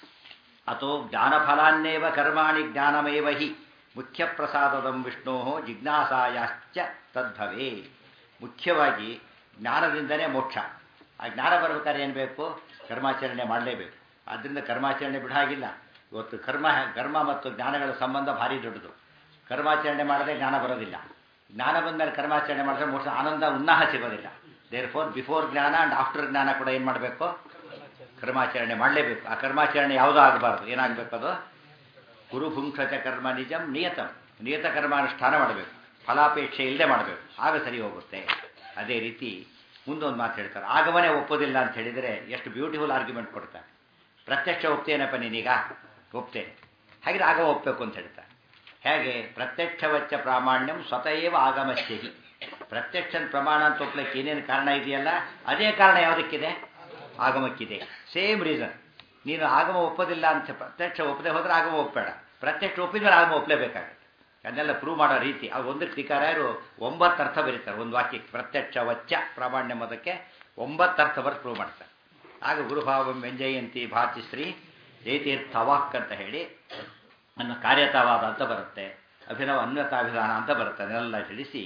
ಅಥೋ ಜ್ಞಾನಫಲಾನ್ನೇವ ಕರ್ಮಾಣಿ ಜ್ಞಾನಮೇವ ಹಿ ಮುಖ್ಯ ಪ್ರಸಾದದಂ ವಿಷ್ಣೋ ಜಿಜ್ಞಾಸಾಯಾಶ್ಚ ತದ್ಭವೇ ಮುಖ್ಯವಾಗಿ ಜ್ಞಾನದಿಂದನೇ ಮೋಕ್ಷ ಆ ಜ್ಞಾನ ಬರ್ಬೇಕಾದ್ರೆ ಏನು ಬೇಕು ಕರ್ಮಾಚರಣೆ ಮಾಡಲೇಬೇಕು ಆದ್ದರಿಂದ ಕರ್ಮಾಚರಣೆ ಬಿಡಾಗಿಲ್ಲ ಇವತ್ತು ಕರ್ಮ ಕರ್ಮ ಮತ್ತು ಜ್ಞಾನಗಳ ಸಂಬಂಧ ಭಾರಿ ದೊಡ್ಡದು ಕರ್ಮಾಚರಣೆ ಮಾಡದೆ ಜ್ಞಾನ ಬರೋದಿಲ್ಲ ಜ್ಞಾನ ಬಂದಮೇಲೆ ಕರ್ಮಾಚರಣೆ ಮಾಡಿದ್ರೆ ಮೋಕ್ಷ ಆನಂದ ಉನ್ನಾಹ ಸಿಗೋದಿಲ್ಲ ದೇರ್ ಫೋರ್ ಬಿಫೋರ್ ಜ್ಞಾನ ಆ್ಯಂಡ್ ಆಫ್ಟರ್ ಜ್ಞಾನ ಕೂಡ ಏನು ಮಾಡಬೇಕು ಕರ್ಮಾಚರಣೆ ಮಾಡಲೇಬೇಕು ಆ ಕರ್ಮಾಚರಣೆ ಯಾವುದೂ ಆಗಬಾರ್ದು ಏನಾಗಬೇಕು ಅದು ಗುರುಭುಂಕ್ಷಚ ಕರ್ಮ ನಿಜಂ ನಿಯತಂ ನಿಯತ ಕರ್ಮಾನುಷ್ಠಾನ ಮಾಡಬೇಕು ಫಲಾಪೇಕ್ಷೆ ಇಲ್ಲದೆ ಮಾಡಬೇಕು ಆಗ ಸರಿ ಹೋಗುತ್ತೆ ಅದೇ ರೀತಿ ಮುಂದೊಂದು ಮಾತು ಹೇಳ್ತಾರೆ ಆಗಮನೆ ಒಪ್ಪೋದಿಲ್ಲ ಅಂತ ಹೇಳಿದರೆ ಎಷ್ಟು ಬ್ಯೂಟಿಫುಲ್ ಆರ್ಗ್ಯುಮೆಂಟ್ ಕೊಡ್ತಾರೆ ಪ್ರತ್ಯಕ್ಷ ಒಪ್ತೇನಪ್ಪ ನೀನೀಗ ಒಪ್ತೇನೆ ಹಾಗೆ ಆಗ ಒಪ್ಪಬೇಕು ಅಂತ ಹೇಳ್ತಾರೆ ಹೇಗೆ ಪ್ರತ್ಯಕ್ಷವಚ್ಚ ಪ್ರಾಮಾಣ್ಯಂ ಸ್ವತಃವ ಆಗಮಸ್ಯಹಿ ಪ್ರತ್ಯಕ್ಷ ಪ್ರಮಾಣ ಅಂತ ಒಪ್ಲಿಕ್ಕೆ ಏನೇನು ಕಾರಣ ಇದೆಯಲ್ಲ ಅದೇ ಕಾರಣ ಯಾವುದಕ್ಕಿದೆ ಆಗಮಕ್ಕಿದೆ ಸೇಮ್ ರೀಸನ್ ನೀನು ಆಗಮ ಒಪ್ಪೋದಿಲ್ಲ ಅಂತ ಪ್ರತ್ಯಕ್ಷ ಒಪ್ಪದೆ ಹೋದ್ರೆ ಆಗಮ ಒಪ್ಪಬೇಡ ಪ್ರತ್ಯಕ್ಷ ಒಪ್ಪಿದ್ರೆ ಆಗಮ ಒಪ್ಪಲೇಬೇಕಾಗುತ್ತೆ ಅದನ್ನೆಲ್ಲ ಪ್ರೂವ್ ಮಾಡೋ ರೀತಿ ಅದು ಒಂದು ಟೀಕಾರಾಯರು ಒಂಬತ್ತು ಅರ್ಥ ಬರೀತಾರೆ ಒಂದು ವಾಕ್ಯಕ್ಕೆ ಪ್ರತ್ಯಕ್ಷ ವಚ್ಚ ಪ್ರಾಮಾಣ್ಯ ಮತಕ್ಕೆ ಒಂಬತ್ತು ಅರ್ಥ ಬರೆದು ಪ್ರೂವ್ ಮಾಡ್ತಾರೆ ಆಗ ಗುರುಭಾವಂ ವ್ಯಂಜಯಂತಿ ಭಾತಿಶ್ರೀ ಜಯತೀರ್ಥ ವಾಕ್ ಅಂತ ಹೇಳಿ ನನ್ನ ಕಾರ್ಯತವಾದ ಅಂತ ಬರುತ್ತೆ ಅಭಿನವ ಅನ್ವತಾಭಿಧಾನ ಅಂತ ಬರುತ್ತೆ ಅದನ್ನೆಲ್ಲ ತಿಳಿಸಿ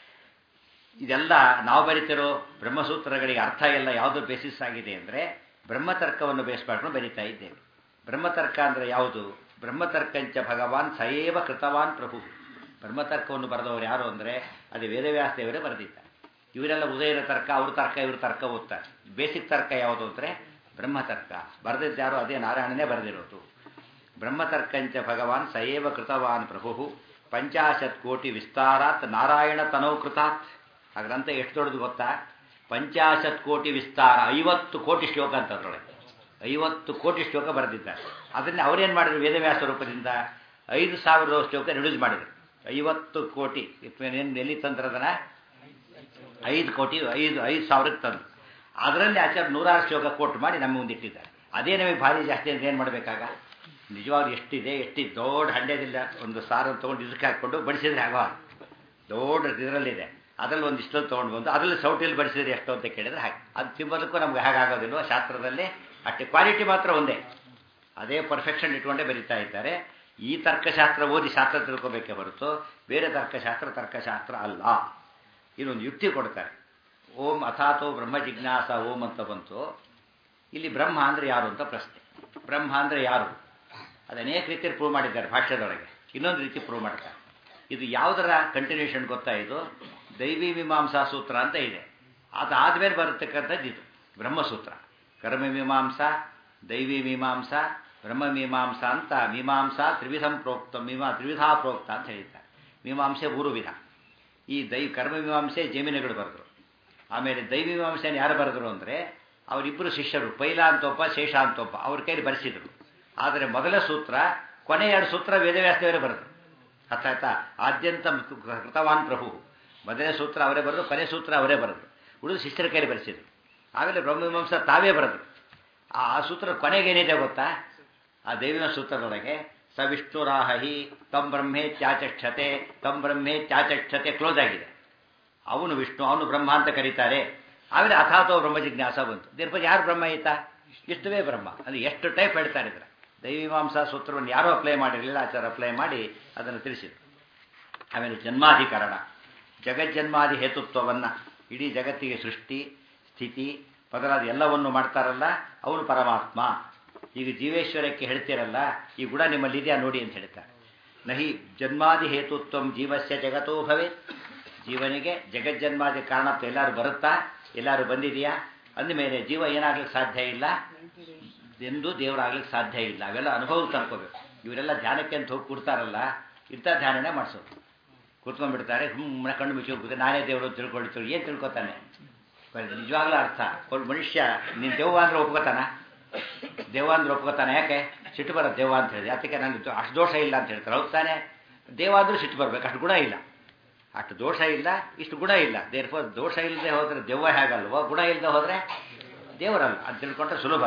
ಇದೆಲ್ಲ ನಾವು ಬರಿತಿರೋ ಬ್ರಹ್ಮಸೂತ್ರಗಳಿಗೆ ಅರ್ಥ ಎಲ್ಲ ಯಾವುದು ಬೇಸಿಸ್ ಆಗಿದೆ ಅಂದರೆ ಬ್ರಹ್ಮತರ್ಕವನ್ನು ಬೇಸ್ ಮಾಡ್ಕೊಂಡು ಬರಿತಾ ಇದ್ದೇವೆ ಬ್ರಹ್ಮತರ್ಕ ಅಂದರೆ ಯಾವುದು ಬ್ರಹ್ಮತರ್ಕಂಚ ಭಗವಾನ್ ಸಯೇವ ಕೃತವಾನ್ ಪ್ರಭು ಬ್ರಹ್ಮತರ್ಕವನ್ನು ಬರೆದವರು ಯಾರು ಅಂದರೆ ಅದು ವೇದವ್ಯಾಸ ದೇವರೇ ಬರೆದಿದ್ದಾರೆ ಇವರೆಲ್ಲ ಉದಯನ ತರ್ಕ ಅವ್ರ ತರ್ಕ ಇವ್ರ ತರ್ಕ ಓದ್ತಾರೆ ಬೇಸಿಕ್ ತರ್ಕ ಯಾವುದು ಅಂದರೆ ಬ್ರಹ್ಮತರ್ಕ ಬರೆದಿದ್ದಾರೋ ಅದೇ ನಾರಾಯಣನೇ ಬರೆದಿರೋದು ಬ್ರಹ್ಮತರ್ಕಂಚ ಭಗವಾನ್ ಸಯೇವ ಕೃತವಾನ್ ಪ್ರಭು ಪಂಚಾಶತ್ ಕೋಟಿ ವಿಸ್ತಾರಾತ್ ನಾರಾಯಣ ತನೌ ಕೃತಾತ್ ಆ ಗ್ರಂಥ ಎಷ್ಟು ದೊಡ್ಡದು ಗೊತ್ತಾ ಪಂಚಾಶತ್ ಕೋಟಿ ವಿಸ್ತಾರ ಐವತ್ತು ಕೋಟಿ ಶ್ಲೋಕ ಅಂತ ಅದರೊಳಗೆ ಐವತ್ತು ಕೋಟಿ ಶ್ಲೋಕ ಬರೆದಿದ್ದಾರೆ ಅದನ್ನು ಅವರೇನು ಮಾಡಿದ್ರು ವೇದವ್ಯಾಸ ರೂಪದಿಂದ ಐದು ಸಾವಿರದ ಶ್ಲೋಕ ರಿಡ್ಯೂಸ್ ಮಾಡಿದರು ಐವತ್ತು ಕೋಟಿ ಏನು ಎಲ್ಲಿ ತಂದ್ರದನ್ನ ಐದು ಕೋಟಿ ಐದು ಐದು ಸಾವಿರಕ್ಕೆ ತಂದು ಅದರಲ್ಲಿ ಆಚಾರ್ಯ ನೂರಾರು ಶ್ಲೋಕ ಕೋಟ್ ಮಾಡಿ ನಮ್ಮ ಮುಂದೆ ಇಟ್ಟಿದ್ದಾರೆ ಅದೇ ನಮಗೆ ಭಾರಿ ಜಾಸ್ತಿ ಅಂತ ಏನು ಮಾಡಬೇಕಾಗ ನಿಜವಾಗ್ಲೂ ಎಷ್ಟಿದೆ ಎಷ್ಟಿ ದೊಡ್ಡ ಹಂಡ್ಯದಿಲ್ಲ ಒಂದು ಸಾರನ್ನು ತೊಗೊಂಡು ಇದಕ್ಕೆ ಹಾಕ್ಕೊಂಡು ಬಡಿಸಿದ್ರೆ ಆಗೋ ದೊಡ್ಡ ಇದರಲ್ಲಿದೆ ಅದರಲ್ಲಿ ಒಂದು ಇಷ್ಟೊಂದು ತೊಗೊಂಡು ಬಂದು ಅದರಲ್ಲಿ ಸೌಟಿಯಲ್ಲಿ ಬಡಿಸಿದ್ರೆ ಎಷ್ಟು ಅಂತ ಕೇಳಿದ್ರೆ ಹಾಗೆ ಅದು ತಿಂಬೋದಕ್ಕೂ ನಮ್ಗೆ ಹಾಗಾಗೋದಿಲ್ವ ಶಾಸ್ತ್ರದಲ್ಲಿ ಅಷ್ಟೇ ಕ್ವಾಲಿಟಿ ಮಾತ್ರ ಒಂದೇ ಅದೇ ಪರ್ಫೆಕ್ಷನ್ ಇಟ್ಕೊಂಡೇ ಬರೀತಾ ಇದ್ದಾರೆ ಈ ತರ್ಕಶಾಸ್ತ್ರ ಓದಿ ಶಾಸ್ತ್ರ ತಿಳ್ಕೊಬೇಕೇ ಹೊರತು ಬೇರೆ ತರ್ಕಶಾಸ್ತ್ರ ತರ್ಕಶಾಸ್ತ್ರ ಅಲ್ಲ ಇನ್ನೊಂದು ಯುಕ್ತಿ ಕೊಡ್ತಾರೆ ಓಂ ಅಥಾತೋ ಬ್ರಹ್ಮ ಜಿಜ್ಞಾಸ ಓಂ ಅಂತ ಬಂತು ಇಲ್ಲಿ ಬ್ರಹ್ಮ ಅಂದರೆ ಯಾರು ಅಂತ ಪ್ರಶ್ನೆ ಬ್ರಹ್ಮ ಅಂದರೆ ಯಾರು ಅದು ಅನೇಕ ರೀತಿಯಲ್ಲಿ ಪ್ರೂವ್ ಮಾಡಿದ್ದಾರೆ ಭಾಷ್ಯದೊಳಗೆ ಇನ್ನೊಂದು ರೀತಿ ಪ್ರೂವ್ ಮಾಡ್ತಾರೆ ಇದು ಯಾವುದರ ಕಂಟಿನ್ಯೂಷನ್ ಗೊತ್ತಾ ಇದು ದೈವಿ ಮೀಮಾಂಸಾ ಸೂತ್ರ ಅಂತ ಇದೆ ಅದಾದ್ಮೇಲೆ ಬರತಕ್ಕಂಥದ್ದು ಇದು ಬ್ರಹ್ಮಸೂತ್ರ ಕರ್ಮ ಮೀಮಾಂಸಾ ದೈವಿ ಮೀಮಾಂಸಾ ಬ್ರಹ್ಮ ಮೀಮಾಂಸಾ ಅಂತ ಮೀಮಾಂಸಾ ತ್ರಿವಿಧಂ ಪ್ರೋಕ್ತ ಮೀಮಾ ತ್ರಿವಿಧಾ ಪ್ರೋಕ್ತ ಅಂತ ಹೇಳಿದ್ದಾರೆ ಮೀಮಾಂಸೆ ಮೂರು ವಿಧ ಈ ದೈ ಕರ್ಮ ಮೀಮಾಂಸೆ ಜಮೀನುಗಳು ಬರೆದರು ಆಮೇಲೆ ದೈವಿ ಮೀಮಾಂಸೆಯನ್ನು ಯಾರು ಬರೆದರು ಅಂದರೆ ಅವರಿಬ್ಬರು ಶಿಷ್ಯರು ಪೈಲ ಅಂತೊಬ್ಬ ಶೇಷ ಅಂತೊಬ್ಬ ಅವ್ರ ಕೈಲಿ ಬರೆಸಿದರು ಆದರೆ ಮೊದಲ ಸೂತ್ರ ಕೊನೆ ಎರಡು ಸೂತ್ರ ವೇದವ್ಯಾಸದೇವರೇ ಬರೆದರು ಅರ್ಥ ಆಯ್ತಾ ಆದ್ಯಂತ ಕೃತವಾನ್ ಪ್ರಭು ಮೊದಲನೇ ಸೂತ್ರ ಅವರೇ ಬರೆದು ಕೊನೆ ಸೂತ್ರ ಅವರೇ ಬರೆದರು ಉಳಿದು ಶಿಷ್ಯರ ಕೈಲಿ ಬರೆಸಿದರು ಆಮೇಲೆ ಬ್ರಹ್ಮಮೀಮಾಂಸ ತಾವೇ ಬರೆದರು ಆ ಸೂತ್ರ ಕೊನೆಗೇನಿದೆ ಗೊತ್ತಾ ಆ ದೇವಿನ ಸೂತ್ರದೊಳಗೆ ಸ ವಿಷ್ಣುರಾಹಿ ತಂ ಬ್ರಹ್ಮೇ ತ್ಯಾಚಕ್ಷತೆ ತಂ ಬ್ರಹ್ಮೇ ತ್ಯಾಚಕ್ಷತೆ ಕ್ಲೋಸ್ ಆಗಿದೆ ಅವನು ವಿಷ್ಣು ಅವನು ಬ್ರಹ್ಮ ಅಂತ ಕರೀತಾರೆ ಆಮೇಲೆ ಅಥಾತೋ ಬ್ರಹ್ಮ ಜಿಜ್ಞಾಸ ಬಂತು ದೇರ್ಪದ ಯಾರು ಬ್ರಹ್ಮ ಈತ ಇಷ್ಟುವೇ ಬ್ರಹ್ಮ ಅದು ಎಷ್ಟು ಟೈಪ್ ಹೇಳ್ತಾರೆ ಇದ್ರೆ ದೈವೀಮಾಂಸಾ ಸೂತ್ರವನ್ನು ಯಾರೂ ಅಪ್ಲೈ ಮಾಡಿರಲಿಲ್ಲ ಆಚಾರ ಅಪ್ಲೈ ಮಾಡಿ ಅದನ್ನು ತಿಳಿಸಿದರು ಆಮೇಲೆ ಜನ್ಮಾಧಿಕರಣ ಜಗಜ್ಜನ್ಮಾದಿ ಹೇತುತ್ವವನ್ನು ಇಡೀ ಜಗತ್ತಿಗೆ ಸೃಷ್ಟಿ ಸ್ಥಿತಿ ಮೊದಲಾದ ಎಲ್ಲವನ್ನು ಮಾಡ್ತಾರಲ್ಲ ಅವನು ಪರಮಾತ್ಮ ಈಗ ಜೀವೇಶ್ವರಕ್ಕೆ ಹೇಳ್ತೀರಲ್ಲ ಈ ಗುಣ ನಿಮ್ಮಲ್ಲಿ ಇದೆಯಾ ನೋಡಿ ಅಂತ ಹೇಳ್ತಾರೆ ನಹಿ ಜನ್ಮಾದಿ ಹೇತುತ್ವ ಜೀವಸ್ಯ ಜಗತ್ತೋ ಭವೇತ್ ಜೀವನಿಗೆ ಜಗಜ್ಜನ್ಮಾದಿ ಕಾರಣತ್ವ ಎಲ್ಲರೂ ಬರುತ್ತಾ ಎಲ್ಲರೂ ಬಂದಿದೆಯಾ ಅಂದಮೇಲೆ ಜೀವ ಏನಾಗ್ಲಿಕ್ಕೆ ಸಾಧ್ಯ ಇಲ್ಲ ಎಂದು ದೇವರಾಗ್ಲಿಕ್ಕೆ ಸಾಧ್ಯ ಇಲ್ಲ ಅವೆಲ್ಲ ಅನುಭವಕ್ಕೆ ತಂದ್ಕೋಬೇಕು ಇವರೆಲ್ಲ ಧ್ಯಾನಕ್ಕೆ ಅಂತ ಹೋಗಿ ಕೂಡ್ತಾರಲ್ಲ ಇಂಥ ಧ್ಯಾನನೇ ಮಾಡಿಸೋದು ಕೂತ್ಕೊಂಡ್ಬಿಡ್ತಾರೆ ಸುಮ್ಮನೆ ಕಣ್ಣು ಮುಚ್ಚಿ ಹೋಗ್ಬಿಟ್ಟು ನಾನೇ ದೇವರು ತಿಳ್ಕೊಳ್ತೀವಿ ಏನು ತಿಳ್ಕೊತಾನೆ ನಿಜವಾಗ್ಲೂ ಅರ್ಥ ಒಬ್ಬ ಮನುಷ್ಯ ನೀನು ದೆವ್ವ ಅಂದ್ರೆ ಒಪ್ಕೋತಾನ ದೇವ ಅಂದ್ರೆ ಒಪ್ಕೋತಾನೆ ಯಾಕೆ ಸಿಟ್ಟು ಬರೋದು ದೇವ ಅಂತ ಹೇಳಿದೆ ಅದಕ್ಕೆ ನನಗೆ ಅಷ್ಟು ದೋಷ ಇಲ್ಲ ಅಂತ ಹೇಳ್ತಾರೆ ಹೌದು ತಾನೆ ದೇವ ಅಂದ್ರೂ ಸಿಟ್ಟು ಬರಬೇಕು ಅಷ್ಟು ಗುಣ ಇಲ್ಲ ಅಷ್ಟು ದೋಷ ಇಲ್ಲ ಇಷ್ಟು ಗುಣ ಇಲ್ಲ ದೇರ್ಫೋರ್ ದೋಷ ಇಲ್ಲದೆ ಹೋದರೆ ದೆವ್ವ ಹೇಗಲ್ವೋ ಗುಣ ಇಲ್ಲದೆ ಹೋದರೆ ದೇವರಲ್ಲ ಅದು ತಿಳ್ಕೊಂಡ್ರೆ ಸುಲಭ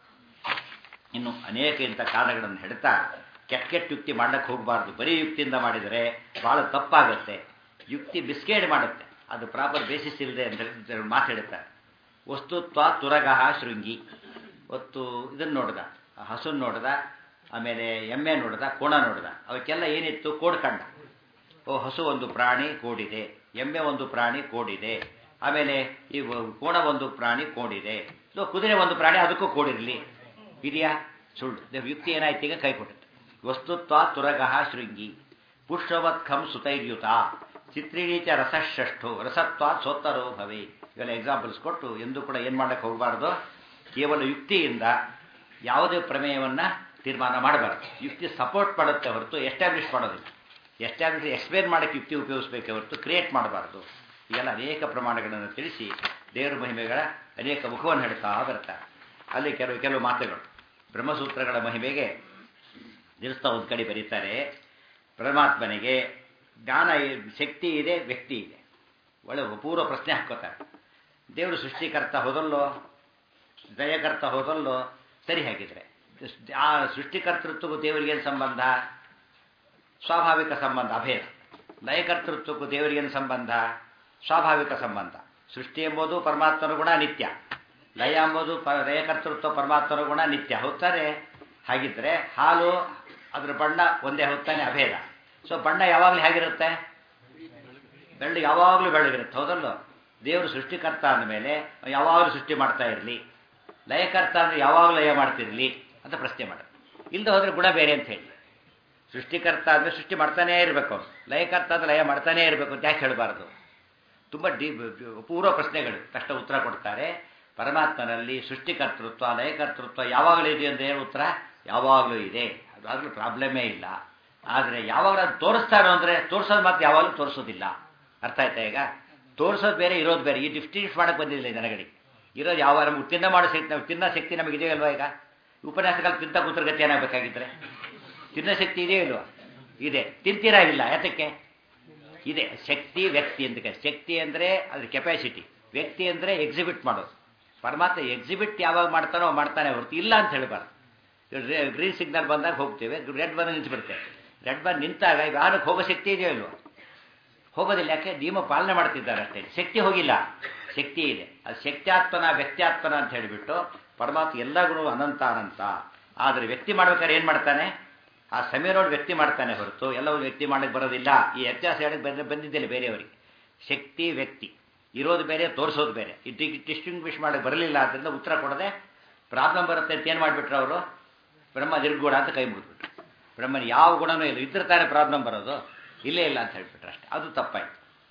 ಇನ್ನು ಅನೇಕ ಇಂಥ ಕಾರಣಗಳನ್ನು ಹೇಳ್ತಾ ಕೆಟ್ಟ ಕೆಟ್ಟ ಯುಕ್ತಿ ಮಾಡಕ್ಕೆ ಹೋಗಬಾರ್ದು ಬರೀ ಯುಕ್ತಿಯಿಂದ ಮಾಡಿದರೆ ಭಾಳ ತಪ್ಪಾಗುತ್ತೆ ಯುಕ್ತಿ ಬಿಸ್ಕೇಡ್ ಮಾಡುತ್ತೆ ಅದು ಪ್ರಾಪರ್ ಬೇಸಿಸ್ ಇಲ್ಲದೆ ಅಂತ ಹೇಳಿ ಮಾತು ಹೇಳ್ತಾರೆ ವಸ್ತುತ್ವ ತುರಗಹ ಶೃಂಗಿ ಒತ್ತು ಇದನ್ನು ನೋಡ್ದ ಹಸುನ್ ನೋಡ್ದ ಆಮೇಲೆ ಎಮ್ಮೆ ನೋಡ್ದ ಕೋಣ ನೋಡ್ದ ಅವಕ್ಕೆಲ್ಲ ಏನಿತ್ತು ಕೋಡ್ ಕಂಡ ಓ ಹಸು ಒಂದು ಪ್ರಾಣಿ ಕೋಡಿದೆ ಎಮ್ಮೆ ಒಂದು ಪ್ರಾಣಿ ಕೋಡಿದೆ ಆಮೇಲೆ ಈ ಕೋಣ ಒಂದು ಪ್ರಾಣಿ ಕೋಡಿದೆ ಸೊ ಕುದುರೆ ಒಂದು ಪ್ರಾಣಿ ಅದಕ್ಕೂ ಕೋಡಿರಲಿ ಇದೆಯಾ ಸುಳ್ಳು ಯುಕ್ತಿ ಏನಾಯ್ತು ಈಗ ಕೈ ಕೊಟ್ಟುತ್ತೆ ವಸ್ತುತ್ವ ತುರಗಹ ಶೃಂಗಿ ಪುಷ್ಪವತ್ ಖಂ ಸುತೈರ್ಯುತ ಚಿತ್ರೀಚ ರಸಷಷ್ಠು ರಸತ್ವ ಸೋತ್ತರೋ ಭವೆ ಇವೆಲ್ಲ ಎಕ್ಸಾಂಪಲ್ಸ್ ಕೊಟ್ಟು ಎಂದೂ ಕೂಡ ಏನು ಮಾಡಕ್ಕೆ ಹೋಗಬಾರ್ದು ಕೇವಲ ಯುಕ್ತಿಯಿಂದ ಯಾವುದೇ ಪ್ರಮೇಯವನ್ನು ತೀರ್ಮಾನ ಮಾಡಬಾರ್ದು ಯುಕ್ತಿ ಸಪೋರ್ಟ್ ಮಾಡುತ್ತೆ ಹೊರತು ಎಸ್ಟಾಬ್ಲಿಷ್ ಮಾಡೋದಿಲ್ಲ ಎಸ್ಟಾಬ್ಲಿಷ್ ಎಕ್ಸ್ಪ್ಲೇನ್ ಮಾಡೋಕ್ಕೆ ಯುಕ್ತಿ ಉಪಯೋಗಿಸಬೇಕೆ ಹೊರತು ಕ್ರಿಯೇಟ್ ಮಾಡಬಾರ್ದು ಇವೆಲ್ಲ ಅನೇಕ ಪ್ರಮಾಣಗಳನ್ನು ತಿಳಿಸಿ ದೇವರ ಮಹಿಮೆಗಳ ಅನೇಕ ಮುಖವನ್ನು ಹೇಳ್ತಾ ಬರ್ತಾರೆ ಅಲ್ಲಿ ಕೆಲವು ಕೆಲವು ಮಾತುಗಳು ಬ್ರಹ್ಮಸೂತ್ರಗಳ ಮಹಿಮೆಗೆ ದಿವಸ ಒಂದು ಕಡೆ ಬರೀತಾರೆ ಪರಮಾತ್ಮನಿಗೆ ಜ್ಞಾನ ಶಕ್ತಿ ಇದೆ ವ್ಯಕ್ತಿ ಇದೆ ಒಳ್ಳೆ ಪೂರ್ವ ಪ್ರಶ್ನೆ ಹಾಕೋತಾರೆ ದೇವರು ಸೃಷ್ಟಿಕರ್ತ ಹೋದಲ್ಲೋ ದಯಕರ್ತ ಹೋದಲ್ಲೋ ಸರಿ ಹಾಗಿದ್ರೆ ಆ ಸೃಷ್ಟಿಕರ್ತೃತ್ವಕ್ಕೂ ದೇವರಿಗೇನು ಸಂಬಂಧ ಸ್ವಾಭಾವಿಕ ಸಂಬಂಧ ಅಭೇದ ಲಯಕರ್ತೃತ್ವಕ್ಕೂ ದೇವರಿಗೇನು ಸಂಬಂಧ ಸ್ವಾಭಾವಿಕ ಸಂಬಂಧ ಸೃಷ್ಟಿ ಎಂಬುದು ಪರಮಾತ್ಮನ ಗುಣ ನಿತ್ಯ ಲಯ ಎಂಬುದು ಪ ಲಯಕರ್ತೃತ್ವ ಪರಮಾತ್ಮನ ಗುಣ ನಿತ್ಯ ಹೋಗ್ತಾರೆ ಹಾಗಿದ್ರೆ ಹಾಲು ಅದರ ಬಣ್ಣ ಒಂದೇ ಹೋಗ್ತಾನೆ ಅಭೇದ ಸೊ ಬಣ್ಣ ಯಾವಾಗಲೂ ಹೇಗಿರುತ್ತೆ ಬೆಳ್ಳು ಯಾವಾಗಲೂ ಬೆಳ್ಳಗಿರುತ್ತೆ ಹೌದಲ್ಲೋ ದೇವರು ಸೃಷ್ಟಿಕರ್ತ ಅಂದಮೇಲೆ ಯಾವಾಗಲೂ ಸೃಷ್ಟಿ ಮಾಡ್ತಾ ಇರಲಿ ಲಯಕರ್ತ ಅಂದರೆ ಯಾವಾಗಲೂ ಲಯ ಮಾಡ್ತಿರಲಿ ಅಂತ ಪ್ರಶ್ನೆ ಮಾಡೋದು ಇಲ್ಲದೆ ಹೋದರೆ ಗುಣ ಬೇರೆ ಅಂತ ಹೇಳಿ ಸೃಷ್ಟಿಕರ್ತ ಅಂದರೆ ಸೃಷ್ಟಿ ಮಾಡ್ತಾನೇ ಇರಬೇಕು ಅವನು ಲಯಕರ್ತ ಅಂದರೆ ಲಯ ಮಾಡ್ತಾನೇ ಇರಬೇಕು ಅಂತ ಯಾಕೆ ಹೇಳಬಾರ್ದು ತುಂಬ ಡಿ ಪೂರ್ವ ಪ್ರಶ್ನೆಗಳು ತಕ್ಷಣ ಉತ್ತರ ಕೊಡ್ತಾರೆ ಪರಮಾತ್ಮನಲ್ಲಿ ಸೃಷ್ಟಿಕರ್ತೃತ್ವ ಲಯಕರ್ತೃತ್ವ ಯಾವಾಗಲೂ ಇದೆ ಅಂದರೆ ಉತ್ತರ ಯಾವಾಗಲೂ ಇದೆ ಅದಾಗಲೂ ಪ್ರಾಬ್ಲಮೇ ಇಲ್ಲ ಆದರೆ ಯಾವಾಗ ಅದು ತೋರಿಸ್ತಾರೋ ಅಂದರೆ ತೋರಿಸೋದು ಮಾತ್ರ ಯಾವಾಗಲೂ ತೋರಿಸೋದಿಲ್ಲ ಅರ್ಥ ಆಯ್ತಾ ಈಗ ತೋರಿಸೋದು ಬೇರೆ ಇರೋದು ಬೇರೆ ಈ ಡಿಸ್ಟಿಂಗ್ವಿಷ್ ಮಾಡೋಕ್ಕೆ ಬಂದಿಲ್ಲ ಜನಗಳಿಗೆ ಇರೋದು ಯಾವ ನಮಗೆ ತಿನ್ನ ಮಾಡೋ ಶಕ್ತಿ ನಾವು ತಿನ್ನೋ ಶಕ್ತಿ ನಮಗೆ ಇದೆಯಲ್ವಾ ಈಗ ಉಪನ್ಯಾಸಗಳು ತಿಂತ ಕೂತ್ರ ಗತಿ ಏನಾಗಬೇಕಾಗಿದ್ರೆ ತಿನ್ನೋ ಶಕ್ತಿ ಇದೆಯೋ ಇಲ್ವಾ ಇದೆ ತಿಂತೀರಾ ಇಲ್ಲ ಯಾತಕ್ಕೆ ಇದೆ ಶಕ್ತಿ ವ್ಯಕ್ತಿ ಅಂತ ಶಕ್ತಿ ಅಂದರೆ ಅದ್ರ ಕೆಪಾಸಿಟಿ ವ್ಯಕ್ತಿ ಅಂದರೆ ಎಕ್ಸಿಬಿಟ್ ಮಾಡೋದು ಪರಮಾತ್ಮ ಎಕ್ಸಿಬಿಟ್ ಯಾವಾಗ ಮಾಡ್ತಾನೋ ಮಾಡ್ತಾನೆ ಹೊರತು ಇಲ್ಲ ಅಂತ ಹೇಳಬಾರ್ದು ಗ್ರೀನ್ ಸಿಗ್ನಲ್ ಬಂದಾಗ ಹೋಗ್ತೇವೆ ರೆಡ್ ಬಂದಾಗ ನಿಂತುಬಿಡ್ತೇವೆ ರೆಡ್ ಬಂದು ನಿಂತಾಗ ವಾಹನಕ್ಕೆ ಹೋಗೋ ಶಕ್ತಿ ಇದೆಯೋ ಇಲ್ವೋ ಹೋಗೋದಿಲ್ಲ ಯಾಕೆ ನಿಯಮ ಪಾಲನೆ ಮಾಡ್ತಿದ್ದಾರೆ ಅಷ್ಟೇ ಶಕ್ತಿ ಹೋಗಿಲ್ಲ ಶಕ್ತಿ ಇದೆ ಅದು ಶಕ್ತ್ಯಾತ್ಮನ ವ್ಯಕ್ತ್ಯಾತ್ಮನ ಅಂತ ಹೇಳಿಬಿಟ್ಟು ಪರಮಾತ್ಮ ಎಲ್ಲ ಗುಣ ಅನಂತ ಅನಂತ ಆದರೆ ವ್ಯಕ್ತಿ ಮಾಡ್ಬೇಕಾದ್ರೆ ಏನು ಮಾಡ್ತಾನೆ ಆ ಸಮಯ ನೋಡಿ ವ್ಯಕ್ತಿ ಮಾಡ್ತಾನೆ ಹೊರತು ಎಲ್ಲವೂ ವ್ಯಕ್ತಿ ಮಾಡಕ್ಕೆ ಬರೋದಿಲ್ಲ ಈ ವ್ಯತ್ಯಾಸ ಹೇಳಕ್ಕೆ ಬಂದ ಬಂದಿದ್ದಿಲ್ಲ ಬೇರೆಯವರಿಗೆ ಶಕ್ತಿ ವ್ಯಕ್ತಿ ಇರೋದು ಬೇರೆ ತೋರಿಸೋದು ಬೇರೆ ಇದು ಡಿಸ್ಟಿಂಗ್ವಿಷ್ ಮಾಡಕ್ಕೆ ಬರಲಿಲ್ಲ ಆದ್ದರಿಂದ ಉತ್ತರ ಕೊಡದೆ ಪ್ರಾಬ್ಲಮ್ ಬರುತ್ತೆ ಅಂತ ಏನು ಮಾಡಿಬಿಟ್ರು ಅವರು ಬ್ರಹ್ಮ ನಿರ್ಗುಣ ಅಂತ ಕೈ ಮುಗಿದ್ಬಿಟ್ರು ಬ್ರಹ್ಮನ ಯಾವ ಗುಣನೂ ಇಲ್ಲ ಇದ್ರ ತಾನೇ ಪ್ರಾಬ್ಲಮ್ ಬರೋದು ಇಲ್ಲೇ ಇಲ್ಲ ಅಂತ ಹೇಳ್ಬಿಟ್ರೆ ಅಷ್ಟೇ ಅದು ತಪ್ಪಾಯ್ತು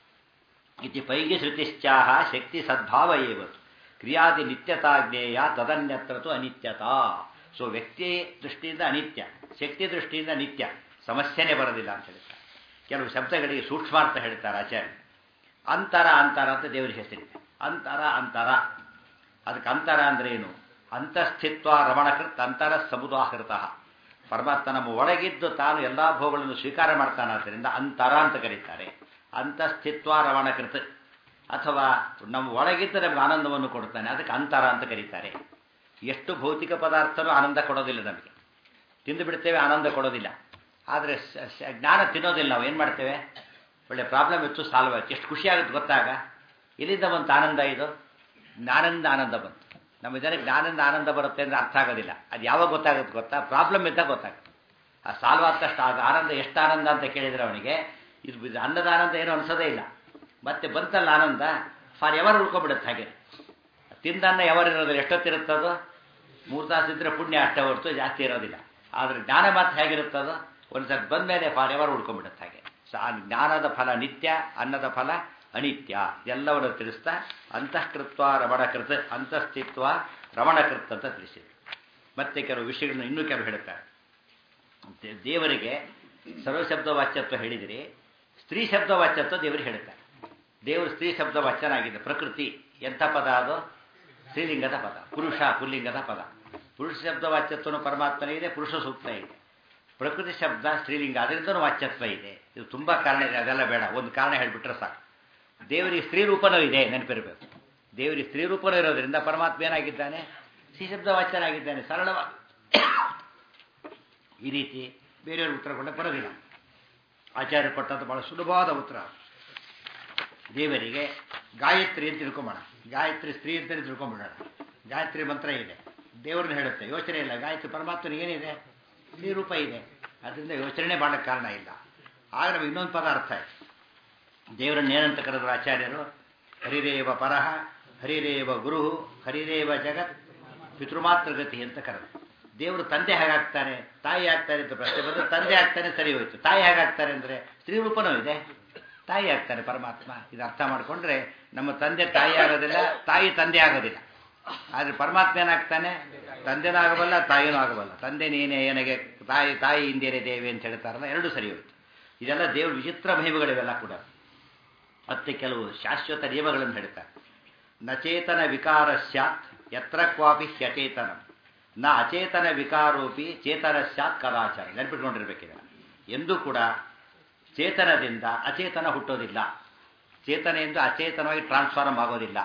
ಇತಿ ಪೈಗೆ ಶ್ರುತಿಶ್ಚಾಹ ಶಕ್ತಿ ಸದ್ಭಾವ ಏವತ್ತು ಕ್ರಿಯಾದಿ ನಿತ್ಯತಾ ಜ್ಞೇಯ ತದನ್ಯತ್ರತು ಅನಿತ್ಯತಾ ಸೊ ವ್ಯಕ್ತಿ ದೃಷ್ಟಿಯಿಂದ ಅನಿತ್ಯ ಶಕ್ತಿ ದೃಷ್ಟಿಯಿಂದ ನಿತ್ಯ ಸಮಸ್ಯೆನೇ ಬರೋದಿಲ್ಲ ಅಂತ ಹೇಳ್ತಾರೆ ಕೆಲವು ಶಬ್ದಗಳಿಗೆ ಸೂಕ್ಷ್ಮಾರ್ಥ ಹೇಳ್ತಾರೆ ಆಚಾರ್ಯ ಅಂತರ ಅಂತರ ಅಂತ ದೇವರ ಹೆಸರಿದೆ ಅಂತರ ಅಂತರ ಅದಕ್ಕೆ ಅಂತರ ಅಂದ್ರೆ ಏನು ಅಂತಸ್ಥಿತ್ವ ರಮಣಕೃತ್ ಅಂತರ ಸಮುದಾಹೃತ ಪರಮಾತ್ಮ ನಮ್ಮ ಒಳಗಿದ್ದು ತಾನು ಎಲ್ಲ ಭೋಗಗಳನ್ನು ಸ್ವೀಕಾರ ಮಾಡ್ತಾನೆ ಆದ್ದರಿಂದ ಅಂತರ ಅಂತ ಕರೀತಾರೆ ಅಂತಸ್ಥಿತ್ವ ರಮಣಕೃತ್ ಅಥವಾ ನಮ್ಮ ಒಳಗಿದ್ದು ನಮ್ಗೆ ಆನಂದವನ್ನು ಕೊಡ್ತಾನೆ ಅದಕ್ಕೆ ಅಂತರ ಅಂತ ಕರೀತಾರೆ ಎಷ್ಟು ಭೌತಿಕ ಪದಾರ್ಥನೂ ಆನಂದ ಕೊಡೋದಿಲ್ಲ ನಮಗೆ ತಿಂದು ಬಿಡ್ತೇವೆ ಆನಂದ ಕೊಡೋದಿಲ್ಲ ಆದರೆ ಸ- ಸ- ಜ್ಞಾನ ತಿನ್ನೋದಿಲ್ಲ ನಾವು ಏನು ಮಾಡ್ತೇವೆ ಒಳ್ಳೆ ಪ್ರಾಬ್ಲಮ್ ಇತ್ತು ಸಾಲ್ವ್ ಆಯ್ತು ಎಷ್ಟು ಖುಷಿ ಆಗುತ್ತೆ ಗೊತ್ತಾಗ ಎಲ್ಲಿಂದ ಬಂತು ಆನಂದ ಇದು ಜ್ಞಾನದಿಂದ ಆನಂದ ಬಂತು ನಮ್ಮ ಜನಕ್ಕೆ ಜ್ಞಾನದಿಂದ ಆನಂದ ಬರುತ್ತೆ ಅಂದರೆ ಅರ್ಥ ಆಗೋದಿಲ್ಲ ಅದು ಯಾವಾಗ ಗೊತ್ತಾಗುತ್ತೆ ಗೊತ್ತಾ ಪ್ರಾಬ್ಲಮ್ ಇದ್ದಾಗ ಗೊತ್ತಾಗುತ್ತೆ ಆ ಸಾಲ್ವ್ ಆದ ತಕ್ಷಣ ಆಗ ಆನಂದ ಎಷ್ಟು ಆನಂದ ಅಂತ ಕೇಳಿದ್ರೆ ಅವನಿಗೆ ಇದು ಇದು ಅನ್ನದ ಆನಂದ ಏನೂ ಅನಿಸೋದೇ ಇಲ್ಲ ಮತ್ತೆ ಬಂತಲ್ಲ ಆನಂದ ಫಾರ್ ಎವರ್ ಉಳ್ಕೊಂಡ್ಬಿಡುತ್ತೆ ಹಾಗೆ ತಿಂದನ್ನ ಯಾವಾಗ ಇರೋದಿಲ್ಲ ಎಷ್ಟೊತ್ತಿರುತ್ತದು ಮೂರು ತಾಸು ಇದ್ರೆ ಪುಣ್ಯ ಅಷ್ಟೇ ಹೊರತು ಜಾಸ್ತಿ ಇರೋದಿಲ್ಲ ಆದರೆ ಜ್ಞಾನ ಮಾತ್ರ ಹೇಗಿರುತ್ತದು ಒಂದು ಸಲ ಬಂದ ಮೇಲೆ ಫಾರ್ ಎವರ್ ಉಳ್ಕೊಂಡ್ಬಿಡುತ್ತೆ ಹಾಗೆ ಸೊ ಆ ಜ್ಞಾನದ ಫಲ ನಿತ್ಯ ಅನ್ನದ ಫಲ ಅನಿತ್ಯ ಎಲ್ಲವನ್ನು ತಿಳಿಸ್ತಾ ಅಂತಃಕೃತ್ವ ರಮಣಕೃತ ಅಂತಸ್ಥಿತ್ವ ರಮಣಕೃತ್ ಅಂತ ತಿಳಿಸಿದ್ರು ಮತ್ತೆ ಕೆಲವು ವಿಷಯಗಳನ್ನ ಇನ್ನೂ ಕೆಲವು ಹೇಳ್ತಾರೆ ದೇ- ದೇವರಿಗೆ ಸರ್ವಶಬ್ದ ವಾಚ್ಯತ್ವ ಹೇಳಿದಿರಿ ಸ್ತ್ರೀ ಶಬ್ದ ವಾಚ್ಯತ್ವ ದೇವರಿಗೆ ಹೇಳ್ತಾರೆ ದೇವರು ಸ್ತ್ರೀ ಶಬ್ದ ವಾಚ್ಯನಾಗಿದೆ ಪ್ರಕೃತಿ ಎಂಥ ಪದ ಅದು ಸ್ತ್ರೀಲಿಂಗದ ಪದ ಪುರುಷ ಪುಲ್ಲಿಂಗದ ಪದ ಪುರುಷ ಶಬ್ದ ವಾಚ್ಯತ್ವನು ಪರಮಾತ್ಮನೇ ಇದೆ ಪುರುಷ ಸೂಕ್ತ ಇದೆ ಪ್ರಕೃತಿ ಶಬ್ದ ಸ್ತ್ರೀಲಿಂಗ ಅದರಿಂದನೂ ವಾಚ್ಯತ್ವ ಇದೆ ಇದು ತುಂಬ ಕಾರಣ ಇದೆ ಅದೆಲ್ಲ ಬೇಡ ಒಂದು ಕಾರಣ ಹೇಳಿಬಿಟ್ರೆ ಸಾಕು ದೇವರಿಗೆ ಸ್ತ್ರೀ ರೂಪನೂ ಇದೆ ನೆನಪಿರಬೇಕು ದೇವರಿಗೆ ಸ್ತ್ರೀ ರೂಪನೂ ಇರೋದ್ರಿಂದ ಪರಮಾತ್ಮ ಏನಾಗಿದ್ದಾನೆ ಶ್ರೀ ಶಬ್ದ ವಾಚ್ಯನಾಗಿದ್ದಾನೆ ಸರಳವಾಗಿ ಈ ರೀತಿ ಬೇರೆಯವ್ರ ಉತ್ತರ ಕೊಟ್ಟ ಬರೋದಿಲ್ಲ ಆಚಾರ್ಯ ಕೊಟ್ಟಂತ ಬಹಳ ಸುಲಭವಾದ ಉತ್ತರ ದೇವರಿಗೆ ಗಾಯತ್ರಿ ಅಂತ ತಿಳ್ಕೊಂಬೋಣ ಗಾಯತ್ರಿ ಸ್ತ್ರೀ ಅಂತಲೇ ತಿಳ್ಕೊಂಬಿಡೋಣ ಗಾಯತ್ರಿ ಮಂತ್ರ ಇದೆ ದೇವ್ರನ್ನ ಹೇಳುತ್ತೆ ಯೋಚನೆ ಇಲ್ಲ ಗಾಯತ್ರಿ ಪರಮಾತ್ಮನಿಗೆ ಏನಿದೆ ಸ್ತ್ರೀ ರೂಪ ಇದೆ ಅದರಿಂದ ಯೋಚನೆ ಮಾಡೋಕ್ಕೆ ಕಾರಣ ಇಲ್ಲ ಆಗ ನಮಗೆ ಇನ್ನೊಂದು ಪದ ಅರ್ಥ ಆಯ್ತು ದೇವರನ್ನ ಏನಂತ ಕರೆದ್ರು ಆಚಾರ್ಯರು ಹರಿರೇವ ಪರಹ ಹರಿರೇವ ಗುರು ಹರಿರೇವ ಜಗತ್ ಪಿತೃಮಾತೃಗತಿ ಅಂತ ಕರೆದು ದೇವರು ತಂದೆ ಹೇಗಾಗ್ತಾನೆ ತಾಯಿ ಆಗ್ತಾನೆ ಅಂತ ಪ್ರಶ್ನೆ ಬಂದ್ರೆ ತಂದೆ ಆಗ್ತಾನೆ ಸರಿ ಹೋಯ್ತು ತಾಯಿ ಹೇಗಾಗ್ತಾರೆ ಅಂದರೆ ಸ್ತ್ರೀ ರೂಪನೂ ಇದೆ ತಾಯಿ ಆಗ್ತಾನೆ ಪರಮಾತ್ಮ ಇದು ಅರ್ಥ ಮಾಡಿಕೊಂಡ್ರೆ ನಮ್ಮ ತಂದೆ ತಾಯಿ ಆಗೋದಿಲ್ಲ ತಾಯಿ ತಂದೆ ಆಗೋದಿಲ್ಲ ಆದರೆ ಪರಮಾತ್ಮ ಏನಾಗ್ತಾನೆ ತಂದೆನೂ ಆಗಬಲ್ಲ ತಾಯಿನೂ ಆಗಬಲ್ಲ ತಂದೆ ನೀನೇ ಏನಿಗೆ ತಾಯಿ ತಾಯಿ ಹಿಂದೇನೆ ದೇವಿ ಅಂತ ಹೇಳ್ತಾರಲ್ಲ ಎರಡೂ ಸರಿ ಹೋಯ್ತು ಇದೆಲ್ಲ ದೇವ್ರ ವಿಚಿತ್ರ ಮಹಿಮೆಗಳಿವೆಲ್ಲ ಕೂಡ ಮತ್ತೆ ಕೆಲವು ಶಾಶ್ವತ ನಿಯಮಗಳನ್ನು ಹೇಳ್ತಾರೆ ನಚೇತನ ವಿಕಾರ ಸ್ಯಾತ್ ಯತ್ರ ಕ್ವಾಪಿ ಹ್ಯಚೇತನ ನ ಅಚೇತನ ವಿಕಾರೋಪಿ ಚೇತನ ಸ್ಯಾತ್ ಕದಾಚಾರ ನೆನಪಿಟ್ಕೊಂಡಿರ್ಬೇಕಿದೆ ಎಂದೂ ಕೂಡ ಚೇತನದಿಂದ ಅಚೇತನ ಹುಟ್ಟೋದಿಲ್ಲ ಚೇತನ ಎಂದು ಅಚೇತನವಾಗಿ ಟ್ರಾನ್ಸ್ಫಾರ್ಮ್ ಆಗೋದಿಲ್ಲ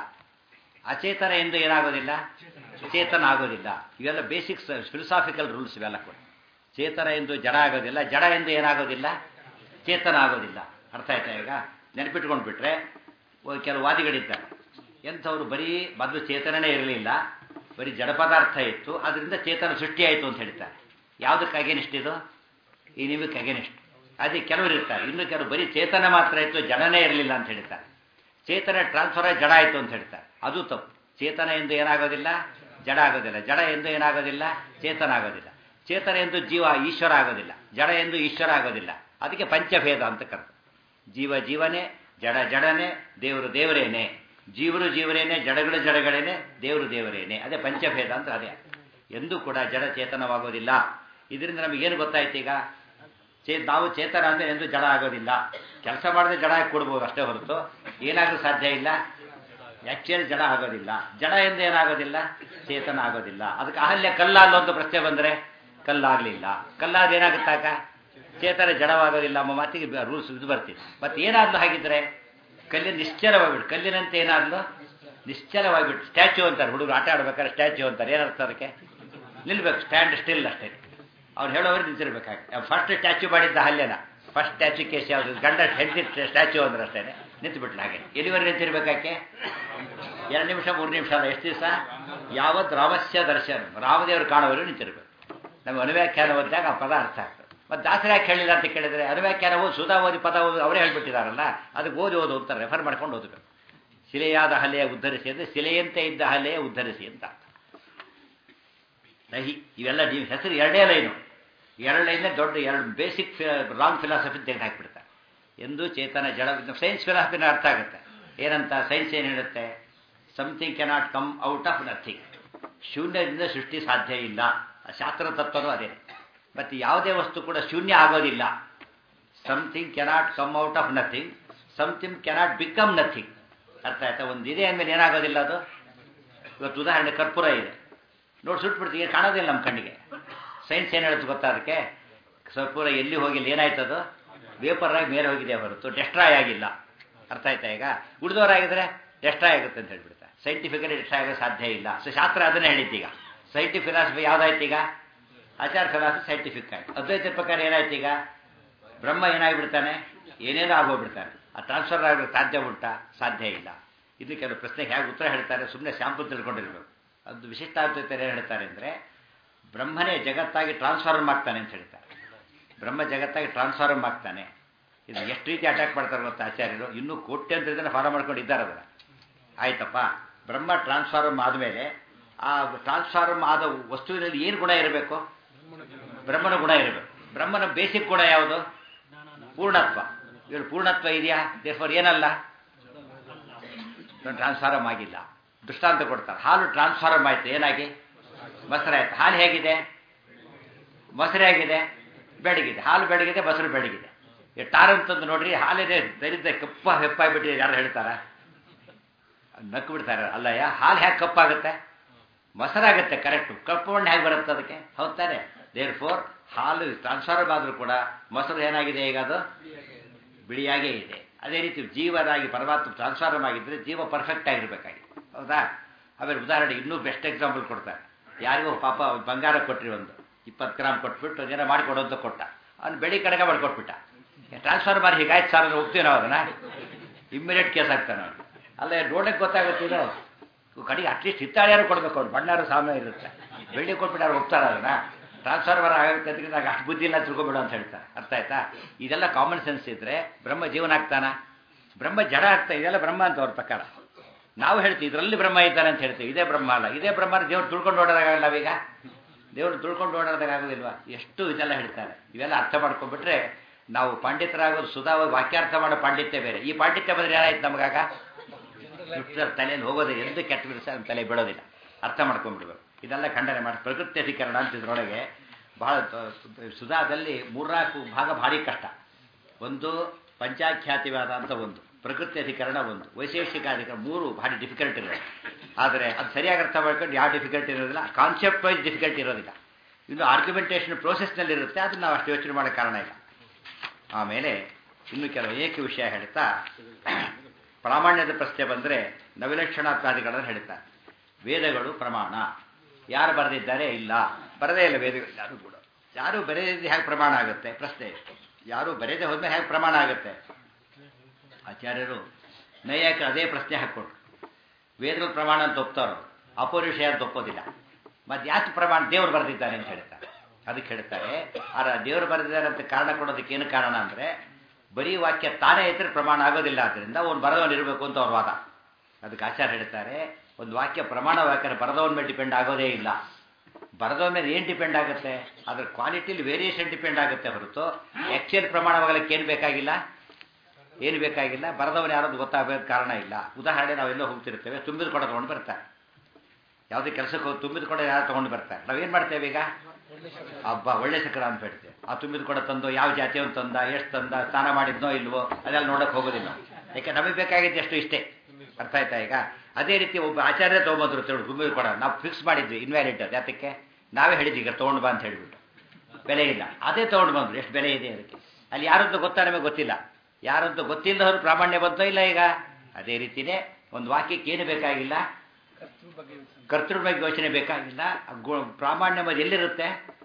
ಅಚೇತನ ಎಂದು ಏನಾಗೋದಿಲ್ಲ ಚೇತನ ಆಗೋದಿಲ್ಲ ಇವೆಲ್ಲ ಬೇಸಿಕ್ಸ್ ಫಿಲಸಾಫಿಕಲ್ ರೂಲ್ಸ್ ಇವೆಲ್ಲ ಕೂಡ ಚೇತನ ಎಂದು ಜಡ ಆಗೋದಿಲ್ಲ ಜಡ ಎಂದು ಏನಾಗೋದಿಲ್ಲ ಚೇತನ ಆಗೋದಿಲ್ಲ ಅರ್ಥ ಆಯ್ತಾ ಈಗ ನೆನಪಿಟ್ಕೊಂಡು ಬಿಟ್ರೆ ಕೆಲವು ವಾದಿಗಳಿದ್ದಾರೆ ಎಂಥವ್ರು ಬರೀ ಮೊದಲು ಚೇತನನೇ ಇರಲಿಲ್ಲ ಬರೀ ಜಡ ಪದಾರ್ಥ ಇತ್ತು ಅದರಿಂದ ಚೇತನ ಸೃಷ್ಟಿಯಾಯಿತು ಅಂತ ಹೇಳ್ತಾರೆ ಯಾವುದಕ್ಕೆ ಅಗೇನಿಸ್ಟ್ ಇದು ಈ ನಿಮಗೆ ಅಗೇನಿಸ್ಟ್ ಅದೇ ಕೆಲವರು ಇರ್ತಾರೆ ಇನ್ನು ಕೆಲವರು ಬರೀ ಚೇತನ ಮಾತ್ರ ಇತ್ತು ಜಡನೇ ಇರಲಿಲ್ಲ ಅಂತ ಹೇಳ್ತಾರೆ ಚೇತನ ಟ್ರಾನ್ಸ್ಫರ್ ಆಗಿ ಜಡ ಆಯಿತು ಅಂತ ಹೇಳ್ತಾರೆ ಅದು ತಪ್ಪು ಚೇತನ ಎಂದು ಏನಾಗೋದಿಲ್ಲ ಜಡ ಆಗೋದಿಲ್ಲ ಜಡ ಎಂದು ಏನಾಗೋದಿಲ್ಲ ಚೇತನ ಆಗೋದಿಲ್ಲ ಚೇತನ ಎಂದು ಜೀವ ಈಶ್ವರ ಆಗೋದಿಲ್ಲ ಜಡ ಎಂದು ಈಶ್ವರ ಆಗೋದಿಲ್ಲ ಅದಕ್ಕೆ ಪಂಚಭೇದ ಅಂತ ಕರೆದು ಜೀವ ಜೀವನೇ ಜಡ ಜಡನೆ ದೇವರು ದೇವರೇನೆ ಜೀವರು ಜೀವರೇನೆ ಜಡಗಳು ಜಡಗಳೇನೆ ದೇವರು ದೇವರೇನೆ ಅದೇ ಪಂಚಭೇದ ಅಂತ ಅದೇ ಎಂದೂ ಕೂಡ ಜಡ ಚೇತನವಾಗೋದಿಲ್ಲ ಇದರಿಂದ ನಮಗೇನು ಗೊತ್ತಾಯ್ತು ಈಗ ಚೇ ನಾವು ಚೇತನ ಅಂದರೆ ಎಂದು ಜಡ ಆಗೋದಿಲ್ಲ ಕೆಲಸ ಮಾಡದೆ ಜಡ ಆಗಿ ಕೊಡ್ಬೋದು ಅಷ್ಟೇ ಹೊರತು ಏನಾಗಲು ಸಾಧ್ಯ ಇಲ್ಲ ಆ್ಯಕ್ಚುಲಿ ಜಡ ಆಗೋದಿಲ್ಲ ಜಡ ಎಂದು ಏನಾಗೋದಿಲ್ಲ ಚೇತನ ಆಗೋದಿಲ್ಲ ಅದಕ್ಕೆ ಅಹಲ್ಯ ಕಲ್ಲ ಅನ್ನೋದು ಪ್ರಶ್ನೆ ಬಂದರೆ ಕಲ್ಲಾಗಲಿಲ್ಲ ಕಲ್ಲಾದ ಏನಾಗುತ್ತಾಗ ಚೇತನ ಜಡವಾಗೋದಿಲ್ಲ ನಮ್ಮ ಮಾತಿಗೆ ರೂಲ್ಸ್ ಇದು ಬರ್ತಿದೆ ಮತ್ತೆ ಏನಾದ್ಲು ಹಾಗಿದ್ರೆ ಕಲ್ಲಿನ ನಿಶ್ಚಲವಾಗಿಬಿಟ್ಟು ಕಲ್ಲಿನಂತೆ ಏನಾದ್ಲು ನಿಶ್ಚಲವಾಗಿಬಿಟ್ಟು ಸ್ಟ್ಯಾಚ್ಯೂ ಅಂತಾರೆ ಹುಡುಗರು ಆಟ ಆಡ್ಬೇಕಾದ್ರೆ ಸ್ಟ್ಯಾಚ್ಯೂ ಅಂತಾರೆ ಏನರ್ಥ ಅದಕ್ಕೆ ನಿಲ್ಬೇಕು ಸ್ಟ್ಯಾಂಡ್ ಸ್ಟಿಲ್ ಅಷ್ಟೇ ಅವ್ನು ಹೇಳೋರು ನಿಂತಿರ್ಬೇಕಾಗಿ ಫಸ್ಟ್ ಸ್ಟ್ಯಾಚ್ಯೂ ಮಾಡಿದ್ದ ಹಲ್ಲೆನ ಫಸ್ಟ್ ಸ್ಟ್ಯಾಚ್ಯೂ ಕೇಸ್ ಯಾವುದು ಗಂಡ ಹೆಂಡತಿ ಸ್ಟ್ಯಾಚ್ಯೂ ಅಂದ್ರೆ ಅಷ್ಟೇ ನಿಂತುಬಿಟ್ಲು ಹಾಗೆ ಎಲ್ಲಿವರೆಗೆ ನಿಂತಿರ್ಬೇಕಾಕೆ ಎರಡು ನಿಮಿಷ ಮೂರು ನಿಮಿಷ ಅಲ್ಲ ಎಷ್ಟು ದಿವಸ ಯಾವತ್ತು ರಾಮಸ್ಯ ದರ್ಶನ ರಾಮದೇವರು ಕಾಣೋರು ನಿಂತಿರ್ಬೇಕು ನಮಗೆ ಅನುವ್ಯಾಖ್ಯಾನ ಓದಿದಾಗ ಆ ಪದ ಅರ್ಥ ಆಗ್ತದೆ ಮತ್ತು ದಾಸರ ಯಾಕೆ ಹೇಳಿಲ್ಲ ಅಂತ ಕೇಳಿದ್ರೆ ಅನುವ್ಯಾಖ್ಯಾನ ಓದಿ ಸುಧಾ ಓದಿ ಪದ ಓದಿ ಅವರೇ ಹೇಳ್ಬಿಟ್ಟಿದಾರಲ್ಲ ಅದಕ್ಕೆ ಓದಿ ಓದು ಅಂತ ರೆಫರ್ ಮಾಡ್ಕೊಂಡು ಓದಬೇಕು ಶಿಲೆಯಾದ ಹಲೆಯ ಉದ್ಧರಿಸಿ ಅಂದರೆ ಶಿಲೆಯಂತೆ ಇದ್ದ ಹಲೆಯ ಉದ್ಧರಿಸಿ ಅಂತ ನಹಿ ಇವೆಲ್ಲ ನೀವು ಹೆಸರು ಎರಡೇ ಲೈನು ಎರಡು ಲೈನೇ ದೊಡ್ಡ ಎರಡು ಬೇಸಿಕ್ ರಾಂಗ್ ಫಿಲಾಸಫಿ ತೆಗೆದು ಹಾಕಿಬಿಡ್ತಾರೆ ಎಂದು ಚೇತನ ಜಡ ಸೈನ್ಸ್ ಫಿಲಾಸಫಿನ ಅರ್ಥ ಆಗುತ್ತೆ ಏನಂತ ಸೈನ್ಸ್ ಏನು ಹೇಳುತ್ತೆ something cannot come out of nothing ಶೂನ್ಯದಿಂದ ಸೃಷ್ಟಿ ಸಾಧ್ಯ ಇಲ್ಲ ಶಾಸ್ತ್ರ ತತ್ವನೂ ಅದೇ ಮತ್ತು ಯಾವುದೇ ವಸ್ತು ಕೂಡ ಶೂನ್ಯ ಆಗೋದಿಲ್ಲ something cannot come out of nothing something cannot become nothing ಅರ್ಥ ಆಯ್ತಾ ಒಂದು ಇದೆ ಅಂದಮೇಲೆ ಏನಾಗೋದಿಲ್ಲ ಅದು ಇವತ್ತು ಉದಾಹರಣೆ ಕರ್ಪೂರ ಇದೆ ನೋಡಿ ಸುಟ್ಬಿಡ್ತೀವಿ ಕಾಣೋದಿಲ್ಲ ನಮ್ಮ ಕಣ್ಣಿಗೆ ಸೈನ್ಸ್ ಏನು ಹೇಳುತ್ತೆ ಗೊತ್ತಾ ಅದಕ್ಕೆ ಕರ್ಪೂರ ಎಲ್ಲಿ ಹೋಗಿಲ್ಲ ಏನಾಯ್ತದು ವೇಪರ್ ಆಗಿ ಮೇಲೆ ಹೋಗಿದೆ ಹೊರತು ಡೆಸ್ಟ್ರಾಯ್ ಆಗಿಲ್ಲ ಅರ್ಥ ಆಯ್ತಾ ಈಗ ಉಳಿದವರಾಗಿದ್ರೆ ಡೆಸ್ಟ್ರಾಯ್ ಆಗುತ್ತೆ ಅಂತ ಹೇಳ್ಬಿಡ್ತಾರೆ ಸೈಂಟಿಫಿಕಲಿ ಡೆಸ್ಟ್ರಾಯ್ ಆಗೋ ಸಾಧ್ಯ ಇಲ್ಲ ಸೊ ಶಾಸ್ತ್ರ ಅದನ್ನೇ ಹೇಳಿದ್ದೀಗ ಸೈಂಟಿಫಿಕ್ ಫಿಲಾಸಫಿ ಯಾವ್ದಾಯ್ತು ಈಗ ಆಚಾರ ಫಿಲಾಸಫಿ ಸೈಂಟಿಫಿಕ್ ಆಯ್ತು ಅದ್ವೈತ ಪ್ರಕಾರ ಏನಾಯ್ತು ಈಗ ಬ್ರಹ್ಮ ಏನಾಗ್ಬಿಡ್ತಾನೆ ಏನೇನೋ ಆಗೋಗ್ಬಿಡ್ತಾನೆ ಆ ಟ್ರಾನ್ಸ್ಫರ್ ಆಗಲಿಕ್ಕೆ ಸಾಧ್ಯ ಉಂಟಾ ಸಾಧ್ಯ ಇಲ್ಲ ಇದು ಕೆಲವು ಪ್ರಶ್ನೆಗೆ ಹೇಗೆ ಉತ್ತರ ಹೇಳ್ತಾರೆ ಸುಮ್ಮನೆ ಶಾಂಪಲ್ ತಿಳ್ಕೊಂಡಿರ್ಬೇಕು ಅದು ವಿಶಿಷ್ಟಾದ್ವೈತ ಏನು ಹೇಳ್ತಾರೆ ಅಂದರೆ ಬ್ರಹ್ಮನೇ ಜಗತ್ತಾಗಿ ಟ್ರಾನ್ಸ್ಫಾರ್ಮ್ ಆಗ್ತಾನೆ ಅಂತ ಹೇಳ್ತಾರೆ ಬ್ರಹ್ಮ ಜಗತ್ತಾಗಿ ಟ್ರಾನ್ಸ್ಫಾರ್ಮ್ ಆಗ್ತಾನೆ ಇದು ಎಷ್ಟು ರೀತಿ ಅಟ್ಯಾಕ್ ಮಾಡ್ತಾರೆ ಗೊತ್ತಾ ಆಚಾರ್ಯರು ಇನ್ನೂ ಕೋಟ್ಯಂತರ ಜನ ಫಾಲೋ ಮಾಡ್ಕೊಂಡು ಇದ್ದಾರೆ ಅದರ ಆಯ್ತಪ್ಪ ಬ್ರಹ್ಮ ಟ್ರಾನ್ಸ್ಫಾರ್ಮ್ ಆದಮೇಲೆ ಆ ಟ್ರಾನ್ಸ್ಫಾರ್ಮ್ ಆದ ವಸ್ತುವಿನಲ್ಲಿ ಏನು ಗುಣ ಇರಬೇಕು ಬ್ರಹ್ಮನ ಗುಣ ಇರಬೇಕು ಬ್ರಹ್ಮನ ಬೇಸಿಕ್ ಗುಣ ಯಾವುದು ಪೂರ್ಣತ್ವ ಇವರು ಪೂರ್ಣತ್ವ ಇದೆಯಾ ದೇಫರ್ ಏನಲ್ಲ ಟ್ರಾನ್ಸ್ಫಾರ್ಮ್ ಆಗಿಲ್ಲ ದೃಷ್ಟಾಂತ ಕೊಡ್ತಾರೆ ಹಾಲು ಟ್ರಾನ್ಸ್ಫಾರ್ಮ್ ಆಯ್ತು ಏನಾಗಿ ಮೊಸರಾಯ್ತು ಹಾಲು ಹೇಗಿದೆ ಮೊಸರು ಹೇಗಿದೆ ಬೆಳಗಿದೆ ಹಾಲು ಬೆಳಗಿದೆ ಮೊಸರು ಬೆಳಗಿದೆ ಈ ಟಾರ್ ಅಂತಂದು ನೋಡ್ರಿ ಹಾಲಿದೆ ದರಿದ್ದ ಕಪ್ಪ ಹೆಪ್ಪಾಗ್ಬಿಟ್ಟಿದೆ ಯಾರು ಹೇಳ್ತಾರ ನಕ್ಕು ಬಿಡ್ತಾರೆ ಅಲ್ಲಯ್ಯ ಹಾಲು ಹೇಗೆ ಕಪ್ಪಾಗುತ್ತೆ ಮೊಸರಾಗುತ್ತೆ ಕರೆಕ್ಟು ಕಪ್ಪು ಬಣ್ಣ ಹೇಗೆ ಬರುತ್ತೆ ಅದಕ್ಕೆ ಹೌದ್ ತಾನೆ ದೇರ್ ಫೋರ್ ಹಾಲು ಟ್ರಾನ್ಸ್ಫಾರ್ಮ್ ಆದರೂ ಕೂಡ ಮೊಸರು ಏನಾಗಿದೆ ಈಗ ಅದು ಬಿಳಿಯಾಗೇ ಇದೆ ಅದೇ ರೀತಿ ಜೀವನಾಗಿ ಪರಮಾತ್ಮ ಟ್ರಾನ್ಸ್ಫಾರ್ಮ್ ಆಗಿದ್ದರೆ ಜೀವ ಪರ್ಫೆಕ್ಟ್ ಆಗಿರ್ಬೇಕಾಗಿ ಹೌದಾ ಆಮೇಲೆ ಉದಾಹರಣೆ ಇನ್ನೂ ಬೆಸ್ಟ್ ಎಕ್ಸಾಂಪಲ್ ಕೊಡ್ತಾರೆ ಯಾರಿಗೋ ಪಾಪ ಅವ್ನು ಬಂಗಾರ ಕೊಟ್ರಿ ಒಂದು ಇಪ್ಪತ್ತು ಗ್ರಾಮ್ ಕೊಟ್ಬಿಟ್ಟು ಏನೋ ಮಾಡಿಕೊಡು ಅಂತ ಕೊಟ್ಟ ಅವ್ನು ಬೆಳಿ ಕಡೆಗೆ ಮಾಡ್ಕೊಟ್ಬಿಟ್ಟ ಟ್ರಾನ್ಸ್ಫರ್ ಮಾಡಿ ಹೀಗಾಯ್ತು ಸರ್ ಅಂದ್ರೆ ಹೋಗ್ತೀವಿ ನಾವು ಅದನ್ನ ಇಮ್ಮಿಡಿಯೇಟ್ ಕೇಸ್ ಆಗ್ತಾನೆ ಅವ್ನು ಅಲ್ಲ ನೋಡಕ್ಕೆ ಗೊತ್ತಾಗುತ್ತೆ ಇದು ಕಡೆಗೆ ಅಟ್ಲೀಸ್ಟ್ ಹಿತ್ತಾಳ್ಯಾರು ಕೊಡ್ಬೇಕು ಅವ್ರು ಬಣ್ಣಾರು ಸಾಮಾನ್ಯ ಇರುತ್ತೆ ಬೆಳ್ಳಿ ಕೊಟ್ಬಿಟ್ಟು ಯಾರು ಹೋಗ್ತಾರ ಅದನ್ನ ಟ್ರಾನ್ಸ್ಫಾರ್ಮರ್ ಆಗುತ್ತೆ ಅಂತ ನಂಗೆ ಅಷ್ಟು ಬುದ್ಧಿ ಇಲ್ಲ ತಿಳ್ಕೊಬೇಡ ಅಂತ ಹೇಳ್ತಾರೆ ಅರ್ಥ ಆಯ್ತಾ ಇದೆಲ್ಲ ಕಾಮನ್ ಸೆನ್ಸ್ ಇದ್ರೆ ಬ್ರಹ್ಮ ಜೀವನ ಆಗ್ತಾನ ಬ್ರಹ್ಮ ಜಡ ಆಗ್ತಾ ಇದೆಲ್ಲ ಬ್ರಹ್ಮ ಅಂತ ಅವ್ರ ಪ್ರಕಾರ ನಾವು ಹೇಳ್ತೀವಿ ಇದರಲ್ಲಿ ಬ್ರಹ್ಮ ಇದ್ದಾನೆ ಅಂತ ಹೇಳ್ತೀವಿ ಇದೇ ಬ್ರಹ್ಮ ಅಲ್ಲ ಇದೇ ಬ್ರಹ್ಮ ದೇವ್ರು ತುಳ್ಕೊಂಡು ಓಡೋದಾಗಲ್ಲ ನಾವೀಗ ದೇವ್ರು ತುಳ್ಕೊಂಡು ಓಡೋದಾಗೋದಿಲ್ವಾ ಎಷ್ಟು ಇದೆಲ್ಲ ಹೇಳ್ತಾರೆ ಇವೆಲ್ಲ ಅರ್ಥ ಮಾಡ್ಕೊಂಡ್ಬಿಟ್ರೆ ನಾವು ಪಂಡಿತರಾಗೋದು ಸುಧಾ ವಾಕ್ಯಾರ್ಥ ಮಾಡೋ ಪಾಂಡಿತ್ಯ ಬೇರೆ ಈ ಪಾಂಡಿತ್ಯ ಬಂದ್ರೆ ಏನಾಯ್ತು ನಮಗಾಗ ತಲೆಯಲ್ಲಿ ಹೋಗೋದೇ ಎಂದು ಕೆಟ್ಟ ಬಿಡಿಸ ತಲೆ ಬಿಡೋದಿಲ್ಲ ಅರ್ಥ ಮಾಡ್ಕೊಂಡ್ಬಿಡ್ಬೇಕು ಇದೆಲ್ಲ ಖಂಡನೆ ಮಾಡಿ ಪ್ರಕೃತಿ ಅಧಿಕರಣ ಅಂತ ಇದ್ರೊಳಗೆ ಬಹಳ ಸುಧಾದಲ್ಲಿ ಮೂರ್ನಾಲ್ಕು ಭಾಗ ಭಾರಿ ಕಷ್ಟ ಒಂದು ಪಂಚಾಖ್ಯಾತಿವಾದ ಅಂತ ಒಂದು ಪ್ರಕೃತಿ ಅಧಿಕರಣ ಒಂದು ವೈಶೇಷಿಕ ಅಧಿಕರಣ ಮೂರು ಭಾರಿ ಡಿಫಿಕಲ್ಟ್ ಇರೋದು ಆದರೆ ಅದು ಸರಿಯಾಗಿ ಅರ್ಥ ಮಾಡ್ಕೊಂಡು ಯಾವ ಡಿಫಿಕಲ್ಟ್ ಇರೋದಿಲ್ಲ ಕಾನ್ಸೆಪ್ಟ್ ವೈಸ್ ಡಿಫಿಕಲ್ಟ್ ಇರೋದಿಲ್ಲ ಇನ್ನು ಆರ್ಗ್ಯುಮೆಂಟೇಷನ್ ಪ್ರೋಸೆಸ್ನಲ್ಲಿ ಇರುತ್ತೆ ಅದನ್ನು ನಾವು ಅಷ್ಟು ಯೋಚನೆ ಮಾಡೋ ಕಾರಣ ಇಲ್ಲ ಆಮೇಲೆ ಇನ್ನು ಕೆಲವು ಏಕ ವಿಷಯ ಹೇಳ್ತಾ ಪ್ರಾಮಾಣ್ಯದ ಪ್ರಶ್ನೆ ಬಂದರೆ ನವಿಲಕ್ಷಣಾತ್ವಾದಿಗಳನ್ನು ಹೇಳ್ತಾರೆ ವೇದಗಳು ಪ್ರಮಾಣ ಯಾರು ಬರೆದಿದ್ದಾರೆ ಇಲ್ಲ ಬರದೇ ಇಲ್ಲ ವೇದಗಳು ಯಾರು ಕೂಡ ಯಾರು ಬರೆದಿದ್ದು ಹೇಗೆ ಪ್ರಮಾಣ ಆಗುತ್ತೆ ಪ್ರಶ್ನೆ ಯಾರು ಬರೆಯದೆ ಹೋದ್ಮೇಲೆ ಹೇಗೆ ಪ್ರಮಾಣ ಆಗುತ್ತೆ ಆಚಾರ್ಯರು ನೈಯಾಕ ಅದೇ ಪ್ರಶ್ನೆ ಹಾಕ್ಕೊಟ್ರು ವೇದಗಳು ಪ್ರಮಾಣ ಅಂತ ಒಪ್ತಾರೋ ಅಪೌರುಷಯ ಅಂತ ಒಪ್ಪೋದಿಲ್ಲ ಮತ್ತೆ ಯಾಕೆ ಪ್ರಮಾಣ ದೇವರು ಬರೆದಿದ್ದಾನೆ ಅಂತ ಹೇಳ್ತಾರೆ ಅದಕ್ಕೆ ಹೇಳ್ತಾರೆ ಆರ ದೇವರು ಬರೆದಿದ್ದಾರೆ ಅಂತ ಕಾರಣ ಕೊಡೋದಕ್ಕೆ ಏನು ಕಾರಣ ಅಂದರೆ ಬರೀ ವಾಕ್ಯ ತಾನೇ ಇದ್ರೆ ಪ್ರಮಾಣ ಆಗೋದಿಲ್ಲ ಆದ್ದರಿಂದ ಅವ್ನು ಬರೆದವನು ಇರಬೇಕು ಅಂತ ಅವ್ರ ವಾದ ಅದಕ್ಕೆ ಆಚಾರ್ಯ ಹೇಳ್ತಾರೆ ಒಂದು ವಾಕ್ಯ ಪ್ರಮಾಣ ವಾಕ್ಯ ಬರೆದವನ ಮೇಲೆ ಡಿಪೆಂಡ್ ಆಗೋದೇ ಇಲ್ಲ ಬರೆದವನ ಮೇಲೆ ಏನು ಡಿಪೆಂಡ್ ಆಗುತ್ತೆ ಅದ್ರ ಕ್ವಾಲಿಟಿಲಿ ವೇರಿಯೇಷನ್ ಡಿಪೆಂಡ್ ಆಗುತ್ತೆ ಹೊರತು ಆ್ಯಕ್ಚುಯಲ್ ಪ್ರಮಾಣವಾಗಲಿಕ್ಕೆ ಏನು ಬೇಕಾಗಿಲ್ಲ ಏನು ಬೇಕಾಗಿಲ್ಲ ಬರೆದವನು ಯಾರದು ಗೊತ್ತಾಗಬೇಕು ಕಾರಣ ಇಲ್ಲ ಉದಾಹರಣೆ ನಾವೆಲ್ಲೋ ಹೋಗ್ತಿರ್ತೇವೆ ತುಂಬಿದ ಕೊಡ ತೊಗೊಂಡು ಬರ್ತಾರೆ ಯಾವುದೇ ಕೆಲಸಕ್ಕೆ ಹೋಗಿ ತುಂಬಿದ ಕೊಡ ಯಾರು ತೊಗೊಂಡು ಬರ್ತಾರೆ ನಾವೇನು ಮಾಡ್ತೇವೆ ಈಗ ಹಬ್ಬ ಒಳ್ಳೆ ಸಕರ ಅಂತ ಹೇಳ್ತೇವೆ ಆ ತುಂಬಿದ ಕೊಡ ತಂದು ಯಾವ ಜಾತಿಯವನು ತಂದ ಎಷ್ಟು ತಂದ ಸ್ನಾನ ಮಾಡಿದ್ನೋ ಇಲ್ವೋ ಅದೆಲ್ಲ ನೋಡೋಕೆ ಹೋಗೋದಿಲ್ಲ ನಾವು ಯಾಕೆ ನಮಗೆ ಬೇಕಾಗಿದ್ದು ಎಷ್ಟು ಇಷ್ಟೇ ಅರ್ಥ ಆಯ್ತಾ ಈಗ ಅದೇ ರೀತಿ ಒಬ್ಬ ಆಚಾರ್ಯ ತೊಗೊಂಬಂದ್ರು ತಿಳು ತುಂಬಿದ ಕೊಡ ನಾವು ಫಿಕ್ಸ್ ಮಾಡಿದ್ವಿ ಇನ್ವ್ಯಾಲಿಡ್ ಅದು ಯಾತಕ್ಕೆ ನಾವೇ ಹೇಳಿದ್ವಿ ಈಗ ತೊಗೊಂಡು ಬಾ ಅಂತ ಹೇಳಿಬಿಟ್ಟು ಬೆಲೆ ಇಲ್ಲ ಅದೇ ತೊಗೊಂಡು ಬಂದ್ರು ಎಷ್ಟು ಬೆಲೆ ಇದೆ ಅದಕ್ಕೆ ಅಲ್ಲಿ ಯಾರಂತೂ ಗೊತ್ತಾ ನಮಗೆ ಗೊತ್ತಿಲ್ಲ ಯಾರಂತೂ ಗೊತ್ತಿಲ್ಲದವರು ಪ್ರಾಮಾಣ್ಯ ಬಂತೋ ಇಲ್ಲ ಈಗ ಅದೇ ರೀತಿನೇ ಒಂದು ವಾಕ್ಯಕ್ಕೆ ಏನು ಬೇಕಾಗಿಲ್ಲ ಕರ್ತೃ ಬಗ್ಗೆ ಯೋಚನೆ ಬೇಕಾಗಿಲ್ಲ ಪ್ರಾಮಾಣ್ಯ ಅದು ಎಲ್ಲಿರುತ್ತೆ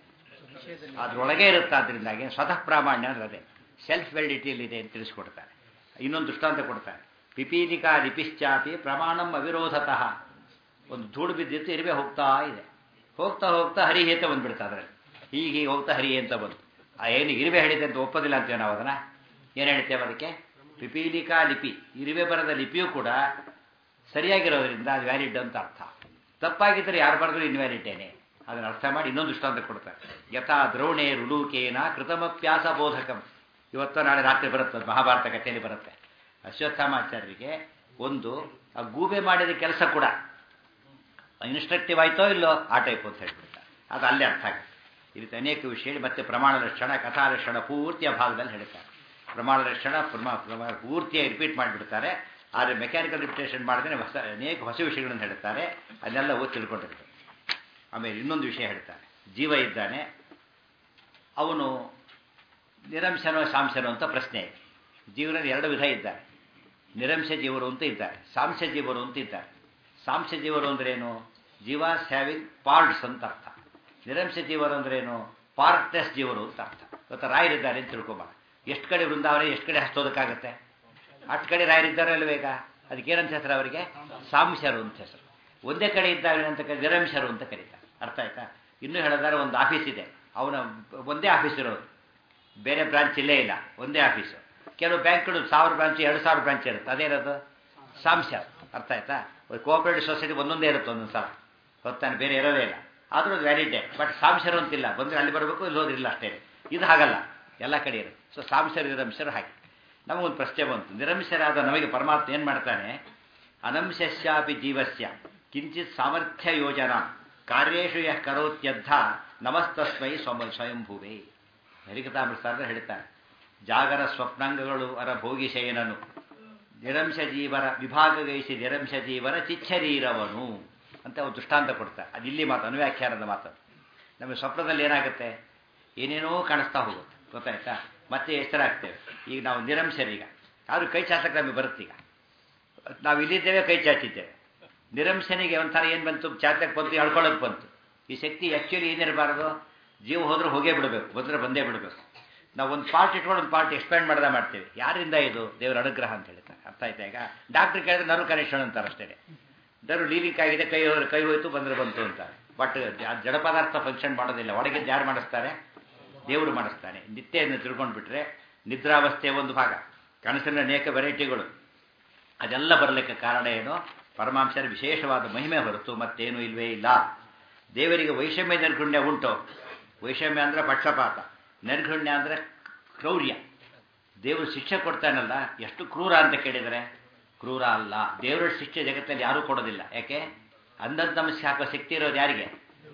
ಅದರೊಳಗೆ ಇರುತ್ತೆ ಅದರಿಂದಾಗಿ ಸ್ವತಃ ಪ್ರಾಮಾಣ್ಯ ಅಂದ್ರೆ ಅದೇ ಸೆಲ್ಫ್ ವೆಲಿಡಿಟಿಯಲ್ಲಿದೆ ಅಂತ ತಿಳಿಸ್ಕೊಡ್ತಾರೆ ಇನ್ನೊಂದು ದೃಷ್ಟಾಂತ ಕೊಡ್ತಾರೆ ಪಿಪೀಲಿಕಾ ಲಿಪಿಶ್ಚಾಪಿ ಪ್ರಮಾಣಂ ಅವಿರೋಧತಃ ಒಂದು ಧೂಳು ಬಿದ್ದಿತ್ತು ಇರುವೆ ಹೋಗ್ತಾ ಇದೆ ಹೋಗ್ತಾ ಹೋಗ್ತಾ ಹರಿಹಿ ಅಂತ ಬಂದ್ಬಿಡ್ತಾ ಅದರಲ್ಲಿ ಹೀಗೆ ಹೀಗೆ ಹೋಗ್ತಾ ಹರಿಹಿ ಅಂತ ಬಂತು ಆ ಏನು ಇರುವೆ ಹೇಳಿದೆ ಅಂತ ಒಪ್ಪೋದಿಲ್ಲ ಅಂತೀವಿ ನಾವು ಅದನ್ನು ಏನು ಹೇಳ್ತೇವೆ ಅದಕ್ಕೆ ಪಿಪೀಲಿಕಾ ಲಿಪಿ ಇರುವೆ ಬರದ ಲಿಪಿಯೂ ಕೂಡ ಸರಿಯಾಗಿರೋದ್ರಿಂದ ಅದು ವ್ಯಾಲಿಡ್ ಅಂತ ಅರ್ಥ ತಪ್ಪಾಗಿದ್ದರೆ ಯಾರು ಬರೆದ್ರು ಇನ್ವ್ಯಾಲಿಡೇನೆ ಅದನ್ನು ಅರ್ಥ ಮಾಡಿ ಇನ್ನೊಂದು ದೃಷ್ಟಾಂತ ಕೊಡ್ತಾರೆ ಯಥಾ ದ್ರೋಣೆ ರುಲೂಕೇನ ಕೃತಮಪ್ಯಾಸ ಬೋಧಕಂ ಇವತ್ತು ನಾಳೆ ರಾತ್ರಿ ಬರುತ್ತೆ ಮಹಾಭಾರತ ಕಥೆಯಲ್ಲಿ ಬರುತ್ತೆ ಅಶ್ವತ್ಥಾಮಾಚಾರ್ಯರಿಗೆ ಒಂದು ಆ ಗೂಬೆ ಮಾಡಿದ ಕೆಲಸ ಕೂಡ ಇನ್ಸ್ಟ್ರಕ್ಟಿವ್ ಆಯ್ತೋ ಇಲ್ಲೋ ಆ ಟೈಪ್ ಅಂತ ಹೇಳ್ಬಿಡ್ತಾರೆ ಅದು ಅಲ್ಲೇ ಅರ್ಥ ಆಗುತ್ತೆ ಈ ರೀತಿ ಅನೇಕ ವಿಷಯ ಮತ್ತೆ ಪ್ರಮಾಣ ಲಕ್ಷಣ ಕಥಾ ಲಕ್ಷಣ ಪೂರ್ತಿಯ ಭಾಗದಲ್ಲಿ ಹೇಳ್ತಾರೆ ಪ್ರಮಾಣ ಲಕ್ಷಣ ಪ್ರಮಾಣ ಪೂರ್ತಿಯಾಗಿ ರಿಪೀಟ್ ಮಾಡಿಬಿಡ್ತಾರೆ ಆದರೆ ಮೆಕ್ಯಾನಿಕಲ್ ರಿಪಿಟೇಷನ್ ಮಾಡಿದ್ರೆ ಹೊಸ ಅನೇಕ ಹೊಸ ವಿಷಯಗಳನ್ನು ಹೇಳ್ತಾರೆ ಅದನ್ನೆಲ್ಲ ಓದಿ ತಿಳ್ಕೊಂಡಿರ್ತಾರೆ ಆಮೇಲೆ ಇನ್ನೊಂದು ವಿಷಯ ಹೇಳ್ತಾರೆ ಜೀವ ಇದ್ದಾನೆ ಅವನು ನಿರಂಶನೋ ಸಾಂಶನೋ ಅಂತ ಪ್ರಶ್ನೆ ಇದೆ ಜೀವನಲ್ಲಿ ಎರಡು ವಿಧ ಇದ್ದಾರೆ ನಿರಂಶ ಜೀವರು ಅಂತ ಇದ್ದಾರೆ ಸಾಂಶ ಜೀವರು ಅಂತ ಇದ್ದಾರೆ ಸಾಂಶ ಜೀವರು ಅಂದ್ರೇನು ಜೀವಾಸ್ ಹ್ಯಾವಿಂಗ್ ಪಾರ್ಟ್ಸ್ ಅಂತ ಅರ್ಥ ನಿರಂಶ ಜೀವರು ಅಂದ್ರೇನು ಪಾರ್ಟ್ಲೆಸ್ ಜೀವರು ಅಂತ ಅರ್ಥ ಇವತ್ತು ರಾಯರಿದ್ದಾರೆ ಅಂತ ತಿಳ್ಕೊಬ ಎಷ್ಟು ಕಡೆ ವೃಂದಾವನ ಎಷ್ಟು ಕಡೆ ಹಚ್ಚೋದಕ್ಕಾಗತ್ತೆ ಅಷ್ಟು ಕಡೆ ರಾಯರಿದ್ದಾರೆ ಅಲ್ವೇಗ ಅದಕ್ಕೇನಂತ ಹೆಸರು ಅವರಿಗೆ ಸಾಂಶರು ಅಂತ ಹೆಸರು ಒಂದೇ ಕಡೆ ಇದ್ದಾರೆ ಅಂತ ಕರಿ ನಿರಂಶರು ಅಂತ ಕರೀತಾರೆ ಅರ್ಥ ಆಯ್ತಾ ಇನ್ನೂ ಹೇಳಿದ್ರೆ ಒಂದು ಆಫೀಸ್ ಇದೆ ಅವನ ಒಂದೇ ಆಫೀಸ್ ಇರೋದು ಬೇರೆ ಬ್ರಾಂಚ್ ಇಲ್ಲೇ ಇಲ್ಲ ಒಂದೇ ಆಫೀಸು ಕೆಲವು ಬ್ಯಾಂಕ್ಗಳು ಸಾವಿರ ಬ್ರಾಂಚ್ ಎರಡು ಸಾವಿರ ಬ್ರಾಂಚ್ ಇರುತ್ತೆ ಅದೇನದು ಸಾಂಶ ಅರ್ಥ ಆಯ್ತಾ ಕೋಆಪರೇಟಿವ್ ಸೊಸೈಟಿ ಒಂದೊಂದೇ ಇರುತ್ತೆ ಒಂದೊಂದು ಸಲ ಹೊತ್ತಾನೆ ಬೇರೆ ಇರೋದೇ ಇಲ್ಲ ಆದರೂ ಅದು ವ್ಯಾಲಿಡೇ ಬಟ್ ಸಾಂಶರು ಅಂತಿಲ್ಲ ಬಂದರೆ ಅಲ್ಲಿ ಬರಬೇಕು ಇಲ್ಲಿ ಹೋದ್ರಿಲ್ಲ ಅಷ್ಟೇ ಇದು ಹಾಗಲ್ಲ ಎಲ್ಲ ಕಡೆ ಇರುತ್ತೆ ಸೊ ಸಾಂಶರು ನಿರಂಶರು ಹಾಗೆ ನಮಗೊಂದು ಪ್ರಶ್ನೆ ಬಂತು ನಿರಂಶರಾದ ನಮಗೆ ಪರಮಾತ್ಮ ಏನು ಮಾಡ್ತಾನೆ ಅನಂಶಸ್ಯಾಪಿ ಜೀವಸ್ಯ ಕಿಂಚಿತ್ ಸಾಮರ್ಥ್ಯ ಯೋಜನಾ ಕಾರ್ಯೇಶು ಯಃ ಕರೋತ್ಯದ್ಧ ನಮಸ್ತಸ್ಮೈ ಸ್ವಮ ಸ್ವಯಂಭೂವೇ ಹರಿಕತಾಮೃತ ಹೇಳ್ತಾರೆ ಜಾಗರ ಸ್ವಪ್ನಾಂಗಗಳು ಅರ ಭೋಗಿಶಯನನು ನಿರಂಶ ಜೀವರ ವಿಭಾಗಗೈಸಿ ನಿರಂಶ ಜೀವರ ಚಿಚ್ಚರೀರವನು ಅಂತ ಒಂದು ದೃಷ್ಟಾಂತ ಕೊಡ್ತಾರೆ ಅದು ಇಲ್ಲಿ ಮಾತು ಅನುವ್ಯಾಖ್ಯಾನದ ಮಾತು ನಮಗೆ ಸ್ವಪ್ನದಲ್ಲಿ ಏನಾಗುತ್ತೆ ಏನೇನೋ ಕಾಣಿಸ್ತಾ ಹೋಗುತ್ತೆ ಗೊತ್ತಾಯ್ತಾ ಮತ್ತೆ ಎಚ್ಚರಾಗ್ತೇವೆ ಈಗ ನಾವು ನಿರಂಶರೀಗ ಆದರೂ ಕೈ ಚಾಚಕ್ಕೆ ನಮಗೆ ಬರುತ್ತೀಗ ನಾವು ಇಲ್ಲಿದ್ದೇವೆ ಕೈ ಚಾಚಿದ್ದೇವೆ ನಿರಂಶನಿಗೆ ಒಂಥರ ಏನು ಬಂತು ಚಾಚಕ್ಕೆ ಬಂತು ಹೇಳ್ಕೊಳ್ಳೋಕೆ ಬಂತು ಈ ಶಕ್ತಿ ಆ್ಯಕ್ಚುಲಿ ಏನಿರಬಾರ್ದು ಜೀವ ಹೋದ್ರೆ ಹೋಗೇ ಬಿಡಬೇಕು ಬಂದರೆ ಬಂದೇ ಬಿಡಬೇಕು ನಾವು ಒಂದು ಪಾರ್ಟ್ ಇಟ್ಕೊಂಡು ಒಂದು ಪಾರ್ಟ್ ಎಕ್ಸ್ಪ್ಯಾಂಡ್ ಮಾಡ್ದೆ ಮಾಡ್ತೀವಿ ಯಾರಿಂದ ಇದು ದೇವರ ಅನುಗ್ರಹ ಅಂತ ಹೇಳ್ತಾರೆ ಅರ್ಥ ಆಯ್ತಾ ಈಗ ಡಾಕ್ಟ್ರ್ ಕೇಳಿದ್ರೆ ನರ್ವ್ ಕನೆಕ್ಷನ್ ಅಂತಾರೆ ಅಷ್ಟೇ ನರ್ವ್ ಲೀಲಿಂಗ್ ಆಗಿದೆ ಕೈ ಹೋದ್ರೆ ಕೈ ಹೋಯ್ತು ಬಂದರೆ ಬಂತು ಅಂತಾರೆ ಬಟ್ ಜಡ ಪದಾರ್ಥ ಫಂಕ್ಷನ್ ಮಾಡೋದಿಲ್ಲ ಒಳಗಿದ್ದು ಯಾರು ಮಾಡಿಸ್ತಾರೆ ದೇವರು ಮಾಡಿಸ್ತಾನೆ ನಿತ್ಯವನ್ನು ತಿಳ್ಕೊಂಡ್ಬಿಟ್ರೆ ನಿದ್ರಾವಸ್ಥೆ ಒಂದು ಭಾಗ ಕನಸಿನ ಅನೇಕ ವೆರೈಟಿಗಳು ಅದೆಲ್ಲ ಬರಲಿಕ್ಕೆ ಕಾರಣ ಏನು ಪರಮಾಂಶರ ವಿಶೇಷವಾದ ಮಹಿಮೆ ಹೊರತು ಮತ್ತೇನೂ ಇಲ್ವೇ ಇಲ್ಲ ದೇವರಿಗೆ ವೈಷಮ್ಯ ನಿರ್ಗುಣ್ಯ ಉಂಟು ವೈಷಮ್ಯ ಅಂದರೆ ಪಕ್ಷಪಾತ ನಿರ್ಗುಣ್ಯ ಅಂದರೆ ಕ್ರೌರ್ಯ ದೇವರು ಶಿಕ್ಷೆ ಕೊಡ್ತಾನಲ್ಲ ಎಷ್ಟು ಕ್ರೂರ ಅಂತ ಕೇಳಿದರೆ ಕ್ರೂರ ಅಲ್ಲ ದೇವರ ಶಿಕ್ಷೆ ಜಗತ್ತಲ್ಲಿ ಯಾರೂ ಕೊಡೋದಿಲ್ಲ ಯಾಕೆ ಅಂದಂತ ನಮಸ್ಕಾರ ಹಾಕೋ ಶಕ್ತಿ ಇರೋದು ಯಾರಿಗೆ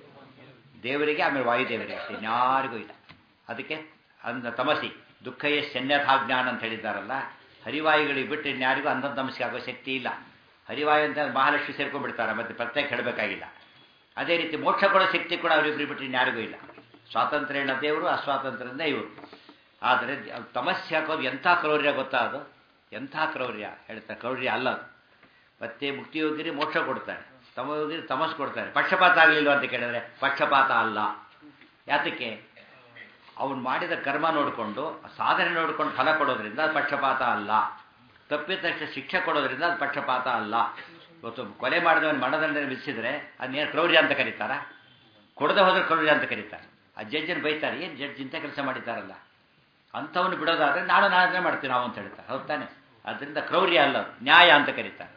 ದೇವರಿಗೆ ಆಮೇಲೆ ವಾಯುದೇವರಿಗೆ ಅಷ್ಟೇ ಯಾರಿಗೂ ಇಲ್ಲ ಅದಕ್ಕೆ ಅಂದ ತಮಸಿ ದುಃಖಯೇ ಶನ್ಯಥಾಜ್ಞಾನ ಅಂತ ಹೇಳಿದ್ದಾರಲ್ಲ ಹರಿವಾಯುಗಳಿಗೆ ಬಿಟ್ಟು ಇನ್ಯಾರಿಗೂ ಅಂದಂತ ನಮಸ್ಕಾರ ಆಗೋ ಶಕ್ತಿ ಇಲ್ಲ ಹರಿವಾಯು ಅಂತ ಮಹಾಲಕ್ಷ್ಮಿ ಸೇರ್ಕೊಂಡ್ಬಿಡ್ತಾರೆ ಮತ್ತೆ ಪ್ರತ್ಯೇಕ ಹೇಳಬೇಕಾಗಿಲ್ಲ ಅದೇ ರೀತಿ ಮೋಕ್ಷ ಕೊಡೋ ಶಕ್ತಿ ಕೂಡ ಅವರಿಬ್ಬರು ಬಿಟ್ಟು ಇನ್ಯಾರಿಗೂ ಇಲ್ಲ ಸ್ವಾತಂತ್ರ್ಯನ ದೇವರು ಅಸ್ವಾತಂತ್ರ್ಯನೇ ಇವರು ಆದರೆ ತಮಸ್ಸೆ ಹಾಕೋದು ಎಂಥ ಕ್ರೌರ್ಯ ಗೊತ್ತಾ ಅದು ಎಂಥ ಕ್ರೌರ್ಯ ಹೇಳ್ತಾರೆ ಕ್ರೌರ್ಯ ಅಲ್ಲ ಅದು ಮತ್ತೆ ಮುಕ್ತಿಯೋಗಿರಿ ಮೋಕ್ಷ ಕೊಡ್ತಾರೆ ತಮಯೋಗಿರಿ ತಮಸ್ ಕೊಡ್ತಾರೆ ಪಕ್ಷಪಾತ ಆಗಲಿಲ್ಲ ಅಂತ ಕೇಳಿದ್ರೆ ಪಕ್ಷಪಾತ ಅಲ್ಲ ಯಾತಕ್ಕೆ ಅವನು ಮಾಡಿದ ಕರ್ಮ ನೋಡಿಕೊಂಡು ಸಾಧನೆ ನೋಡಿಕೊಂಡು ಫಲ ಕೊಡೋದ್ರಿಂದ ಅದು ಪಕ್ಷಪಾತ ಅಲ್ಲ ತಪ್ಪಿದ ತಕ್ಷಣ ಶಿಕ್ಷೆ ಕೊಡೋದ್ರಿಂದ ಅದು ಪಕ್ಷಪಾತ ಅಲ್ಲ ಇವತ್ತು ಕೊಲೆ ಮಾಡಿದವನು ಮರಣದಂಡನೆ ವಿಧಿಸಿದ್ರೆ ಅದನ್ನೇನು ಕ್ರೌರ್ಯ ಅಂತ ಕರೀತಾರ ಕೊಡದೆ ಹೋದ್ರೆ ಕ್ರೌರ್ಯ ಅಂತ ಕರೀತಾರೆ ಆ ಜಡ್ಜನ್ನು ಬೈತಾರೆ ಏನು ಜಡ್ಜ್ ಇಂಥ ಕೆಲಸ ಮಾಡಿದ್ದಾರಲ್ಲ ಅಂಥವನ್ನು ಬಿಡೋದಾದ್ರೆ ನಾನು ನಾನೇ ಮಾಡ್ತೀನಿ ನಾವು ಅಂತ ಹೇಳ್ತಾರೆ ಹೌದು ತಾನೆ ಅದರಿಂದ ಕ್ರೌರ್ಯ ಅಲ್ಲ ಅದು ನ್ಯಾಯ ಅಂತ ಕರೀತಾರೆ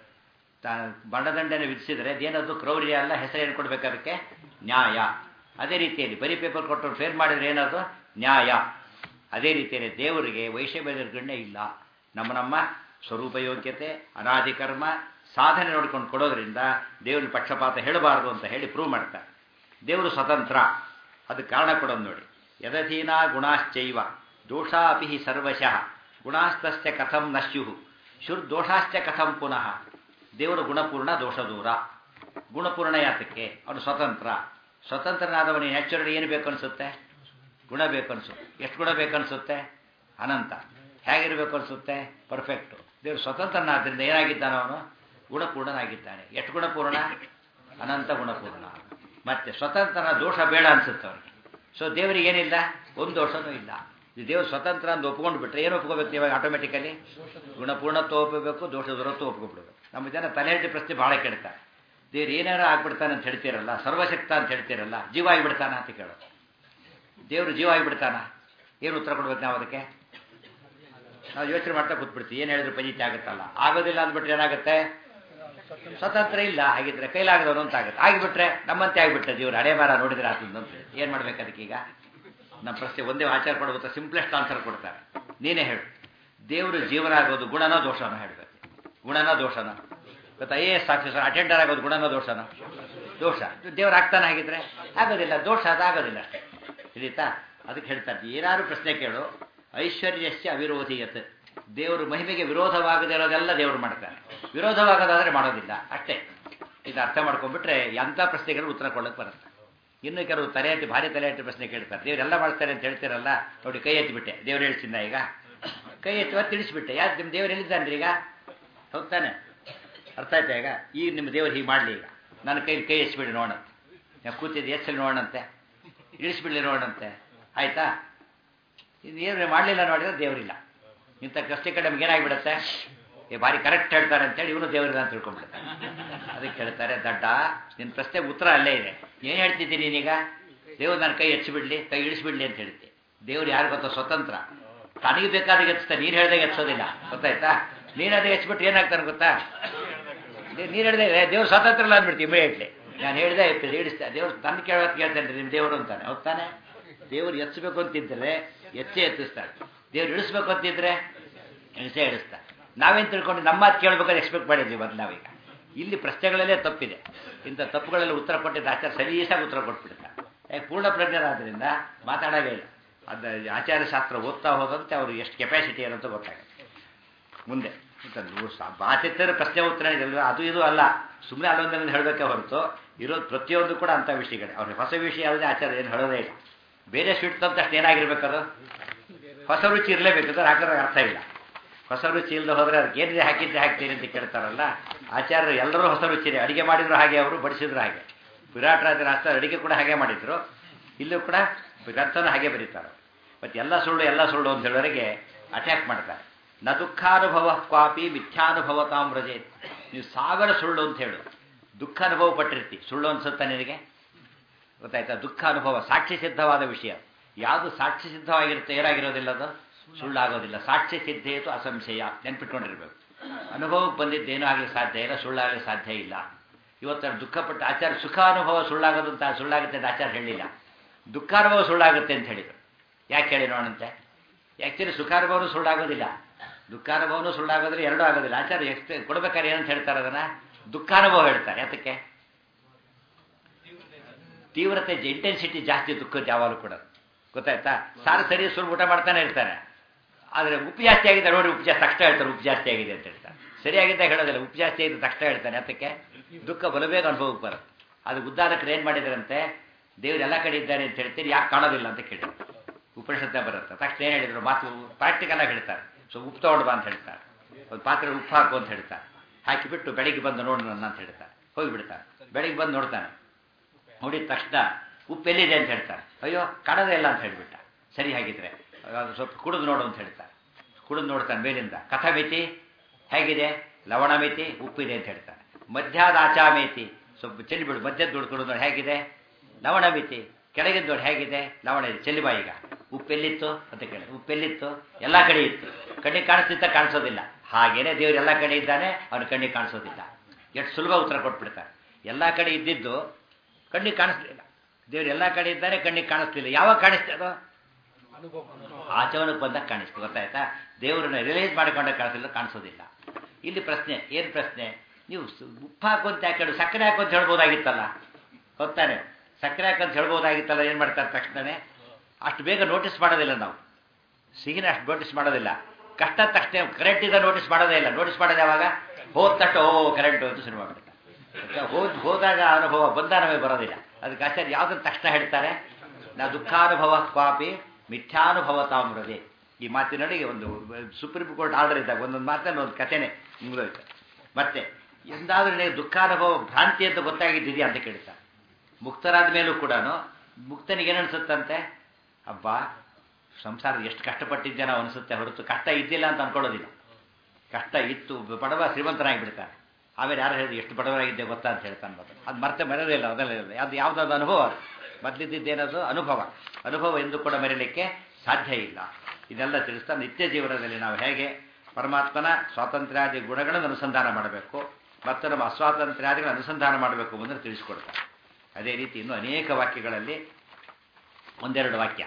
ಮರಣದಂಡನೆ ವಿಧಿಸಿದರೆ ಅದೇನದು ಕ್ರೌರ್ಯ ಅಲ್ಲ ಹೆಸರೇನು ಕೊಡಬೇಕು ಅದಕ್ಕೆ ನ್ಯಾಯ ಅದೇ ರೀತಿಯಲ್ಲಿ ಬರೀ ಪೇಪರ್ ಕೊಟ್ಟರು ಫೇಲ್ ಮಾಡಿದ್ರೆ ಏನದು ನ್ಯಾಯ ಅದೇ ರೀತಿಯಲ್ಲಿ ದೇವರಿಗೆ ವೈಷಮ್ಯ ನಿರ್ಗಣ್ಯ ಇಲ್ಲ ನಮ್ಮ ನಮ್ಮ ಸ್ವರೂಪ ಯೋಗ್ಯತೆ ಅನಾದಿ ಕರ್ಮ ಸಾಧನೆ ನೋಡ್ಕೊಂಡು ಕೊಡೋದ್ರಿಂದ ದೇವ್ರ ಪಕ್ಷಪಾತ ಹೇಳಬಾರದು ಅಂತ ಹೇಳಿ ಪ್ರೂವ್ ಮಾಡ್ತಾರೆ ದೇವರು ಸ್ವತಂತ್ರ ಅದಕ್ಕೆ ಕಾರಣ ಕೊಡೋದು ನೋಡಿ ಯದಧೀನ ಗುಣಾಶ್ಚೈವ ದೋಷಾಪಿ ಹಿ ಸರ್ವಶಃ ಗುಣಾಸ್ತಸ್ಯ ಕಥಂ ನಶ್ಯು ಶುರ್ದೋಷಾಶ್ಚ ಕಥಂ ಪುನಃ ದೇವರು ಗುಣಪೂರ್ಣ ದೋಷ ದೂರ ಗುಣಪೂರ್ಣ ಯಾತಕ್ಕೆ ಅವನು ಸ್ವತಂತ್ರ ಸ್ವತಂತ್ರನಾದವನಿಗೆ ನ್ಯಾಚುರಲ್ ಏನು ಬೇಕು ಅನಿಸುತ್ತೆ ಗುಣ ಬೇಕು ಅನಿಸುತ್ತೆ ಎಷ್ಟು ಗುಣ ಬೇಕು ಅನಿಸುತ್ತೆ ಅನಂತ ಹೇಗಿರಬೇಕು ಅನಿಸುತ್ತೆ ಪರ್ಫೆಕ್ಟು ದೇವರು ಸ್ವತಂತ್ರನಾದ್ರಿಂದ ಏನಾಗಿದ್ದಾನೆ ಅವನು ಗುಣಪೂರ್ಣನಾಗಿದ್ದಾನೆ ಎಷ್ಟು ಗುಣಪೂರ್ಣ ಅನಂತ ಗುಣಪೂರ್ಣ ಮತ್ತೆ ಸ್ವತಂತ್ರನ ದೋಷ ಬೇಡ ಅನಿಸುತ್ತೆ ಅವನಿಗೆ ಸೊ ದೇವರಿಗೆ ಏನಿಲ್ಲ ಒಂದು ದೋಷನೂ ಇಲ್ಲ ಇದು ದೇವರು ಸ್ವತಂತ್ರ ಅಂತ ಒಪ್ಕೊಂಡು ಬಿಟ್ರೆ ಏನು ಒಪ್ಕೋಬೇಕು ಇವಾಗ ಆಟೋಮೆಟಿಕಲಿ ಗುಣಪೂರ್ಣತ್ವ ಒಪ್ಪಬೇಕು ದೋಷ ದೂರತ್ವ ಒಪ್ಕೊಬಿಡ್ಬೇಕು ನಮ್ಮ ಜನ ತಲೆಹಟ್ಟಿ ಪ್ರಶ್ನೆ ಭಾಳ ಕೇಳ್ತಾರೆ ದೇವ್ರು ಏನಾರು ಆಗ್ಬಿಡ್ತಾನೆ ಅಂತ ಹೇಳ್ತೀರಲ್ಲ ಸರ್ವಶಕ್ತ ಅಂತ ಹೇಳ್ತೀರಲ್ಲ ಜೀವ ಆಗಿಬಿಡ್ತಾನ ಅಂತ ಕೇಳೋದು ದೇವರು ಜೀವ ಆಗಿಬಿಡ್ತಾನ ಏನು ಉತ್ತರ ಕೊಡ್ಬೇಕು ನಾವು ಅದಕ್ಕೆ ನಾವು ಯೋಚನೆ ಮಾಡ್ತಾ ಕೂತ್ಬಿಡ್ತೀವಿ ಏನು ಹೇಳಿದ್ರು ಪಂಜಿತಿ ಆಗುತ್ತಲ್ಲ ಆಗೋದಿಲ್ಲ ಅಂದ್ಬಿಟ್ರೆ ಏನಾಗುತ್ತೆ ಸ್ವತಂತ್ರ ಇಲ್ಲ ಹಾಗಿದ್ರೆ ಕೈಲಾಗದವನು ಅಂತ ಆಗುತ್ತೆ ಆಗಿಬಿಟ್ರೆ ನಮ್ಮಂತೆ ಆಗಿಬಿಟ್ರೆ ದೇವ್ರು ಹಣೆ ಮಾರ ನೋಡಿದ್ರೆ ಆತಂದು ಅಂತ ಹೇಳಿ ಏನು ಮಾಡ್ಬೇಕು ಅದಕ್ಕೀಗ ನಮ್ಮ ಪ್ರಶ್ನೆ ಒಂದೇ ಆಚಾರ ಕೊಡ್ಬೋದು ಸಿಂಪ್ಲೆಸ್ಟ್ ಆನ್ಸರ್ ಕೊಡ್ತಾರೆ ನೀನೇ ಹೇಳು ದೇವರು ಜೀವನ ಆಗೋದು ಗುಣನೋ ದೋಷನೋ ಹೇಳಬೇಕು ಗುಣನೋ ದೋಷನೋ ಗೊತ್ತಾ I A S officer attender ಆಗೋದು ಗುಣನೋ ದೋಷನೋ ದೋಷ ದೇವ್ರು ಆಗ್ತಾನೆ ಆಗಿದ್ರೆ ಆಗೋದಿಲ್ಲ ದೋಷ ಅದಾಗೋದಿಲ್ಲ ಅಷ್ಟೇ ತಿಳಿತಾ ಅದಕ್ಕೆ ಹೇಳ್ತಾರೆ ಏನಾದ್ರು ಪ್ರಶ್ನೆ ಕೇಳು ಐಶ್ವರ್ಯಸ್ಯ ಅವಿರೋಧಿಯತ್ ದೇವರು ಮಹಿಮೆಗೆ ವಿರೋಧವಾಗದೇ ಇರೋದೆಲ್ಲ ದೇವರು ಮಾಡ್ತಾರೆ ವಿರೋಧವಾಗೋದಾದ್ರೆ ಮಾಡೋದಿಲ್ಲ ಅಷ್ಟೇ ಇದು ಅರ್ಥ ಮಾಡ್ಕೊಂಡ್ಬಿಟ್ರೆ ಎಂಥ ಪ್ರಶ್ನೆಗಳು ಉತ್ತರ ಕೊಡೋಕೆ ಬರುತ್ತೆ ಇನ್ನು ಕೆಲವು ತಲೆಹಟ್ಟಿ ಭಾರಿ ತಲೆಹಟ್ಟಿ ಪ್ರಶ್ನೆ ಕೇಳ್ತಾರೆ ದೇವರೆಲ್ಲ ಮಾಡ್ತಾರೆ ಅಂತ ಹೇಳ್ತೀರಲ್ಲ ನೋಡಿ ಕೈ ಎತ್ತಿಬಿಟ್ಟೆ ದೇವ್ರು ಹೇಳ್ತಿದ್ದ ಈಗ ಕೈ ಎತ್ತುವ ತಿಳಿಸ್ಬಿಟ್ಟೆ ಯಾರು ನಿಮ್ಮ ದೇವ್ರು ಎಲ್ಲಿದ್ದಾನ್ರಿ ಈಗ ಹೋಗ್ತಾನೆ ಅರ್ಥ ಆಯ್ತಾ ಈಗ ಈಗ ನಿಮ್ಮ ದೇವ್ರು ಹೀಗೆ ಮಾಡಲಿ ಈಗ ನನ್ನ ಕೈಲಿ ಕೈ ಎಸ್ಬಿಡಿ ನೋಡಂತೆ ನಾನು ಕೂತಿದ್ದು ಎಚ್ಚಲಿ ನೋಡಂತೆ ಇಳಿಸ್ಬಿಡ್ಲಿ ನೋಡಂತೆ ಆಯ್ತಾ ಇದು ಏನು ಮಾಡಲಿಲ್ಲ ನೋಡಿದ್ರೆ ದೇವರಿಲ್ಲ ಇಂಥ ಕಷ್ಟ ಕಡೆ ನಮ್ಗೆ ಏನಾಗ್ಬಿಡುತ್ತೆ ಏ ಭಾರಿ ಕರೆಕ್ಟ್ ಹೇಳ್ತಾರೆ ಅಂತೇಳಿ ಇವನು ದೇವರಿಲ್ಲ ಅಂತ ತಿಳ್ಕೊಂಡ್ಬಿಡ್ತಾರೆ ಅದಕ್ಕೆ ಹೇಳ್ತಾರೆ ದಡ್ಡ ನಿನ್ನ ಪ್ರಶ್ನೆಗೆ ಉತ್ತರ ಅಲ್ಲೇ ಇದೆ ಏನು ಹೇಳ್ತಿದ್ದೀನಿ ನೀನೀಗ ದೇವ್ರು ನನ್ನ ಕೈ ಹೆಚ್ಚಿಬಿಡ್ಲಿ ಕೈ ಇಳಿಸ್ಬಿಡ್ಲಿ ಅಂತ ಹೇಳ್ತಿ ದೇವ್ರು ಯಾರು ಗೊತ್ತೋ ಸ್ವತಂತ್ರ ತನಗೆ ಬೇಕಾದಾಗ ಎಚ್ತಾ ನೀನು ಹೇಳ್ದಾಗ ಎಚ್ಚೋದಿಲ್ಲ ಗೊತ್ತಾಯ್ತಾ ನೀನು ಅದೇ ಹೆಚ್ಚಿಬಿಟ್ಟು ಏನಾಗ್ತಾನೆ ಗೊತ್ತಾ ನೀನು ಹೇಳಿದೆ ದೇವ್ರು ಸ್ವತಂತ್ರ ಇಲ್ಲ ಅಂದ್ಬಿಡ್ತೀವಿ ಇಮಿಡಿಯೇಟ್ಲಿ ನಾನು ಹೇಳಿದೆ ಹೇಳಿಸ್ತಾ ದೇವ್ರು ತನ್ನ ಕೇಳೋದು ಕೇಳ್ತೇನೆ ನಿಮ್ಮ ದೇವರು ಅಂತಾನೆ ಹೋಗ್ತಾನೆ ದೇವ್ರು ಎಚ್ಚಬೇಕು ಅಂತಿದ್ರೆ ಎಚ್ಚೆ ಎತ್ತಿಸ್ತಾರೆ ದೇವ್ರು ಇಳಿಸ್ಬೇಕು ಅಂತಿದ್ರೆ ಇಳಿಸೇ ಇಳಿಸ್ತಾರೆ ನಾವೇನು ತಿಳ್ಕೊಂಡು ನಮ್ಮ ಮಾತು ಕೇಳ್ಬೇಕಾದ್ರೆ ಎಕ್ಸ್ಪೆಕ್ಟ್ ಮಾಡಿದ್ವಿ ಮೊದಲು ನಾವೀಗ ಇಲ್ಲಿ ಪ್ರಶ್ನೆಗಳಲ್ಲೇ ತಪ್ಪಿದೆ ಇಂಥ ತಪ್ಪುಗಳಲ್ಲಿ ಉತ್ತರ ಕೊಟ್ಟಿದ್ದ ಆಚಾರ ಸಲೀಸಾಗಿ ಉತ್ತರ ಕೊಟ್ಬಿಡ್ತಾರೆ ಯಾಕೆ ಪೂರ್ಣ ಪ್ರಜ್ಞರಾದ್ರಿಂದ ಮಾತಾಡೋದೇ ಇಲ್ಲ ಅದು ಆಚಾರ್ಯ ಶಾಸ್ತ್ರ ಓದ್ತಾ ಹೋದಂತೆ ಅವರು ಎಷ್ಟು ಕೆಪಾಸಿಟಿ ಏನಂತ ಗೊತ್ತಾಗುತ್ತೆ ಮುಂದೆ ಮಾತಿದ್ದರೆ ಪ್ರಶ್ನೆ ಉತ್ತರ ಇದೆಯಲ್ವ ಅದು ಇದು ಅಲ್ಲ ಸುಮ್ಮನೆ ಅಲ್ಲೊಂದನ್ನು ಹೇಳಬೇಕೆ ಹೊರತು ಇರೋದು ಪ್ರತಿಯೊಂದು ಕೂಡ ಅಂಥ ವಿಷಯಗಳೇ ಅವ್ರಿಗೆ ಹೊಸ ವಿಷಯ ಯಾವುದೇ ಆಚಾರ ಏನು ಹೇಳೋದೇ ಇಲ್ಲ ಬೇರೆ ಸ್ವೀಟ್ ತಂತ ಅಷ್ಟು ಏನಾಗಿರ್ಬೇಕದು ಹೊಸ ರುಚಿ ಇರಲೇಬೇಕು ಅದು ಹಾಕಿದ್ರೆ ಅರ್ಥ ಇಲ್ಲ ಹೊಸ ರುಚಿ ಇಲ್ಲದೆ ಹೋದರೆ ಅದಕ್ಕೆ ಏನಿದೆ ಹಾಕಿದ್ದೆ ಹಾಕ್ತೀನಿ ಅಂತ ಕೇಳ್ತಾರಲ್ಲ ಆಚಾರ್ಯರು ಎಲ್ಲರೂ ಹೊಸ ರುಚಿನೇ ಅಡಿಗೆ ಮಾಡಿದ್ರು ಹಾಗೆ ಅವರು ಬಡಿಸಿದ್ರು ಹಾಗೆ ವಿರಾಟ್ ರಾಜ ರಾಷ್ಟ್ರ ಅಡಿಗೆ ಕೂಡ ಹಾಗೆ ಮಾಡಿದ್ರು ಇಲ್ಲೂ ಕೂಡ ಗ್ರಂಥನ ಹಾಗೆ ಬರೀತಾರೆ ಮತ್ತು ಎಲ್ಲ ಸುಳ್ಳು ಎಲ್ಲ ಸುಳ್ಳು ಅಂತ ಹೇಳೋರಿಗೆ ಅಟ್ಯಾಕ್ ಮಾಡ್ತಾರೆ ನ ದುಃಖಾನುಭವ ಕ್ವಾಪಿ ಮಿಥ್ಯಾನುಭವ ತಾಮ್ರಜೆ ನೀವು ಸಾವಿರ ಸುಳ್ಳು ಅಂತ ಹೇಳು ದುಃಖ ಅನುಭವ ಪಟ್ಟಿರ್ತಿ ಸುಳ್ಳು ಅನ್ಸುತ್ತಾ ನಿನಗೆ ಗೊತ್ತಾಯ್ತಾ ದುಃಖ ಅನುಭವ ಸಾಕ್ಷಿ ಸಿದ್ಧವಾದ ವಿಷಯ ಯಾವುದು ಸಾಕ್ಷಿ ಸಿದ್ಧವಾಗಿರುತ್ತೆ ಏನಾಗಿರೋದಿಲ್ಲ ಅದು ಸುಳ್ಳಾಗೋದಿಲ್ಲ ಸಾಕ್ಷಿ ಸಿದ್ಧೇತು ಅಸಂಶಯ ನೆನ್ಪಿಟ್ಕೊಂಡಿರ್ಬೇಕು ಅನುಭವಕ್ಕೆ ಬಂದಿದ್ದೇನೂ ಆಗಲಿ ಸಾಧ್ಯ ಇಲ್ಲ ಸುಳ್ಳಾಗಲಿ ಸಾಧ್ಯ ಇಲ್ಲ ಇವತ್ತು ದುಃಖಪಟ್ಟ ಆಚಾರ ಸುಖಾನುಭವ ಸುಳ್ಳಾಗೋದು ಅಂತ ಸುಳ್ಳಾಗುತ್ತೆ ಅಂತ ಆಚಾರ ಹೇಳಿಲ್ಲ ದುಃಖಾನುಭವ ಸುಳ್ಳಾಗುತ್ತೆ ಅಂತ ಹೇಳಿದರು ಯಾಕೆ ಹೇಳಿ ನೋಡಂತೆ ಆ್ಯಕ್ಚುಲಿ ಸುಖಾನುಭವನೂ ಸುಳ್ಳಾಗೋದಿಲ್ಲ ದುಃಖಾನುಭವನೂ ಸುಳ್ಳಾಗೋದ್ರೆ ಎರಡೂ ಆಗೋದಿಲ್ಲ ಆಚಾರ್ಯ ಎಷ್ಟು ಕೊಡ್ಬೇಕಾದ್ರೆ ಏನಂತ ಹೇಳ್ತಾರೆ ಅದನ್ನು ದುಃಖಾನುಭವ ಹೇಳ್ತಾರೆ ಯಾತಕ್ಕೆ ತೀವ್ರತೆ ಇಂಟೆನ್ಸಿಟಿ ಜಾಸ್ತಿ ದುಃಖದ ಯಾವಾಗಲೂ ಕೂಡ ಗೊತ್ತಾಯ್ತಾ ಸಾರು ಸರಿ ಸುಳ್ಳು ಊಟ ಮಾಡ್ತಾನೆ ಇರ್ತಾನೆ ಆದರೆ ಉಪ್ಪು ಜಾಸ್ತಿ ಆಗಿದೆ ನೋಡಿ ಉಪ್ಪು ಜಾಸ್ತಿ ತಕ್ಷಣ ಹೇಳ್ತಾರೆ ಉಪ್ಪು ಜಾಸ್ತಿ ಆಗಿದೆ ಅಂತ ಹೇಳ್ತಾರೆ ಸರಿಯಾಗಿದ್ದಾಗ ಹೇಳೋದಿಲ್ಲ ಉಪ್ಪು ಜಾಸ್ತಿ ಆಗಿದೆ ತಕ್ಷಣ ಹೇಳ್ತಾನೆ ಅದಕ್ಕೆ ದುಃಖ ಬಲಬೇಗ ಅನುಭವಕ್ಕೆ ಬರುತ್ತೆ ಅದು ಉದ್ದಾರಕರು ಏನು ಮಾಡಿದ್ರಂತೆ ದೇವ್ರು ಎಲ್ಲ ಕಡೆ ಇದ್ದಾರೆ ಅಂತ ಹೇಳ್ತೀರಿ ಯಾಕೆ ಕಾಣೋದಿಲ್ಲ ಅಂತ ಕೇಳಿ ಉಪನಿಷತ್ತೆ ಬರುತ್ತೆ ತಕ್ಷಣ ಏನು ಹೇಳಿದ್ರು ಮಾತು ಪ್ರಾಕ್ಟಿಕಲ್ ಆಗಿ ಹೇಳ್ತಾರೆ ಸೊ ಉಪ್ಪು ತಗೊಂಡು ಬಾ ಅಂತ ಹೇಳ್ತಾರೆ ಒಂದು ಪಾತ್ರೆ ಉಪ್ಪು ಹಾಕು ಅಂತ ಹೇಳ್ತಾರೆ ಹಾಕಿಬಿಟ್ಟು ಬೆಳಿಗ್ಗೆ ಬಂದು ನೋಡು ನನ್ನ ಅಂತ ಹೇಳ್ತಾರೆ ಹೋಗಿಬಿಡ್ತಾರೆ ಬೆಳಿಗ್ಗೆ ಬಂದು ನೋಡ್ತಾನೆ ನೋಡಿದ ತಕ್ಷಣ ಉಪ್ಪು ಎಲ್ಲಿದೆ ಅಂತ ಹೇಳ್ತಾರೆ ಅಯ್ಯೋ ಕಾಣೋದೇ ಇಲ್ಲ ಅಂತ ಹೇಳಿಬಿಟ್ಟ ಸರಿ ಹಾಗಿದ್ರೆ ಅದು ಸ್ವಲ್ಪ ಕುಡಿದು ನೋಡು ಅಂತ ಹೇಳ್ತಾರೆ ಕುಡಿದು ನೋಡ್ತಾನೆ ಮೇಲಿಂದ ಕಥ ಮಿತಿ ಹೇಗಿದೆ ಲವಣ ಮಿತಿ ಉಪ್ಪಿದೆ ಅಂತ ಹೇಳ್ತಾರೆ ಮಧ್ಯಾದ ಆಚಾ ಮೇತಿ ಸ್ವಲ್ಪ ಚೆಲ್ಲಿಬಿಡು ಮಧ್ಯದ ದುಡ್ಡು ಕುಡಿದು ನೋಡಿ ಹೇಗಿದೆ ಲವಣ ಮಿತಿ ಕೆಳಗಿದ್ದು ನೋಡಿ ಹೇಗಿದೆ ಲವಣ ಇದೆ ಚೆಲ್ಲಿಬಾ ಈಗ ಉಪ್ಪೆಲ್ಲಿತ್ತು ಅಂತ ಕೇಳಿ ಉಪ್ಪೆಲ್ಲಿತ್ತು ಎಲ್ಲ ಕಡೆ ಇತ್ತು ಕಣ್ಣಿಗೆ ಕಾಣಿಸ್ತಿತ್ತ ಕಾಣಿಸೋದಿಲ್ಲ ಹಾಗೇನೆ ದೇವ್ರು ಎಲ್ಲ ಕಡೆ ಇದ್ದಾನೆ ಅವನ ಕಣ್ಣಿಗೆ ಕಾಣಿಸೋದಿಲ್ಲ ಎಷ್ಟು ಸುಲಭ ಉತ್ತರ ಕೊಟ್ಬಿಡ್ತಾರೆ ಎಲ್ಲ ಕಡೆ ಇದ್ದಿದ್ದು ಕಣ್ಣಿಗೆ ಕಾಣಿಸ್ಲಿಲ್ಲ ದೇವ್ರು ಎಲ್ಲ ಕಡೆ ಇದ್ದಾನೆ ಕಣ್ಣಿಗೆ ಕಾಣಿಸ್ಲಿಲ್ಲ ಯಾವಾಗ ಕಾಣಿಸ್ತದೋ ಆಚರಣಕ್ಕೆ ಬಂದಾಗ ಕಾಣಿಸ್ತು ಗೊತ್ತಾಯ್ತಾ ದೇವರನ್ನ ರಿಲೈಸ್ ಮಾಡಿಕೊಂಡಾಗ ಕಾಣಿಸಲಿಲ್ಲ ಕಾಣಿಸೋದಿಲ್ಲ ಇಲ್ಲಿ ಪ್ರಶ್ನೆ ಏನು ಪ್ರಶ್ನೆ ನೀವು ಉಪ್ಪು ಹಾಕುವಂತ ಯಾಕೆ ಹೇಳು ಸಕ್ಕರೆ ಹಾಕುವಂತ ಹೇಳ್ಬೋದಾಗಿತ್ತಲ್ಲ ಗೊತ್ತಾನೆ ಸಕ್ಕರೆ ಹಾಕಂತ ಹೇಳ್ಬೋದಾಗಿತ್ತಲ್ಲ ಏನು ಮಾಡ್ತಾರೆ ತಕ್ಷಣನೇ ಅಷ್ಟು ಬೇಗ ನೋಟಿಸ್ ಮಾಡೋದಿಲ್ಲ ನಾವು ಸಿಹಿನ ಅಷ್ಟು ನೋಟಿಸ್ ಮಾಡೋದಿಲ್ಲ ಕಷ್ಟ ತಕ್ಷಣ ಕರೆಂಟ್ ಇದೆ ನೋಟಿಸ್ ಮಾಡೋದೇ ಇಲ್ಲ ನೋಟಿಸ್ ಮಾಡೋದು ಯಾವಾಗ ಹೋದ ತಕ್ಷಣ ಓ ಕರೆಂಟು ಅಂತ ಶುರು ಮಾಡ್ಬಿಡ್ತಾರೆ ಹೋದ್ ಹೋದಾಗ ಅನುಭವ ಬಂದ ನಮಗೆ ಬರೋದಿಲ್ಲ ಅದಕ್ಕೆ ಆಚಾರ್ಯ ಯಾವುದನ್ನು ತಕ್ಷಣ ಹೇಳ್ತಾರೆ ನಾವು ದುಃಖಾನುಭವ ಕ್ವಾಪಿ ಮಿಥ್ಯಾನುಭವ ತಾಮ್ರದೆ ಈ ಮಾತಿನೊಳಗೆ ಒಂದು ಸುಪ್ರೀಂ ಕೋರ್ಟ್ ಆರ್ಡರ್ ಇದ್ದಾಗ ಒಂದೊಂದು ಮಾತನ್ನು ಒಂದು ಕಥೆನೆ ಮುಗಿದೋಯ್ತು ಮತ್ತೆ ಎಂದಾದ್ರೂ ನಿನಗೆ ದುಃಖಾನುಭವ ಭ್ರಾಂತಿ ಅಂತ ಗೊತ್ತಾಗಿದ್ದಿದೆಯಾ ಅಂತ ಕೇಳ್ತಾರೆ ಮುಕ್ತರಾದ ಮೇಲೂ ಕೂಡ ಮುಕ್ತನಿಗೆ ಏನು ಅನಿಸುತ್ತಂತೆ ಅಬ್ಬ ಸಂಸಾರ ಎಷ್ಟು ಕಷ್ಟಪಟ್ಟಿದ್ದೆ ನಾವು ಅನಿಸುತ್ತೆ ಹೊರತು ಕಷ್ಟ ಇದ್ದಿಲ್ಲ ಅಂತ ಅನ್ಕೊಳ್ಳೋದಿಲ್ಲ ಕಷ್ಟ ಇತ್ತು ಬಡವ ಶ್ರೀಮಂತನಾಗಿಬಿಡ್ತಾನೆ ಆಮೇಲೆ ಯಾರು ಹೇಳಿದ್ರು ಎಷ್ಟು ಬಡವರಾಗಿದ್ದೆ ಗೊತ್ತಾ ಅಂತ ಹೇಳ್ತಾನೆ ಮೊದಲು ಅದು ಮರ್ತೆ ಮರೆಯೋದಿಲ್ಲ ಅದೆಲ್ಲ ಅದು ಯಾವುದಾದ್ರು ಅನುಭವ ಮೊದಲಿದ್ದೇನದು ಅನುಭವ ಅನುಭವ ಎಂದು ಕೂಡ ಮರೀಲಿಕ್ಕೆ ಸಾಧ್ಯ ಇಲ್ಲ ಇದೆಲ್ಲ ತಿಳಿಸ್ತಾ ನಿತ್ಯ ಜೀವನದಲ್ಲಿ ನಾವು ಹೇಗೆ ಪರಮಾತ್ಮನ ಸ್ವಾತಂತ್ರ್ಯಾದಿ ಗುಣಗಳನ್ನು ಅನುಸಂಧಾನ ಮಾಡಬೇಕು ಮತ್ತು ನಮ್ಮ ಅಸ್ವಾತಂತ್ರ್ಯಾದಿಗಳ ಅನುಸಂಧಾನ ಮಾಡಬೇಕು ಎಂಬುದನ್ನು ತಿಳಿಸ್ಕೊಡ್ತಾರೆ ಅದೇ ರೀತಿ ಇನ್ನು ಅನೇಕ ವಾಕ್ಯಗಳಲ್ಲಿ ಒಂದೆರಡು ವಾಕ್ಯ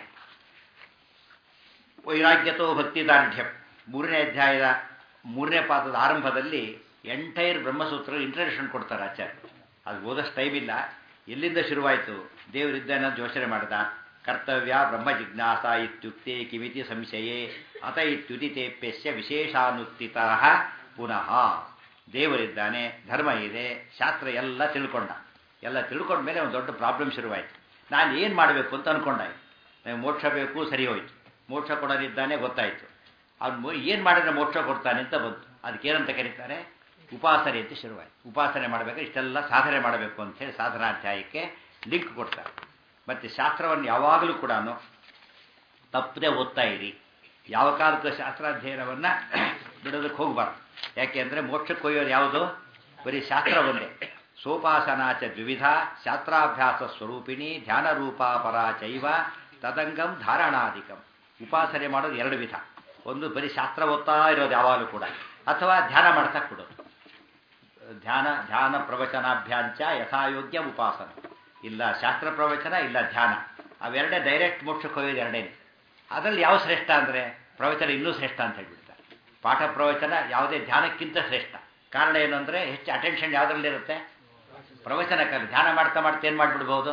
ವೈರಾಗ್ಯತೋ ಭಕ್ತಿದಾರ್ಢ್ಯಂ ಮೂರನೇ ಅಧ್ಯಾಯದ ಮೂರನೇ ಪಾದದ ಆರಂಭದಲ್ಲಿ ಎಂಟೈರ್ ಬ್ರಹ್ಮಸೂತ್ರ ಇಂಟ್ರಡಕ್ಷನ್ ಕೊಡ್ತಾರೆ ಆಚಾರ್ಯ ಅದು ಓದಷ್ಟು ಟೈಮ್ ಇಲ್ಲ ಎಲ್ಲಿಂದ ಶುರುವಾಯಿತು ದೇವರಿದ್ದಾನೆ ಅಂತ ಯೋಚನೆ ಮಾಡ್ದ ಕರ್ತವ್ಯ ಬ್ರಹ್ಮ ಜಿಜ್ಞಾಸ ಇತ್ಯುಕ್ತೆ ಕಿಮಿತಿ ಸಂಶಯೇ ಅತ ಇತ್ಯುದಿತೇಪ್ಯಸ್ಯ ವಿಶೇಷಾನುತ್ತಿತ ಪುನಃ ದೇವರಿದ್ದಾನೆ ಧರ್ಮ ಇದೆ ಶಾಸ್ತ್ರ ಎಲ್ಲ ತಿಳ್ಕೊಂಡ ಎಲ್ಲ ತಿಳ್ಕೊಂಡ ಮೇಲೆ ಒಂದು ದೊಡ್ಡ ಪ್ರಾಬ್ಲಮ್ ಶುರುವಾಯಿತು ನಾನು ಏನು ಮಾಡಬೇಕು ಅಂತ ಅನ್ಕೊಂಡಾಯ್ತು ನನಗೆ ಮೋಕ್ಷ ಬೇಕು ಸರಿ ಹೋಯ್ತು ಮೋಕ್ಷ ಕೊಡೋದಿದ್ದಾನೆ ಗೊತ್ತಾಯಿತು ಅವ್ನು ಏನು ಮಾಡಿದ್ರೆ ಮೋಕ್ಷ ಕೊಡ್ತಾನೆ ಅಂತ ಬಂತು ಅದಕ್ಕೇನಂತ ಕರೀತಾರೆ ಉಪಾಸನೆ ಅಂತ ಶುರುವಾಯಿತು ಉಪಾಸನೆ ಮಾಡಬೇಕು ಇಷ್ಟೆಲ್ಲ ಸಾಧನೆ ಮಾಡಬೇಕು ಅಂತೇಳಿ ಸಾಧನಾಧ್ಯಾಯಕ್ಕೆ ಲಿಂಕ್ ಕೊಡ್ತಾರೆ ಮತ್ತು ಶಾಸ್ತ್ರವನ್ನು ಯಾವಾಗಲೂ ಕೂಡ ತಪ್ಪದೆ ಓದ್ತಾ ಇರಿ ಯಾವ ಕಾಲಕ್ಕೂ ಶಾಸ್ತ್ರಾಧ್ಯಯನವನ್ನು ಬಿಡೋದಕ್ಕೆ ಹೋಗಬಾರ್ದು ಯಾಕೆಂದರೆ ಮೋಕ್ಷಕ್ಕೆ ಒಯ್ಯೋದು ಯಾವುದು ಬರೀ ಶಾಸ್ತ್ರ ಒಂದೇ ಸೋಪಾಸನಾಚ ದ್ವಿವಿಧ ಶಾಸ್ತ್ರಾಭ್ಯಾಸ ಸ್ವರೂಪಿಣಿ ಧ್ಯಾನ ರೂಪಾಪರ ಚೈವ ತದಂಗಂ ಧಾರಣಾಧಿಕಂ ಉಪಾಸನೆ ಮಾಡೋದು ಎರಡು ವಿಧ ಒಂದು ಬರೀ ಶಾಸ್ತ್ರ ಓದ್ತಾ ಇರೋದು ಯಾವಾಗಲೂ ಕೂಡ ಅಥವಾ ಧ್ಯಾನ ಮಾಡ್ತಾ ಕೊಡೋದು ಧ್ಯಾನ ಧ್ಯಾನ ಪ್ರವಚನಾಭ್ಯಾಂಚ ಯಥಾಯೋಗ್ಯ ಉಪಾಸನ ಇಲ್ಲ ಶಾಸ್ತ್ರ ಪ್ರವಚನ ಇಲ್ಲ ಧ್ಯಾನ ಅವೆರಡೇ ಡೈರೆಕ್ಟ್ ಮೋಕ್ಷಕ್ಕೆ ಹೋಗೋದು ಎರಡೇನೆ ಅದರಲ್ಲಿ ಯಾವ ಶ್ರೇಷ್ಠ ಅಂದರೆ ಪ್ರವಚನ ಇನ್ನೂ ಶ್ರೇಷ್ಠ ಅಂತ ಹೇಳ್ಬಿಡ್ತಾರೆ ಪಾಠ ಪ್ರವಚನ ಯಾವುದೇ ಧ್ಯಾನಕ್ಕಿಂತ ಶ್ರೇಷ್ಠ ಕಾರಣ ಏನು ಅಂದರೆ ಹೆಚ್ಚು ಅಟೆನ್ಷನ್ ಯಾವುದ್ರಲ್ಲಿರುತ್ತೆ ಪ್ರವಚನಕ್ಕಾಗಿ ಧ್ಯಾನ ಮಾಡ್ತಾ ಮಾಡ್ತಾ ಏನು ಮಾಡಿಬಿಡ್ಬೋದು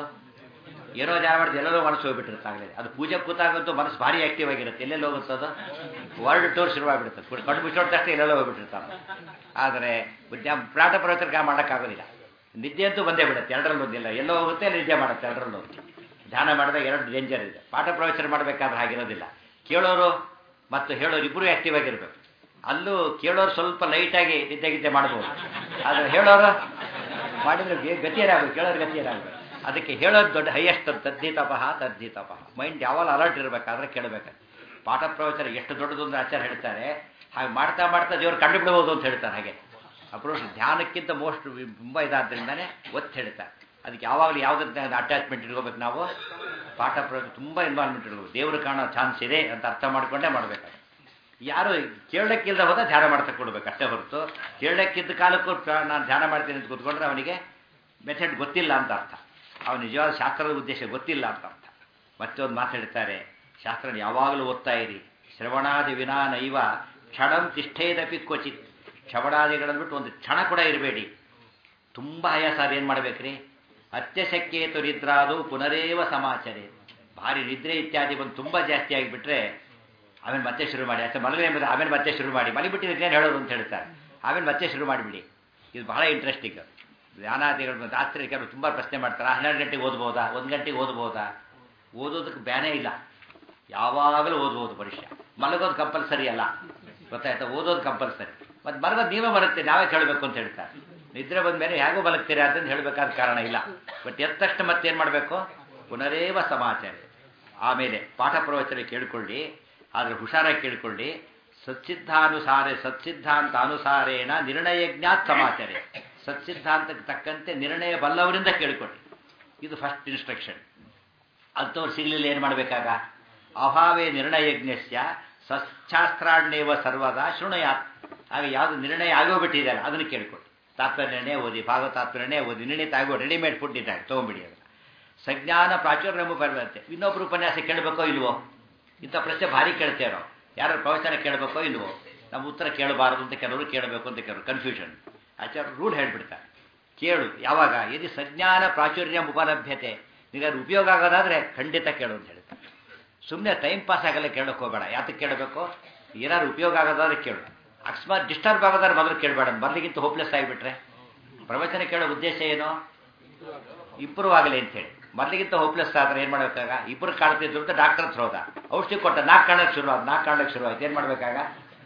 ಏನೋ ಧ್ಯಾನ ಮಾಡಿದ್ರೆ ಎಲ್ಲೆಲ್ಲೋ ಮನಸ್ಸು ಹೋಗ್ಬಿಟ್ಟಿರುತ್ತೆ ಆಗಲೇ ಅದು ಪೂಜೆ ಕೂತಾಗಂತೂ ಮನಸ್ಸು ಭಾರಿ ಆಕ್ಟಿವ್ ಆಗಿರುತ್ತೆ ಎಲ್ಲೆಲ್ಲಿ ಹೋಗುತ್ತೆ ಅದು ವರ್ಲ್ಡ್ ಟೂರ್ ಶುರುವಾಗಿಬಿಡುತ್ತೆ ಕಣ್ಣು ಮುಚ್ಚೋಡ್ ತಕ್ಷಣ ಎಲ್ಲೆಲ್ಲೋ ಹೋಗ್ಬಿಟ್ಟಿರ್ತಾನೆ ಆದರೆ ಪ್ರಾಣ ಪ್ರವಚನ ಮಾಡೋಕ್ಕಾಗೋದಿಲ್ಲ ನಿದ್ದೆ ಅಂತೂ ಬಂದೇ ಬಿಡುತ್ತೆ ಎರಡರಲ್ಲೂ ಒಂದಿಲ್ಲ ಎಲ್ಲೋ ಹೋಗುತ್ತೆ ನಿದ್ದೆ ಮಾಡುತ್ತೆ ಎರಡರಲ್ಲೂ ಧ್ಯಾನ ಮಾಡಿದಾಗ ಎರಡು ಡೇಂಜರ್ ಇದೆ ಪಾಠ ಪ್ರವಚನ ಮಾಡಬೇಕಾದ್ರೆ ಹಾಗಿರೋದಿಲ್ಲ ಕೇಳೋರು ಮತ್ತು ಹೇಳೋರು ಇಬ್ಬರು ಆ್ಯಕ್ಟಿವ್ ಆಗಿರ್ಬೇಕು ಅಲ್ಲೂ ಕೇಳೋರು ಸ್ವಲ್ಪ ಲೈಟಾಗಿ ನಿದ್ದೆ ಗಿದ್ದೆ ಮಾಡ್ಬೋದು ಆದರೆ ಹೇಳೋರು ಮಾಡಿದ್ರೆ ಗತಿಯರಾಗಬೇಕು ಕೇಳೋರು ಗತಿಯರಾಗಬೇಕು ಅದಕ್ಕೆ ಹೇಳೋದು ದೊಡ್ಡ ಹೈಯೆಸ್ಟ್ ತದ್ದಿತಪಃ ತದ್ದಿತಪಃ ಮೈಂಡ್ ಯಾವಾಗ ಅಲರ್ಟ್ ಇರಬೇಕಾದ್ರೆ ಕೇಳಬೇಕು ಪಾಠ ಪ್ರವಚನ ಎಷ್ಟು ದೊಡ್ಡದು ಅಂದ್ರೆ ಆಚಾರ್ಯ ಹೇಳ್ತಾರೆ ಹಾಗೆ ಮಾಡ್ತಾ ಮಾಡ್ತಾ ದೇವ್ರು ಕಂಡುಬಿಡ್ಬೋದು ಅಂತ ಹೇಳ್ತಾರೆ ಹಾಗೆ ಅಪ್ರೋಚ್ ಧ್ಯಾನಕ್ಕಿಂತ ಮೋಸ್ಟ್ ತುಂಬ ಇದಾದ್ರಿಂದನೇ ಒತ್ತು ಹೇಳ್ತಾರೆ ಅದಕ್ಕೆ ಯಾವಾಗಲೂ ಯಾವುದ್ರ ಅಟ್ಯಾಚ್ಮೆಂಟ್ ಇಟ್ಕೋಬೇಕು ನಾವು ಪಾಠ ಪ್ರವಚನ ತುಂಬ ಇನ್ವಾಲ್ವ್ಮೆಂಟ್ ಇಟ್ಕೋಬೇಕು ದೇವರು ಕಾಣೋ ಚಾನ್ಸ್ ಇದೆ ಅಂತ ಅರ್ಥ ಮಾಡ್ಕೊಂಡೇ ಮಾಡಬೇಕು ಯಾರು ಕೇಳಕ್ಕಿಲ್ದ ಹೋದ ಧ್ಯಾನ ಮಾಡ್ತಾ ಕೊಡ್ಬೇಕು ಅಷ್ಟೇ ಹೊರತು ಕೇಳಕ್ಕಿದ್ದ ಕಾಲಕ್ಕೂ ನಾನು ಧ್ಯಾನ ಮಾಡ್ತೀನಿ ಅಂತ ಕೂತ್ಕೊಂಡ್ರೆ ಅವನಿಗೆ ಮೆಥಡ್ ಗೊತ್ತಿಲ್ಲ ಅಂತ ಅರ್ಥ ಅವನು ನಿಜವಾದ ಶಾಸ್ತ್ರದ ಉದ್ದೇಶ ಗೊತ್ತಿಲ್ಲ ಅಂತ ಅರ್ಥ ಮತ್ತೊಂದು ಮಾತು ಹೇಳ್ತಾರೆ ಶಾಸ್ತ್ರ ಯಾವಾಗಲೂ ಓದ್ತಾ ಇರಿ ಶ್ರವಣಾದಿ ವಿನಾ ನೈವ ಕ್ಷಣಂ ತಿಷ್ಠೇದಪಿ ಕ್ವಚಿತ್ ಶ್ರವಣಾದಿಗಳನ್ನು ಬಿಟ್ಟು ಒಂದು ಕ್ಷಣ ಕೂಡ ಇರಬೇಡಿ ತುಂಬ ಆಯಾಸ ಏನು ಮಾಡ್ಬೇಕ್ರಿ ಅತ್ಯಶಕ್ಯೇತು ನಿದ್ರಾದು ಪುನರೇವ ಸಮಾಚಾರ ಭಾರಿ ನಿದ್ರೆ ಇತ್ಯಾದಿ ಬಂದು ತುಂಬ ಜಾಸ್ತಿ ಆಗಿಬಿಟ್ರೆ ಆಮೇಲೆ ಮತ್ತೆ ಶುರು ಮಾಡಿ ಅಷ್ಟೇ ಮಲಗಲಿ ಎಂಬುದು ಆಮೇಲೆ ಮತ್ತೆ ಶುರು ಮಾಡಿ ಮಲಿಬಿಟ್ಟಿದ್ರೆ ಏನು ಹೇಳೋದು ಅಂತ ಹೇಳ್ತಾರೆ ಆಮೇಲೆ ಮತ್ತೆ ಶುರು ಮಾಡಿಬಿಡಿ ಇದು ಬಹಳ ಇಂಟ್ರೆಸ್ಟಿಂಗ್ ಧ್ಯಾನಾದಿಗಳು ರಾತ್ರಿ ಕೆಲವರು ತುಂಬ ಪ್ರಶ್ನೆ ಮಾಡ್ತಾರೆ ಹನ್ನೆರಡು ಗಂಟೆಗೆ ಓದ್ಬೋದಾ ಒಂದು ಗಂಟೆಗೆ ಓದ್ಬೋದಾ ಓದೋದಕ್ಕೆ ಬ್ಯಾನೇ ಇಲ್ಲ ಯಾವಾಗಲೂ ಓದ್ಬೋದು ಪರೀಕ್ಷೆ ಮಲಗೋದು ಕಂಪಲ್ಸರಿ ಅಲ್ಲ ಗೊತ್ತಾಯ್ತಾ ಓದೋದು ಕಂಪಲ್ಸರಿ ಮತ್ತು ಮಲಗೋದು ನೀವೇ ಬರುತ್ತೆ ನಾವೇ ಕೇಳಬೇಕು ಅಂತ ಹೇಳ್ತಾರೆ ನಿದ್ರೆ ಬಂದ ಮೇಲೆ ಹೇಗೂ ಮಲಗ್ತೀರಾ ಅಂತ ಹೇಳಬೇಕಾದ ಕಾರಣ ಇಲ್ಲ ಬಟ್ ಎದ್ದ ತಕ್ಷಣ ಮತ್ತೇನು ಮಾಡಬೇಕು ಪುನರೇವ ಸಮಾಚಾರ ಆಮೇಲೆ ಪಾಠ ಪ್ರವಚನ ಕೇಳಿಕೊಳ್ಳಿ ಆದರೆ ಹುಷಾರಾಗಿ ಕೇಳಿಕೊಳ್ಳಿ ಸತ್ಸಿದ್ಧಾನುಸಾರ ಸತ್ಸಿದ್ಧಾಂತ ಅನುಸಾರೇಣ ನಿರ್ಣಯಜ್ಞಾತ್ ಸಮಾಚಾರ ಸತ್ಸಿದ್ಧಾಂತಕ್ಕೆ ತಕ್ಕಂತೆ ನಿರ್ಣಯ ಬಲ್ಲವರಿಂದ ಕೇಳಿಕೊಳ್ಳಿ ಇದು ಫಸ್ಟ್ ಇನ್ಸ್ಟ್ರಕ್ಷನ್ ಅಂಥವ್ರು ಸಿಗಲಿಲ್ಲ ಏನು ಮಾಡಬೇಕಾಗ ಅಭಾವೇ ನಿರ್ಣಯಜ್ಞಸ್ಯ ಸಚ್ಛಾಸ್ತ್ರಾಣ್ಯವ ಸರ್ವದಾ ಶೃಣಯಾತ್ ಆಗ ಯಾವುದು ನಿರ್ಣಯ ಆಗೋಗ್ಬಿಟ್ಟಿದೆಯಲ್ಲ ಅದನ್ನು ಕೇಳಿಕೊಳ್ಳಿ ತಾತ್ಪರ್ಯ ನಿರ್ಣಯ ಓದಿ ಭಾಗವತಾತ್ಮ ನಿರ್ಣಯ ಓದಿ ನಿರ್ಣಯ ಆಗೋ ರೆಡಿಮೇಡ್ ಫುಡ್ ಇದ್ದಾಗ ತೊಗೊಂಬಿಡಿ ಅದನ್ನು ಸಜ್ಞಾನ ಪ್ರಾಚುರ್ಯ ಬರುತ್ತೆ ಇನ್ನೊಬ್ರು ಉಪನ್ಯಾಸ ಕೇಳಬೇಕೋ ಇಲ್ವೋ ಇಂಥ ಪ್ರಶ್ನೆ ಭಾರಿ ಕೇಳ್ತೇವೆ ಯಾರು ಪ್ರವಚನ ಕೇಳಬೇಕೋ ಇಲ್ವೋ ನಮ್ಮ ಉತ್ತರ ಕೇಳಬಾರದು ಅಂತ ಕೆಲವರು ಕೇಳಬೇಕು ಅಂತ ಕೆಲವರು ಕನ್ಫ್ಯೂಷನ್ ಆಚಾರ್ಯ ರೂಲ್ ಹೇಳ್ಬಿಡ್ತಾರೆ ಕೇಳು ಯಾವಾಗ ಯದಿ ಸಜ್ಞಾನ ಪ್ರಾಚುರ್ಯ ಉಪಲಭ್ಯತೆ ನಿಮಗೆ ಉಪಯೋಗ ಆಗೋದಾದರೆ ಖಂಡಿತ ಕೇಳು ಅಂತ ಹೇಳ್ತಾರೆ ಸುಮ್ಮನೆ ಟೈಮ್ ಪಾಸ್ ಆಗಲ್ಲ ಕೇಳೋಕೆ ಹೋಗಬೇಡ ಯಾತಕ್ಕೆ ಕೇಳಬೇಕು ಏನಾದ್ರು ಉಪಯೋಗ ಆಗೋದಾದ್ರೆ ಕೇಳು ಅಕಸ್ಮಾತ್ ಡಿಸ್ಟರ್ಬ್ ಆಗೋದಾದ್ರೆ ಮೊದಲು ಕೇಳಬೇಡ ಮೊದಲಿಗಿಂತ ಹೋಪ್ಲೆಸ್ ಆಗಿಬಿಟ್ರೆ ಪ್ರವಚನ ಕೇಳೋ ಉದ್ದೇಶ ಏನು ಇಂಪ್ರೂವ್ ಆಗಲಿ ಅಂತೇಳಿ ಮೊದಲಿಗಿಂತ ಹೋಪ್ಲೆಸ್ ಆದರೆ ಏನು ಮಾಡಬೇಕಾಗ ಇಬ್ಬರು ಕಾಣ್ತಿದ್ರು ಅಂತ ಡಾಕ್ಟರ್ ಹತ್ರ ಹೋದ ಔಷಧಿ ಕೊಟ್ಟ ನಾಲ್ಕು ಕಾಣಕ್ಕೆ ಶುರು ಆದ ನಾಲ್ಕು ಕಾಣಕ್ಕೆ ಶುರು ಆಯ್ತು ಏನು ಮಾಡಬೇಕಾಗ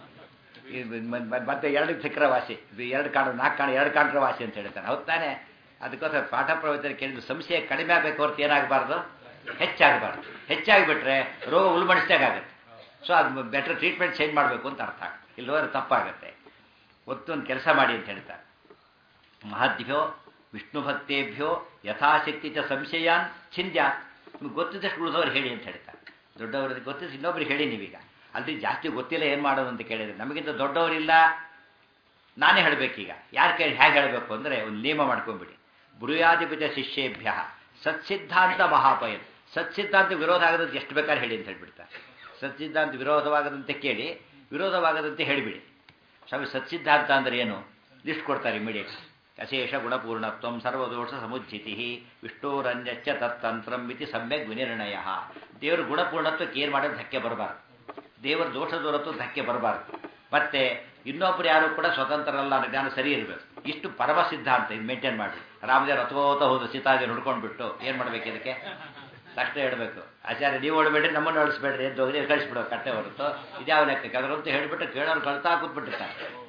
ಮತ್ತೆ ಎರಡು ಸಿಕ್ಕರ ವಾಸಿ ಎರಡು ಕಾಣ ನಾಲ್ಕು ಕಾಣ ಎರಡು ಕಾಣ್ರ ವಾಸಿ ಅಂತ ಹೇಳ್ತಾನೆ ಹೌದು ತಾನೆ ಅದಕ್ಕೋಸ್ಕರ ಪಾಠ ಪ್ರವಚನ ಕೇಳಿದ್ರು ಸಂಶಯ ಕಡಿಮೆ ಆಗಬೇಕು ಹೊರತು ಏನಾಗಬಾರ್ದು ಹೆಚ್ಚಾಗಬಾರ್ದು ಹೆಚ್ಚಾಗಿಬಿಟ್ರೆ ರೋಗ ಉಲ್ಬಣಿಸ್ದಾಗುತ್ತೆ ಸೊ ಅದು ಬೆಟರ್ ಟ್ರೀಟ್ಮೆಂಟ್ ಚೇಂಜ್ ಮಾಡಬೇಕು ಅಂತ ಅರ್ಥ ಇಲ್ಲವರೆ ತಪ್ಪಾಗುತ್ತೆ ಒತ್ತು ಒಂದು ಕೆಲಸ ಮಾಡಿ ಅಂತ ಹೇಳ್ತಾರೆ ಮಹದ್ಭ್ಯೋ ವಿಷ್ಣು ಭಕ್ತೇಭ್ಯೋ ಯಥಾಶಕ್ತಿ ಚ ಸಂಶಯಾನ್ ಚಿಂದ್ಯ ನಿಮ್ಗೆ ಗೊತ್ತಿದ್ದಷ್ಟು ಉಳಿದವ್ರು ಹೇಳಿ ಅಂತ ಹೇಳ್ತಾರೆ ದೊಡ್ಡವ್ರಿಗೆ ಗೊತ್ತಿದ್ದು ಇನ್ನೊಬ್ರಿಗೆ ಹೇಳಿ ನೀವೀಗ ಅಲ್ಲಿ ಜಾಸ್ತಿ ಗೊತ್ತಿಲ್ಲ ಏನು ಮಾಡೋದು ಅಂತ ಕೇಳಿದ್ರೆ ನಮಗಿಂತ ದೊಡ್ಡವರಿಲ್ಲ ನಾನೇ ಹೇಳಬೇಕೀಗ ಯಾರು ಕೇಳಿ ಹೇಗೆ ಹೇಳಬೇಕು ಅಂದರೆ ಒಂದು ನಿಯಮ ಮಾಡ್ಕೊಂಬಿಡಿ ಬೃಯಾಧಿಪತ ಶಿಷ್ಯೇಭ್ಯ ಸತ್ಸಿದ್ಧಾಂತ ಮಹಾಪಯನ್ ಸತ್ಸಿದ್ಧಾಂತ ವಿರೋಧ ಆಗದಂತೆ ಎಷ್ಟು ಬೇಕಾದ್ರೆ ಹೇಳಿ ಅಂತ ಹೇಳ್ಬಿಡ್ತಾರೆ ಸತ್ಸಿದ್ಧಾಂತ ವಿರೋಧವಾಗದಂತೆ ಕೇಳಿ ವಿರೋಧವಾಗದಂತೆ ಹೇಳಿಬಿಡಿ ಸ್ವಾಮಿ ಸತ್ಸಿದ್ಧಾಂತ ಅಂದರೆ ಏನು ಲಿಸ್ಟ್ ಕೊಡ್ತಾರೆ ಇಮಿಡಿಯೇಟ್ ಅಶೇಷ ಗುಣಪೂರ್ಣತ್ವ ಸರ್ವದೋಷ ಸಮುಜ್ಜಿತಿ ವಿಷ್ಣುರಂಜಚ್ಚ ತತ್ತಂತ್ರಂ ಮಿತಿ ಸಮ್ಯಕ್ ವಿನಿರ್ಣಯ ದೇವರ ಗುಣಪೂರ್ಣತ್ವಕ್ಕೆ ಏನು ಮಾಡೋದು ಧಕ್ಕೆ ಬರಬಾರ್ದು ದೇವರ ದೋಷ ದೂರತ್ವ ಧಕ್ಕೆ ಬರಬಾರ್ದು ಮತ್ತೆ ಇನ್ನೊಬ್ರು ಯಾರು ಕೂಡ ಸ್ವತಂತ್ರರಲ್ಲ ಅನ್ನೋ ಜ್ಞಾನ ಸರಿ ಇರಬೇಕು ಇಷ್ಟು ಪರಮ ಸಿದ್ಧಾಂತ ಇದು ಮೇಂಟೈನ್ ಮಾಡಿ ರಾಮದೇವ್ರ ಅಥೋತ ಹೋದ ಸೀತಾಜಿ ನೋಡ್ಕೊಂಡ್ಬಿಟ್ಟು ಏನು ಮಾಡ್ಬೇಕು ಇದಕ್ಕೆ ತಕ್ಷಣ ಹೇಳಬೇಕು ಆಚಾರ್ಯ ನೀವು ಓಡಬೇಡ್ರಿ ನಮ್ಮನ್ನು ಓಡಿಸ್ಬೇಡ್ರಿ ಎದ್ದು ಹೋಗ್ರಿ ಕಳಿಸ್ಬಿಡೋ ಕಟ್ಟೆ ಹೊರತು ಇದ್ಯಾವ ಲೆಕ್ಕಕ್ಕೆ ಅದರಂತೂ ಹೇಳಿಬಿಟ್ಟು ಕೇಳೋರು ಕಳ್ತಾ ಕೂತ್ಬಿಟ್ಟಿರ್ತಾರೆ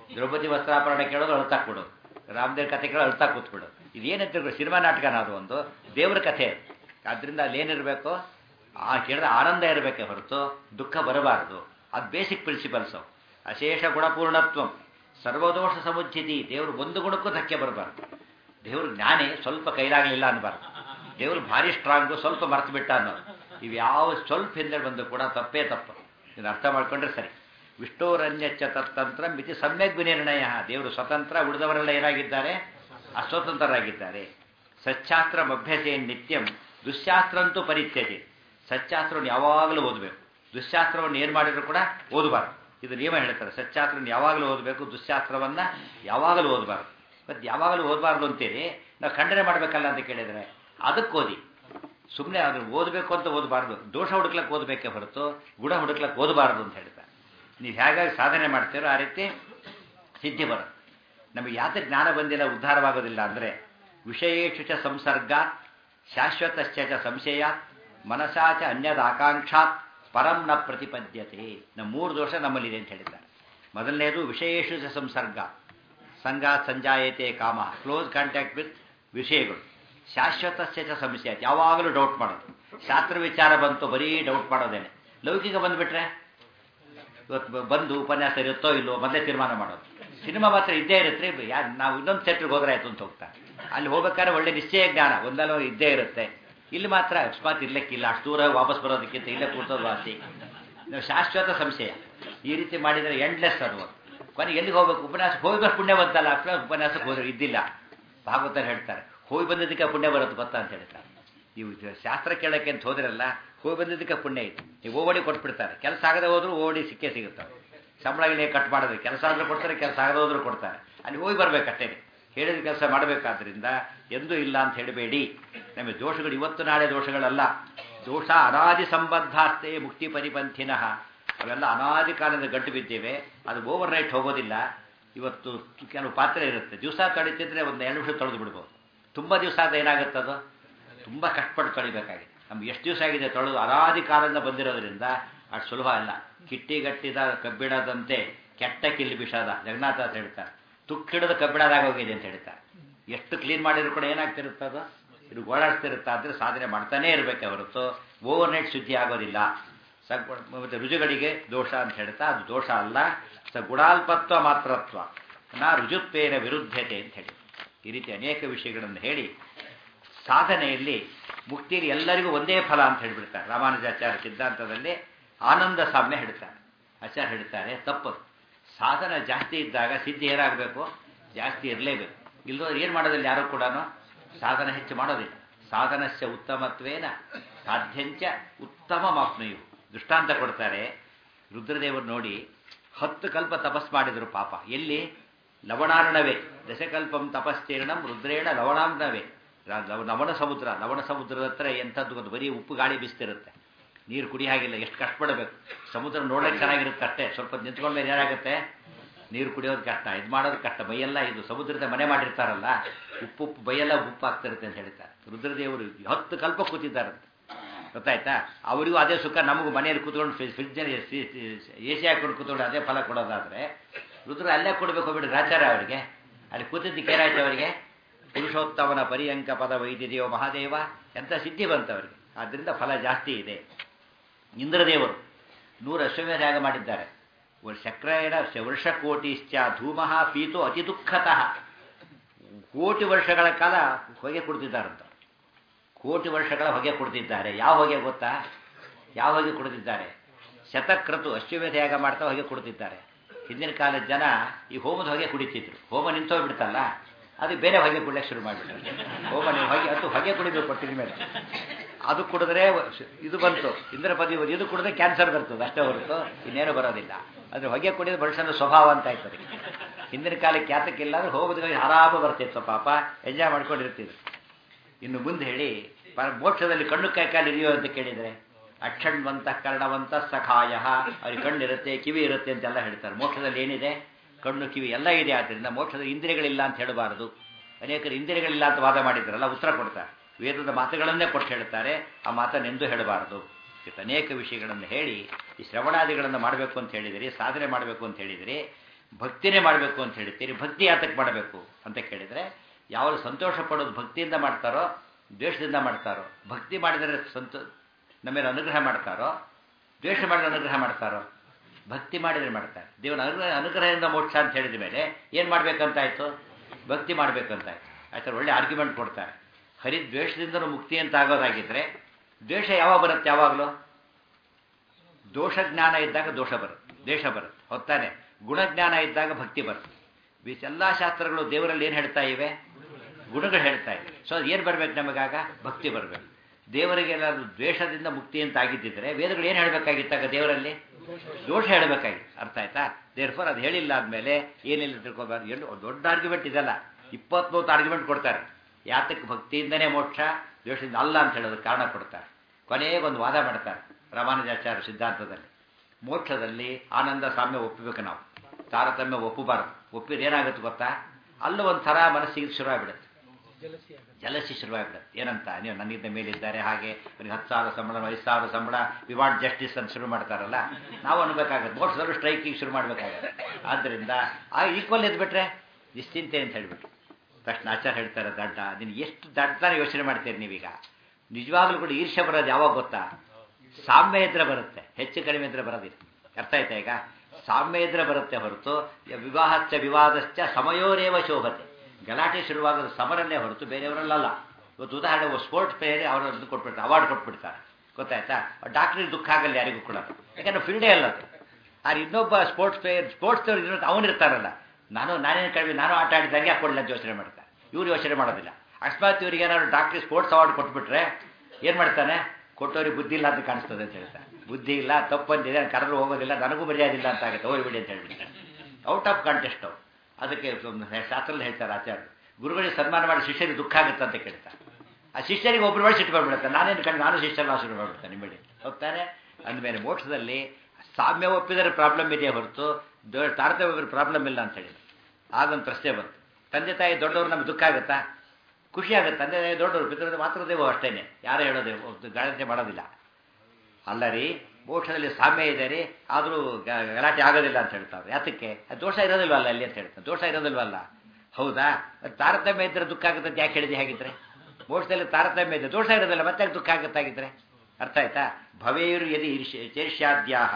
ದ್ರೌಪದಿ ವಸ್ತ್ರಾಪರಣ ಕೇಳೋದು ಅಳ್ತಾ ಕೊಡೋದು ರಾಮದೇವ್ ಕತೆ ಕೇಳೋ ಅಳ್ತಾ ಕೂತ್ಬಿಡೋದು ಇದೇನಂತ ಸಿನಿಮಾ ನಾಟಕನ ಅದು ಒಂದು ದೇವ್ರ ಕಥೆ ಆದ್ದರಿಂದ ಅಲ್ಲೇನಿರಬೇಕು ಆ ಕೇಳಿದ್ರೆ ಆನಂದ ಇರಬೇಕೆ ಹೊರತು ದುಃಖ ಬರಬಾರದು ಅದು ಬೇಸಿಕ್ ಪ್ರಿನ್ಸಿಪಲ್ಸ್ ಅಶೇಷ ಗುಣಪೂರ್ಣತ್ವ ಸರ್ವದೋಷ ಸಮುಚ್ಚಿತಿ ದೇವರು ಒಂದು ಗುಣಕ್ಕೂ ಧಕ್ಕೆ ಬರಬಾರ್ದು ದೇವ್ರ ಜ್ಞಾನೇ ಸ್ವಲ್ಪ ಕೈಲಾಗಲಿಲ್ಲ ಅನ್ನಬಾರ್ದು ದೇವರು ಭಾರಿ ಸ್ಟ್ರಾಂಗು ಸ್ವಲ್ಪ ಮರ್ತು ಬಿಟ್ಟ ಅನ್ನೋದು ಇವು ಯಾವ ಸ್ವಲ್ಪ ಹಿಂದೆ ಬಂದು ಕೂಡ ತಪ್ಪೇ ತಪ್ಪು ಇದನ್ನು ಅರ್ಥ ಮಾಡ್ಕೊಂಡ್ರೆ ಸರಿ ವಿಷ್ಣುರನ್ಯಚ್ಚ ತತ್ತಂತ್ರ ಮಿತಿ ಸಮ್ಯಕ್ ವಿನಿರ್ಣಯ ದೇವರು ಸ್ವತಂತ್ರ ಉಳಿದವರೆಲ್ಲ ಏನಾಗಿದ್ದಾರೆ ಅಸ್ವತಂತ್ರರಾಗಿದ್ದಾರೆ ಸಚ್ಚಾಸ್ತ್ರ ಅಭ್ಯಸೆ ನಿತ್ಯಂ ದುಶ್ಶಾಸ್ತ್ರಂತೂ ಪರಿತ್ಯಜೆ ಸಚ್ಚಾಸ್ತ್ರವನ್ನು ಯಾವಾಗಲೂ ಓದಬೇಕು ದುಶ್ಶಾಸ್ತ್ರವನ್ನು ಏನು ಮಾಡಿದ್ರು ಕೂಡ ಓದಬಾರ್ದು ಇದು ನಿಯಮ ಹೇಳ್ತಾರೆ ಸಚ್ಚಾಸ್ತ್ರವನ್ನು ಯಾವಾಗಲೂ ಓದಬೇಕು ದುಶ್ಶಾಸ್ತ್ರವನ್ನು ಯಾವಾಗಲೂ ಓದಬಾರ್ದು ಮತ್ತು ಯಾವಾಗಲೂ ಓದಬಾರ್ದು ಅಂತೀರಿ ನಾವು ಖಂಡನೆ ಮಾಡಬೇಕಲ್ಲ ಅಂತ ಕೇಳಿದರೆ ಅದಕ್ಕೆ ಓದಿ ಸುಮ್ಮನೆ ಅದನ್ನು ಓದಬೇಕು ಅಂತ ಓದಬಾರ್ದು ದೋಷ ಹುಡುಕ್ಲಕ್ಕೆ ಓದಬೇಕೇ ಹೊರತು ಗುಣ ಹುಡುಕ್ಲಕ್ಕೆ ಓದಬಾರ್ದು ಅಂತ ಹೇಳ್ತಾರೆ ನೀವು ಹೇಗಾಗಿ ಸಾಧನೆ ಮಾಡ್ತೀರೋ ಆ ರೀತಿ ಸಿದ್ಧಿ ಬರುತ್ತೆ ನಮಗೆ ಯಾತ ಜ್ಞಾನ ಬಂದಿಲ್ಲ ಉದ್ಧಾರವಾಗೋದಿಲ್ಲ ಅಂದರೆ ವಿಷಯೇಶು ಚ ಸಂಸರ್ಗ ಶಾಶ್ವತಶ್ಚ ಚ ಸಂಶಯ ಮನಸಾಚ ಅನ್ಯದ ಆಕಾಂಕ್ಷಾತ್ ಪರಂ ನ ಪ್ರತಿಪದ್ಯತೆ ನಮ್ಮ ಮೂರು ದೋಷ ನಮ್ಮಲ್ಲಿದೆ ಅಂತ ಹೇಳಿದ್ದಾರೆ ಮೊದಲನೇದು ವಿಷಯೇಶು ಚ ಸಂಸರ್ಗ ಸಂಘ ಸಂಜಾಯತೆ ಕಾಮ ಕ್ಲೋಸ್ ಕಾಂಟ್ಯಾಕ್ಟ್ ವಿತ್ ವಿಷಯಗಳು ಶಾಶ್ವತಸ್ಯ ಚ ಸಂಶಯ ಯಾವಾಗಲೂ ಡೌಟ್ ಮಾಡೋದು ಶಾಸ್ತ್ರ ವಿಚಾರ ಬಂತು ಬರೀ ಡೌಟ್ ಮಾಡೋದೇನೆ ಲೌಕಿಕ ಬಂದುಬಿಟ್ರೆ ಇವತ್ತು ಬಂದು ಉಪನ್ಯಾಸ ಇರುತ್ತೋ ಇಲ್ಲೋ ಮೊದಲೇ ತೀರ್ಮಾನ ಮಾಡೋದು ಸಿನಿಮಾ ಮಾತ್ರ ಇದ್ದೇ ಇರುತ್ತೆ ಯಾ ನಾವು ಇನ್ನೊಂದು ಥಿಯೇಟ್ರಿಗೆ ಹೋದ್ರೆ ಆಯ್ತು ಅಂತ ಹೋಗ್ತಾರೆ ಅಲ್ಲಿ ಹೋಗ್ಬೇಕಾದ್ರೆ ಒಳ್ಳೆ ನಿಶ್ಚಯ ಜ್ಞಾನ ಒಂದಲ್ಲ ಇದ್ದೇ ಇರುತ್ತೆ ಇಲ್ಲಿ ಮಾತ್ರ ಅಕಸ್ಮಾತ್ ಇರ್ಲಿಕ್ಕಿಲ್ಲ ಅಷ್ಟು ದೂರ ವಾಪಸ್ ಬರೋದಕ್ಕಿಂತ ಇಲ್ಲೇ ಕೂರ್ತೋದು ವಾಸಿ ನಾವು ಶಾಶ್ವತ ಸಂಶಯ ಈ ರೀತಿ ಮಾಡಿದರೆ ಎಂಡ್ಲೆಸ್ ಅದು ಕೊನೆಗೆ ಎಲ್ಲಿಗೆ ಹೋಗ್ಬೇಕು ಉಪನ್ಯಾಸ ಹೋಗ್ಬೇಕು ಪುಣ್ಯ ಬಂತಲ್ಲ ಅಷ್ಟು ಉಪನ್ಯಾಸಕ್ಕೆ ಹೋದ್ರೆ ಇದ್ದಿಲ್ಲ ಭಾಗವತರು ಹೇಳ್ತಾರೆ ಹೋಗಿ ಬಂದಿದ್ದಕ್ಕೆ ಪುಣ್ಯ ಬರುತ್ತೆ ಗೊತ್ತಾ ಅಂತ ಹೇಳ್ತಾರೆ ನೀವು ಶಾಸ್ತ್ರ ಕೇಳೋಕ್ಕೆ ಅಂತ ಹೋದ್ರಲ್ಲ ಹೋಗಿ ಬಂದಿದ್ದಕ್ಕೆ ಪುಣ್ಯ ಐತೆ ನೀವು ಓಡಿ ಕೊಟ್ಬಿಡ್ತಾರೆ ಕೆಲಸ ಆಗದೆ ಹೋದ್ರು ಓಡಿ ಸಿಕ್ಕೇ ಸಿಗುತ್ತವೆ ಸಂಬಳ ಗಿಳೆ ಕಟ್ ಮಾಡಿದ್ರೆ ಕೆಲಸ ಆದರೂ ಕೊಡ್ತಾರೆ ಕೆಲಸ ಆಗದೆ ಹೋದ್ರು ಕೊಡ್ತಾರೆ ಅಲ್ಲಿ ಹೋಗಿ ಬರ್ಬೇಕಷ್ಟೇ ಹೇಳಿದ ಕೆಲಸ ಮಾಡಬೇಕಾದ್ರಿಂದ ಎಂದೂ ಇಲ್ಲ ಅಂತ ಹೇಳಬೇಡಿ ನಮಗೆ ದೋಷಗಳು ಇವತ್ತು ನಾಳೆ ದೋಷಗಳಲ್ಲ ದೋಷ ಅನಾದಿ ಸಂಬದ್ಧಾಸ್ತೆ ಮುಕ್ತಿ ಪರಿಪಂಥಿನಃ ಅವೆಲ್ಲ ಅನಾದಿ ಕಾಲದ ಗಂಟು ಬಿದ್ದೇವೆ ಅದು ಓವರ್ ನೈಟ್ ಹೋಗೋದಿಲ್ಲ ಇವತ್ತು ಕೆಲವು ಪಾತ್ರೆ ಇರುತ್ತೆ ದಿವಸ ತೊಳಿತಿದ್ರೆ ಒಂದು ಎರಡು ನಿಮಿಷ ತೊಳೆದು ಬಿಡ್ಬೋದು ತುಂಬ ದಿವಸ ಆದ ಏನಾಗುತ್ತದು ತುಂಬ ಕಷ್ಟಪಟ್ಟು ತೊಳಿಬೇಕಾಗಿದೆ ನಮ್ಗೆ ಎಷ್ಟು ದಿವಸ ಆಗಿದೆ ತೊಳೆದು ಅನಾದಿ ಕಾಲದಿಂದ ಬಂದಿರೋದ್ರಿಂದ ಅಷ್ಟು ಸುಲಭ ಅಲ್ಲ ಕಿಟ್ಟಿಗಟ್ಟಿದ ಕಬ್ಬಿಣದಂತೆ ಕೆಟ್ಟ ಕಿಲ್ಲಿ ಬಿಷಾದ ಜಗನ್ನಾಥ ಅಂತ ಹೇಳ್ತಾರೆ ತುಕ್ಕಿಡದ ಕಬ್ಬಿಣದಾಗ ಹೋಗಿದೆ ಅಂತ ಹೇಳ್ತಾರೆ ಎಷ್ಟು ಕ್ಲೀನ್ ಮಾಡಿದ್ರು ಕೂಡ ಏನಾಗ್ತಿರುತ್ತದು ಇದು ಓಡಾಡ್ತಿರುತ್ತಾ ಅಂದರೆ ಸಾಧನೆ ಮಾಡ್ತಾನೇ ಇರಬೇಕೆ ಹೊರತು ಓವರ್ ನೈಟ್ ಶುದ್ಧಿ ಆಗೋದಿಲ್ಲ ಸ ಮತ್ತು ರುಜುಗಳಿಗೆ ದೋಷ ಅಂತ ಹೇಳ್ತಾ ಅದು ದೋಷ ಅಲ್ಲ ಸ ಗುಣಾಲ್ಪತ್ವ ಮಾತ್ರತ್ವ ನಾ ರುಜುತ್ವೇನ ವಿರುದ್ಧತೆ ಅಂತ ಹೇಳಿ ಈ ರೀತಿ ಅನೇಕ ವಿಷಯಗಳನ್ನು ಹೇಳಿ ಸಾಧನೆಯಲ್ಲಿ ಮುಕ್ತಿಯಲ್ಲಿ ಎಲ್ಲರಿಗೂ ಒಂದೇ ಫಲ ಅಂತ ಹೇಳಿಬಿಡ್ತಾರೆ ರಾಮಾನುಜಾಚಾರ್ಯ ಸಿದ್ಧಾಂತದಲ್ಲಿ ಆನಂದ ಸಾಮ್ಯ ಹೇಳ್ತಾರೆ ಆಚಾರ್ಯ ಹೇಳ್ತಾರೆ ತಪ್ಪದು ಸಾಧನ ಜಾಸ್ತಿ ಇದ್ದಾಗ ಸಿದ್ಧಿ ಏನಾಗಬೇಕು ಜಾಸ್ತಿ ಇರಲೇಬೇಕು ಇಲ್ಲದವ್ರು ಏನು ಮಾಡೋದಿಲ್ಲ ಯಾರು ಕೂಡ ಸಾಧನ ಹೆಚ್ಚು ಮಾಡೋದಿಲ್ಲ ಸಾಧನಸ್ಯ ಉತ್ತಮತ್ವೇನ ಸಾಧ್ಯಂಚ ಉತ್ತಮ ಮಾಪ್ನುಯು ದೃಷ್ಟಾಂತ ಕೊಡ್ತಾರೆ ರುದ್ರದೇವರು ನೋಡಿ ಹತ್ತು ಕಲ್ಪ ತಪಸ್ ಮಾಡಿದರು ಪಾಪ ಎಲ್ಲಿ ಲವಣಾರ್ಣವೇ ದಶಕಲ್ಪಂ ತಪಸ್ತೀರ್ಣಂ ರುದ್ರೇಣ ಲವಣಾರ್ಣವೇ ಲವಣ ಸಮುದ್ರ ಲವಣ ಸಮುದ್ರದ ಹತ್ರ ಎಂಥದ್ದು ಒಂದು ಬರೀ ಉಪ್ಪು ಗಾಳಿ ಬೀಸ್ತಿರುತ್ತೆ ನೀರು ಕುಡಿ ಹಾಗಿಲ್ಲ ಎಷ್ಟು ಕಷ್ಟಪಡಬೇಕು ಸಮುದ್ರ ನೋಡೋಕೆ ಚೆನ್ನಾಗಿರುತ್ತೆ ಅಷ್ಟೇ ಸ್ವಲ್ಪ ನಿಂತ್ಕೊಂಡ ಮೇಲೆ ಏನಾಗುತ್ತೆ ನೀರು ಕುಡಿಯೋದು ಕಷ್ಟ ಇದು ಮಾಡೋದು ಕಷ್ಟ ಬೈಯೆಲ್ಲ ಇದು ಸಮುದ್ರದ ಮನೆ ಮಾಡಿರ್ತಾರಲ್ಲ ಉಪ್ಪು ಉಪ್ಪು ಬೈಯೆಲ್ಲ ಉಪ್ಪು ಆಗ್ತಿರುತ್ತೆ ಅಂತ ಹೇಳ್ತಾರೆ ರುದ್ರದೇವರು ಹತ್ತು ಕಲ್ಪ ಕೂತಿದ್ದಾರಂತೆ ಗೊತ್ತಾಯ್ತಾ ಅವರಿಗೂ ಅದೇ ಸುಖ ನಮಗೂ ಮನೆಯಲ್ಲಿ ಕೂತ್ಕೊಂಡು ಫ್ರಿಜ್ಜಲ್ಲಿ ಎ ಸಿ ಹಾಕೊಂಡು ಕೂತ್ಕೊಂಡು ಅದೇ ಫಲ ಕೊಡೋದಾದರೆ ರುದ್ರ ಅಲ್ಲೇ ಕೊಡಬೇಕು ಬಿಡಿ ರಾಚಾರ ಅವರಿಗೆ ಅಲ್ಲಿ ಕೂತಿದ್ದಕ್ಕೆ ಏನಾಯ್ತು ಅವರಿಗೆ ಪುರುಷೋತ್ತಮನ ಪರ್ಯಂಕ ಪದ ವೈದ್ಯದೇವ ಮಹಾದೇವ ಎಂಥ ಸಿದ್ಧಿ ಬಂತವರಿಗೆ ಆದ್ದರಿಂದ ಫಲ ಜಾಸ್ತಿ ಇದೆ ಇಂದ್ರದೇವರು ನೂರು ಅಶ್ವಮೇಧ ಯಾಗ ಮಾಡಿದ್ದಾರೆ ಶಕ್ರಾಯಣ ವರ್ಷ ಕೋಟಿಶ್ಚ ಧೂಮಃ ಪೀತು ಅತಿ ದುಃಖತಃ ಕೋಟಿ ವರ್ಷಗಳ ಕಾಲ ಹೊಗೆ ಕೊಡ್ತಿದ್ದಾರಂತ ಕೋಟಿ ವರ್ಷಗಳ ಹೊಗೆ ಕೊಡ್ತಿದ್ದಾರೆ ಯಾವ ಹೊಗೆ ಗೊತ್ತಾ ಯಾವ ಹೊಗೆ ಕೊಡ್ತಿದ್ದಾರೆ ಶತಕ್ರತು ಅಶ್ವಮೇಧ ಯಾಗ ಮಾಡ್ತಾ ಹೊಗೆ ಕೊಡ್ತಿದ್ದಾರೆ ಹಿಂದಿನ ಕಾಲದ ಜನ ಈ ಹೋಮದ ಹೊಗೆ ಕುಡಿತಿದ್ರು ಹೋಮ ನಿಂತೋಗ್ಬಿಡ್ತಲ್ಲ ಅದು ಬೇರೆ ಹೊಗೆ ಕುಡಿಯಕ್ಕೆ ಶುರು ಮಾಡಿಬಿಟ್ರು ಹೋಮ ನೀವು ಹೊಗೆ ಅದು ಹೊಗೆ ಕುಡಿಬೇಕು ಕೊಟ್ಟಿದ ಮೇಲೆ ಅದು ಕುಡಿದ್ರೆ ಇದು ಬಂತು ಇಂದ್ರ ಪದಿ ಇದು ಕುಡಿದ್ರೆ ಕ್ಯಾನ್ಸರ್ ಬರ್ತದೆ ಅಷ್ಟೇ ಹೊರತು ಇನ್ನೇನು ಬರೋದಿಲ್ಲ ಅಂದರೆ ಹೊಗೆ ಕುಡಿಯೋದು ಮನುಷ್ಯನ ಸ್ವಭಾವ ಅಂತ ಆಯ್ತದೆ ಹಿಂದಿನ ಕಾಲಕ್ಕೆ ಯಾತಕ್ಕಿಲ್ಲ ಅಂದ್ರೆ ಹೋಗೋದಾಗ ಆರಾಮ ಬರ್ತಿತ್ತು ಪಾಪ ಎಂಜಾಯ್ ಮಾಡ್ಕೊಂಡಿರ್ತಿದ್ರು ಇನ್ನು ಮುಂದೆ ಹೇಳಿ ಮೋಕ್ಷದಲ್ಲಿ ಕಣ್ಣು ಕೈ ಕಾಲು ಇದೆಯೋ ಅಂತ ಕೇಳಿದರೆ ಅಕ್ಷಣ್ವಂತ ಕರ್ಣವಂತ ಸಖಾಯ ಅವ್ರಿಗೆ ಕಣ್ಣಿರುತ್ತೆ ಕಿವಿ ಇರುತ್ತೆ ಅಂತೆಲ್ಲ ಹೇಳ್ತಾರೆ ಮೋಕ್ಷದಲ್ಲಿ ಏನಿದೆ ಕಣ್ಣು ಕಿವಿ ಎಲ್ಲ ಇದೆ ಆದ್ದರಿಂದ ಮೋಕ್ಷದ ಇಂದ್ರಿಯಗಳಿಲ್ಲ ಅಂತ ಹೇಳಬಾರದು ಅನೇಕರು ಇಂದ್ರಿಯಗಳಿಲ್ಲ ಅಂತ ವಾದ ಮಾಡಿದ್ರಲ್ಲ ಉತ್ತರ ಕೊಡ್ತಾರೆ ವೇದದ ಮಾತುಗಳನ್ನೇ ಕೊಟ್ಟು ಹೇಳ್ತಾರೆ ಆ ಮಾತನ್ನೆಂದೂ ಹೇಳಬಾರದು ಇವತ್ತು ಅನೇಕ ವಿಷಯಗಳನ್ನು ಹೇಳಿ ಈ ಶ್ರವಣಾದಿಗಳನ್ನು ಮಾಡಬೇಕು ಅಂತ ಹೇಳಿದಿರಿ ಸಾಧನೆ ಮಾಡಬೇಕು ಅಂತ ಹೇಳಿದಿರಿ ಭಕ್ತಿನೇ ಮಾಡಬೇಕು ಅಂತ ಹೇಳ್ತೀರಿ ಭಕ್ತಿ ಯಾತಕ್ಕೆ ಮಾಡಬೇಕು ಅಂತ ಕೇಳಿದರೆ ಯಾವಾಗ ಸಂತೋಷ ಪಡೋದು ಭಕ್ತಿಯಿಂದ ಮಾಡ್ತಾರೋ ದ್ವೇಷದಿಂದ ಮಾಡ್ತಾರೋ ಭಕ್ತಿ ಮಾಡಿದರೆ ಸಂತೋ ನಮ್ಮ ಮೇಲೆ ಅನುಗ್ರಹ ಮಾಡ್ತಾರೋ ದ್ವೇಷ ಮಾಡಿದ್ರೆ ಅನುಗ್ರಹ ಮಾಡ್ತಾರೋ ಭಕ್ತಿ ಮಾಡಿದರೆ ಮಾಡ್ತಾರೆ ದೇವರ ಅನುಗ್ರಹ ಅನುಗ್ರಹದಿಂದ ಮೋಕ್ಷ ಅಂತ ಹೇಳಿದ ಮೇಲೆ ಏನು ಮಾಡಬೇಕಂತಾಯ್ತು ಭಕ್ತಿ ಮಾಡಬೇಕಂತಾಯ್ತು ಆಯ್ತು ಒಳ್ಳೆ ಆರ್ಗ್ಯುಮೆಂಟ್ ಕೊಡ್ತಾರೆ ಹರಿ ದ್ವೇಷದಿಂದಲೂ ಮುಕ್ತಿ ಅಂತ ಆಗೋದಾಗಿದ್ದರೆ ದ್ವೇಷ ಯಾವಾಗ ಬರುತ್ತೆ ಯಾವಾಗಲೂ ದೋಷ ಜ್ಞಾನ ಇದ್ದಾಗ ದೋಷ ಬರುತ್ತೆ ದ್ವೇಷ ಬರುತ್ತೆ ಹೊತ್ತಾನೆ ಗುಣಜ್ಞಾನ ಇದ್ದಾಗ ಭಕ್ತಿ ಬರುತ್ತೆ ಎಲ್ಲ ಶಾಸ್ತ್ರಗಳು ದೇವರಲ್ಲಿ ಏನು ಹೇಳ್ತಾ ಇವೆ ಗುಣಗಳು ಹೇಳ್ತಾ ಇವೆ ಸೊ ಅದು ಏನು ಬರಬೇಕು ನಮಗಾಗ ಭಕ್ತಿ ಬರಬೇಕು ದೇವರಿಗೆ ಏನಾದ್ರು ದ್ವೇಷದಿಂದ ಮುಕ್ತಿ ಅಂತ ಆಗಿದ್ದಿದ್ರೆ ವೇದಗಳು ಏನು ಹೇಳಬೇಕಾಗಿತ್ತಾಗ ದೇವರಲ್ಲಿ ದೋಷ ಹೇಳಬೇಕಾಗಿತ್ತು ಅರ್ಥ ಆಯ್ತಾ ದೇರ್ ಫೋರ್ ಅದು ಹೇಳಿಲ್ಲ ಆದಮೇಲೆ ಏನಿಲ್ಲ ತಿಳ್ಕೊಬಾರ್ದು ಏನು ದೊಡ್ಡ ಆರ್ಗ್ಯುಮೆಂಟ್ ಇದಲ್ಲ ಇಪ್ಪತ್ಮೂವತ್ತು ಆರ್ಗ್ಯುಮೆಂಟ್ ಕೊಡ್ತಾರೆ ಯಾತಕ್ಕೆ ಭಕ್ತಿಯಿಂದನೇ ಮೋಕ್ಷ ದ್ವೇಷದಿಂದ ಅಲ್ಲ ಅಂತ ಹೇಳೋದಕ್ಕೆ ಕಾರಣ ಕೊಡ್ತಾರೆ ಕೊನೆಗೊಂದು ವಾದ ಮಾಡ್ತಾರೆ ರಾಮಾನುಜಾಚಾರ್ಯ ಸಿದ್ಧಾಂತದಲ್ಲಿ ಮೋಕ್ಷದಲ್ಲಿ ಆನಂದ ಸಾಮ್ಯ ಒಪ್ಪಬೇಕು ನಾವು ತಾರತಮ್ಯ ಒಪ್ಪಬಾರದು ಒಪ್ಪಿದ್ರೆ ಏನಾಗುತ್ತೆ ಗೊತ್ತಾ ಅಲ್ಲೂ ಒಂದು ಥರ ಮನಸ್ಸಿಗೆ ಶುರುವಾಗ್ಬಿಡುತ್ತೆ ಜಲಸಿ ಆಗುತ್ತೆ ಜಲಸಿ ಶುರುವಾಗ್ಬಿಡುತ್ತೆ ಏನಂತ ನೀವು ನನಗಿಂತ ಮೇಲಿದ್ದಾರೆ ಹಾಗೆ ನನಗೆ ಹತ್ತು ಸಾವಿರ ಸಂಬಳ ಐದು ಸಾವಿರ ಸಂಬಳ ವಿವಾಡ್ ಜಸ್ಟಿಸ್ ಅಂತ ಶುರು ಮಾಡ್ತಾರಲ್ಲ ನಾವು ಅನ್ಬೇಕಾಗತ್ತೆ ಮೋಕ್ಷದಲ್ಲೂ ಸ್ಟ್ರೈಕಿಂಗ್ ಶುರು ಮಾಡಬೇಕಾಗತ್ತೆ ಆದ್ದರಿಂದ ಆ ಈಕ್ವಲ್ ಎದ್ಬಿಟ್ರೆ ನಿಶ್ಚಿಂತೆ ಅಂತ ಹೇಳ್ಬಿಟ್ಟು ತಕ್ಷಣ ಆಚಾರ ಹೇಳ್ತಾರೆ ದಡ್ಡ ನಿನಗೆ ಎಷ್ಟು ದಡ್ಡನ ಯೋಚನೆ ಮಾಡ್ತೀರಿ ನೀವೀಗ ನಿಜವಾಗ್ಲೂ ಕೂಡ ಈರ್ಷ್ಯ ಬರೋದು ಯಾವಾಗ ಗೊತ್ತಾ ಸಾಮ್ಯ ಇದ್ರೆ ಬರುತ್ತೆ ಹೆಚ್ಚು ಕಡಿಮೆ ಇದ್ರೆ ಬರೋದಿಲ್ಲ ಅರ್ಥ ಆಯ್ತಾ ಈಗ ಸಾಮ್ಯ ಇದ್ರೆ ಬರುತ್ತೆ ಹೊರತು ವಿವಾಹಶ್ಚ ವಿವಾದಶ್ಚ ಸಮಯೋರೇವ ಶೋಭತೆ ಗಲಾಟೆ ಶುರುವಾಗೋದು ಸಮರಲ್ಲೇ ಹೊರತು ಬೇರೆಯವರಲ್ಲ ಇವತ್ತು ಉದಾಹರಣೆ ಸ್ಪೋರ್ಟ್ಸ್ ಪ್ಲೇಯರ್ ಅವರನ್ನು ಕೊಟ್ಬಿಡ್ತಾರೆ ಅವಾರ್ಡ್ ಕೊಟ್ಬಿಡ್ತಾರೆ ಗೊತ್ತಾಯ್ತಾ ಡಾಕ್ಟ್ರಿಗೆ ದುಃಖ ಆಗಲ್ಲ ಯಾರಿಗೂ ಕೂಡ ಯಾಕಂದ್ರೆ ಫೀಲ್ಡೇ ಅಲ್ಲ ಅದು ಆದ್ರೆ ಇನ್ನೊಬ್ಬ ಸ್ಪೋರ್ಟ್ಸ್ ಪ್ಲೇಯರ್ ಸ್ಪೋರ್ಟ್ಸ್ ಇರೋ ಅವನಿರ್ತಾರಲ್ಲ ನಾನು ನಾನೇನು ಕಡಿಮೆ ನಾನು ಆಟ ಆಡಿದಾಗ ಯಾಕೆ ಕೊಡಲಿಲ್ಲ ಅಂತ ಯೋಚನೆ ಮಾಡ್ತಾರೆ ಇವ್ರು ಯೋಚನೆ ಮಾಡೋದಿಲ್ಲ ಅಕಸ್ಮಾತ್ ಇವ್ರಿಗೆ ಏನಾದ್ರು ಡಾಕ್ಟ್ರಿಗೆ ಸ್ಪೋರ್ಟ್ಸ್ ಅವಾರ್ಡ್ ಕೊಟ್ಬಿಟ್ರೆ ಏನು ಮಾಡ್ತಾನೆ ಕೊಟ್ಟವ್ರಿಗೆ ಬುದ್ಧಿ ಇಲ್ಲ ಅಂತ ಕಾಣಿಸ್ತದೆ ಅಂತ ಹೇಳ್ತಾರೆ ಬುದ್ಧಿ ಇಲ್ಲ ತಪ್ಪಂದಿದೆ ಕರೆದ್ರು ಹೋಗೋದಿಲ್ಲ ನನಗೂ ಮರ್ಯಾದಿಲ್ಲ ಅಂತ ಆಗುತ್ತೆ ಹೋಗ್ಬಿಡಿ ಅಂತ ಹೇಳ್ಬಿಡ್ತಾರೆ ಔಟ್ ಆಫ್ ಕಾಂಟೆಸ್ಟ್ ಅವು ಅದಕ್ಕೆ ಶಾಸ್ತ್ರದಲ್ಲಿ ಹೇಳ್ತಾರೆ ಆಚಾರ್ಯ ಗುರುಗಳಿಗೆ ಸನ್ಮಾನ ಮಾಡಿ ಶಿಷ್ಯರಿಗೆ ದುಃಖ ಆಗುತ್ತೆ ಅಂತ ಕೇಳ್ತಾರೆ ಆ ಶಿಷ್ಯರಿಗೆ ಒಬ್ಬರು ಮಾಡಿ ಸಿಟ್ಟು ಬಂದ್ಬಿಡುತ್ತೆ ನಾನೇನು ಕಂಡು ನಾನು ಶಿಷ್ಯರನ್ನ ಶುರು ಮಾಡ್ಬಿಡ್ತಾನೆ ನಿಮ್ಮಡಿ ಹೋಗ್ತಾನೆ ಅಂದಮೇಲೆ ಮೋಕ್ಷದಲ್ಲಿ ಸಾಮ್ಯ ಒಪ್ಪಿದರೆ ಪ್ರಾಬ್ಲಮ್ ಇದೆ ಹೊರತು ದೊ- ತಾರತಮ್ಯ ಪ್ರಾಬ್ಲಮ್ ಇಲ್ಲ ಅಂತ ಹೇಳಿ ಆಗೊಂದು ಪ್ರಶ್ನೆ ಬಂತು ತಂದೆ ತಾಯಿ ದೊಡ್ಡವರು ನಮ್ಗೆ ದುಃಖ ಆಗುತ್ತಾ ಖುಷಿ ಆಗುತ್ತೆ ತಂದೆ ತಾಯಿ ದೊಡ್ಡವರು ಪಿತೃ ಮಾತೃದೇವೋ ಅಷ್ಟೇನೆ ಯಾರು ಹೇಳೋದೇ ಗಲಾಟೆ ಮಾಡೋದಿಲ್ಲ ಅಲ್ಲ ರೀ ಮೋಕ್ಷದಲ್ಲಿ ಸಾಮ್ಯ ಇದೆ ರೀ ಆದರೂ ಗಲಾಟೆ ಆಗೋದಿಲ್ಲ ಅಂತ ಹೇಳ್ತಾರೆ ಯಾತಕ್ಕೆ ಅದು ದೋಷ ಇರೋದಿಲ್ವಲ್ಲ ಅಲ್ಲಿ ಅಂತ ಹೇಳ್ತಾರೆ ದೋಷ ಇರೋದಿಲ್ವಲ್ಲ ಹೌದಾ ಅದು ತಾರತಮ್ಯ ಇದ್ರೆ ದುಃಖ ಆಗುತ್ತೆ ಅಂತ ಯಾಕೆ ಹೇಳಿದೆ ಹಾಗಿದ್ರೆ ಮೋಕ್ಷದಲ್ಲಿ ತಾರತಮ್ಯ ಇದೆ ದೋಷ ಇರೋದಿಲ್ಲ ಮತ್ತೆ ಯಾಕೆ ದುಃಖ ಆಗುತ್ತಾಗಿದ್ರೆ ಅರ್ಥ ಆಯ್ತಾ ಭವೇರು ಯದಿ ಚೇರ್ಷ್ಯಾದ್ಯಾಹ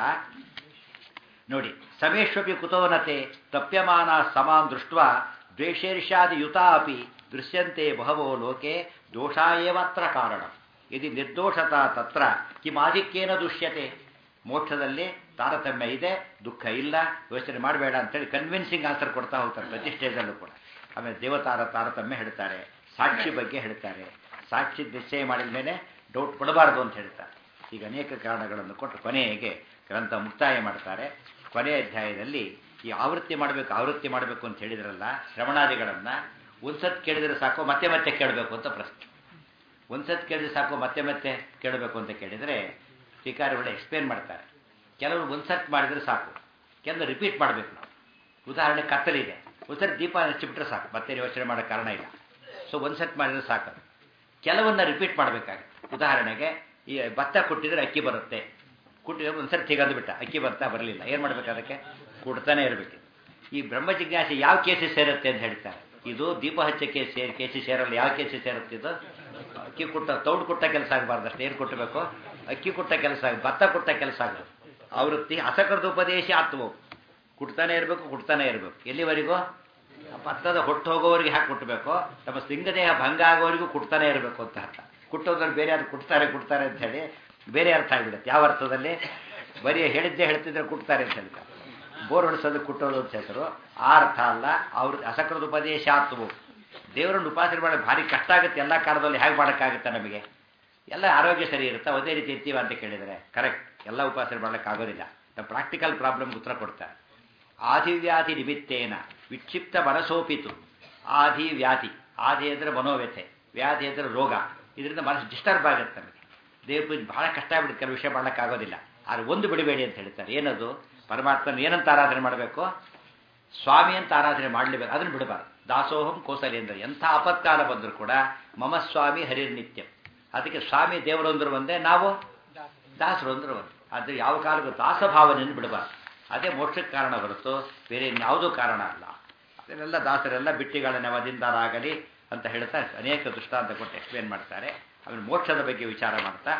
ನೋಡಿ ಸಮೇಶ್ವಪಿ ಕುತೋನತೆ ತಪ್ಯಮಾನ ಸಮಾನ್ ದೃಷ್ಟ ದ್ವೇಷೇರ್ಷ್ಯಾದಿ ಯುತಾ ಅಪಿ ದೃಶ್ಯಂತೆ ಬಹವೋ ಲೋಕೆ ದೋಷಾ ಏವತ್ರ ಕಾರಣ ಯದಿ ನಿರ್ದೋಷತಾ ತತ್ರ ಕಿಮಾಧಿಕ್ಯೇನ ದುಷ್ಯತೆ ಮೋಕ್ಷದಲ್ಲಿ ತಾರತಮ್ಯ ಇದೆ ದುಃಖ ಇಲ್ಲ ಯೋಚನೆ ಮಾಡಬೇಡ ಅಂತೇಳಿ ಕನ್ವಿನ್ಸಿಂಗ್ ಆನ್ಸರ್ ಕೊಡ್ತಾ ಹೋಗ್ತಾರೆ ಪ್ರತಿ ಸ್ಟೇಜಲ್ಲೂ ಕೂಡ ಆಮೇಲೆ ದೇವತಾರ ತಾರತಮ್ಯ ಹೇಳ್ತಾರೆ ಸಾಕ್ಷಿ ಬಗ್ಗೆ ಹೇಳ್ತಾರೆ ಸಾಕ್ಷಿ ನಿಶ್ಚಯ ಮಾಡಿದ ಮೇಲೆ ಡೌಟ್ ಪಡಬಾರ್ದು ಅಂತ ಹೇಳ್ತಾರೆ ಈಗ ಅನೇಕ ಕಾರಣಗಳನ್ನು ಕೊಟ್ಟು ಕೊನೆಗೆ ಗ್ರಂಥ ಮುಕ್ತಾಯ ಮಾಡ್ತಾರೆ ಕೊನೆಯ ಅಧ್ಯಾಯದಲ್ಲಿ ಈ ಆವೃತ್ತಿ ಮಾಡಬೇಕು ಆವೃತ್ತಿ ಮಾಡಬೇಕು ಅಂತ ಹೇಳಿದ್ರಲ್ಲ ಶ್ರವಣಾದಿಗಳನ್ನು ಒಂದ್ಸತ್ ಕೇಳಿದರೆ ಸಾಕು ಮತ್ತೆ ಮತ್ತೆ ಕೇಳಬೇಕು ಅಂತ ಪ್ರಶ್ನೆ ಒಂದ್ಸತ್ ಕೇಳಿದ್ರೆ ಸಾಕು ಮತ್ತೆ ಮತ್ತೆ ಕೇಳಬೇಕು ಅಂತ ಕೇಳಿದರೆ ಶ್ರೀಕಾರಿ ಒಳ್ಳೆ ಎಕ್ಸ್ಪ್ಲೇನ್ ಮಾಡ್ತಾರೆ ಕೆಲವರು ಒಂದ್ಸತ್ ಮಾಡಿದರೆ ಸಾಕು ಕೆಲವರು ರಿಪೀಟ್ ಮಾಡಬೇಕು ನಾವು ಉದಾಹರಣೆ ಕತ್ತಲಿದೆ ಒಂದ್ಸರಿ ದೀಪ ಹಚ್ಚಿಬಿಟ್ರೆ ಸಾಕು ಮತ್ತೆ ಯೋಚನೆ ಮಾಡೋ ಕಾರಣ ಇಲ್ಲ ಸೊ ಒಂದ್ಸತ್ ಮಾಡಿದ್ರೆ ಸಾಕು ಕೆಲವನ್ನ ರಿಪೀಟ್ ಮಾಡಬೇಕಾಗುತ್ತೆ ಉದಾಹರಣೆಗೆ ಈ ಭತ್ತ ಕುಟ್ಟಿದ್ರೆ ಅಕ್ಕಿ ಬರುತ್ತೆ ಕುಟ್ಟಿದ್ರೆ ಒಂದ್ಸರಿ ತೆಗೆದು ಬಿಟ್ಟ ಅಕ್ಕಿ ಬರ್ತಾ ಬರಲಿಲ್ಲ ಏನು ಮಾಡ್ಬೇಕು ಅದಕ್ಕೆ ಕುಡ್ತಾನೆ ಇರಬೇಕು ಈ ಬ್ರಹ್ಮ ಜಿಜ್ಞಾಸೆ ಯಾವ ಕೇಸಿ ಸೇರುತ್ತೆ ಅಂತ ಹೇಳ್ತಾರೆ ಇದು ದೀಪ ಹಚ್ಚ ಕೇಸ್ ಸೇರಿ ಕೇಸಿ ಸೇರಲ್ಲ ಯಾವ ಕೇಸಿ ಸೇರುತ್ತೆ ಇದು ಅಕ್ಕಿ ಕುಟ್ಟ ತೌಡು ಕುಟ್ಟ ಕೆಲಸ ಆಗಬಾರ್ದು ಅಷ್ಟೇ ಏನು ಕುಟ್ಟಬೇಕು ಅಕ್ಕಿ ಕುಟ್ಟ ಕೆಲಸ ಆಗ ಭತ್ತ ಕುಟ್ಟ ಕೆಲಸ ಆಗಬೇಕು ಆವೃತ್ತಿ ಅಸಕೃತ ಉಪದೇಶ ಆತ್ಮವು ಕುಟ್ತಾನೆ ಇರಬೇಕು ಕುಟ್ತಾನೆ ಇರಬೇಕು ಎಲ್ಲಿವರೆಗೂ ಆ ಭತ್ತದ ಹೊಟ್ಟು ಹೋಗೋವರೆಗೆ ಹಾಕಿ ಕುಟ್ಟಬೇಕು ನಮ್ಮ ಸಿಂಗದೇಹ ಭಂಗ ಆಗೋವರೆಗೂ ಕುಟ್ತಾನೆ ಇರಬೇಕು ಅಂತ ಅರ್ಥ ಕುಟ್ಟೋದ್ರಲ್ಲಿ ಬೇರೆ ಯಾರು ಕುಟ್ತಾರೆ ಕುಟ್ತಾರೆ ಅಂತ ಹೇಳಿ ಬೇರೆ ಅರ್ಥ ಆಗಿಬಿಡುತ್ತೆ ಯಾವ ಅರ್ಥದಲ್ಲಿ ಬರೀ ಹೇಳಿದ್ದೇ ಹೇಳ್ತಿದ್ರೆ ಕುಟ್ತಾರೆ ಅಂತ ಹೇಳ್ತಾರೆ ಬೋರ್ ಹೊಡಿಸೋದು ಕುಟ್ಟೋದು ಅಂತ ಹೆಸರು ಆ ಅರ್ಥ ಅಲ್ಲ ಅವ್ರ ಅಸಕೃತ ಉಪದೇಶ ಆತ್ಮವು ದೇವರನ್ನು ಉಪಾಸನೆ ಮಾಡೋದು ಭಾರಿ ಕಷ್ಟ ಆಗುತ್ತೆ ಎಲ್ಲ ಕಾಲದಲ್ಲಿ ಹೇಗೆ ಮಾಡೋಕ್ಕಾಗುತ್ತೆ ನಮಗೆ ಎಲ್ಲ ಆರೋಗ್ಯ ಸರಿ ಇರುತ್ತಾ ಒಂದೇ ರೀತಿ ಇರ್ತೀವ ಅಂತ ಕೇಳಿದರೆ ಕರೆಕ್ಟ್ ಎಲ್ಲ ಉಪಾಸನೆ ಮಾಡೋಕ್ಕಾಗೋದಿಲ್ಲ ನಮ್ಮ ಪ್ರಾಕ್ಟಿಕಲ್ ಪ್ರಾಬ್ಲಮ್ಗೆ ಉತ್ತರ ಕೊಡ್ತಾರೆ ಆದಿವ್ಯಾಧಿ ನಿಮಿತ್ತೇನ ವಿಕ್ಷಿಪ್ತ ಮನಸೋಪಿತು ಆದಿ ವ್ಯಾಧಿ ಆದಿ ಅಂದರೆ ಮನೋವ್ಯಥೆ ವ್ಯಾಧಿ ಅಂದರೆ ರೋಗ ಇದರಿಂದ ಮನಸ್ಸು ಡಿಸ್ಟರ್ಬ್ ಆಗುತ್ತೆ ನಮಗೆ ದೇವ್ರ ಪೂಜೆ ಬಹಳ ಕಷ್ಟ ಆಗ್ಬಿಡುತ್ತೆ ಕೆಲವು ವಿಷಯ ಮಾಡೋಕ್ಕಾಗೋದಿಲ್ಲ ಆದರೆ ಒಂದು ಬಿಡಬೇಡಿ ಅಂತ ಹೇಳ್ತಾರೆ ಏನದು ಪರಮಾತ್ಮನ ಏನಂತ ಆರಾಧನೆ ಮಾಡಬೇಕು ಸ್ವಾಮಿ ಅಂತ ಆರಾಧನೆ ಮಾಡಲೇಬೇಕು ಅದನ್ನು ಬಿಡಬಾರ್ದು ದಾಸೋಹಂ ಕೋಸಲೇಂದ್ರ ಎಂಥ ಆಪತ್ಕಾಲ ಬಂದರೂ ಕೂಡ ಮಮ ಸ್ವಾಮಿ ಹರಿರ್ನಿತ್ಯಂ ಅದಕ್ಕೆ ಸ್ವಾಮಿ ದೇವರೊಂದರು ಒಂದೇ ನಾವು ದಾಸರು ಅಂದ್ರೆ ಒಂದೇ ಆದರೆ ಯಾವ ಕಾಲಕ್ಕೂ ದಾಸಭಾವನೆಯನ್ನು ಬಿಡಬಾರ್ದು ಅದೇ ಮೋಕ್ಷಕ್ಕೆ ಕಾರಣ ಹೊರತು ಬೇರೆ ಇನ್ಯಾವುದೂ ಕಾರಣ ಅಲ್ಲ ಅದನ್ನೆಲ್ಲ ದಾಸರೆಲ್ಲ ಬಿಟ್ಟಿಗಳ ನೆವದಿಂದಾಗಲಿ ಅಂತ ಹೇಳ್ತಾ ಅನೇಕ ದೃಷ್ಟಾಂತ ಕೊಟ್ಟು ಎಕ್ಸ್ಪ್ಲೇನ್ ಮಾಡ್ತಾರೆ ಆಮೇಲೆ ಮೋಕ್ಷದ ಬಗ್ಗೆ ವಿಚಾರ ಮಾಡ್ತಾ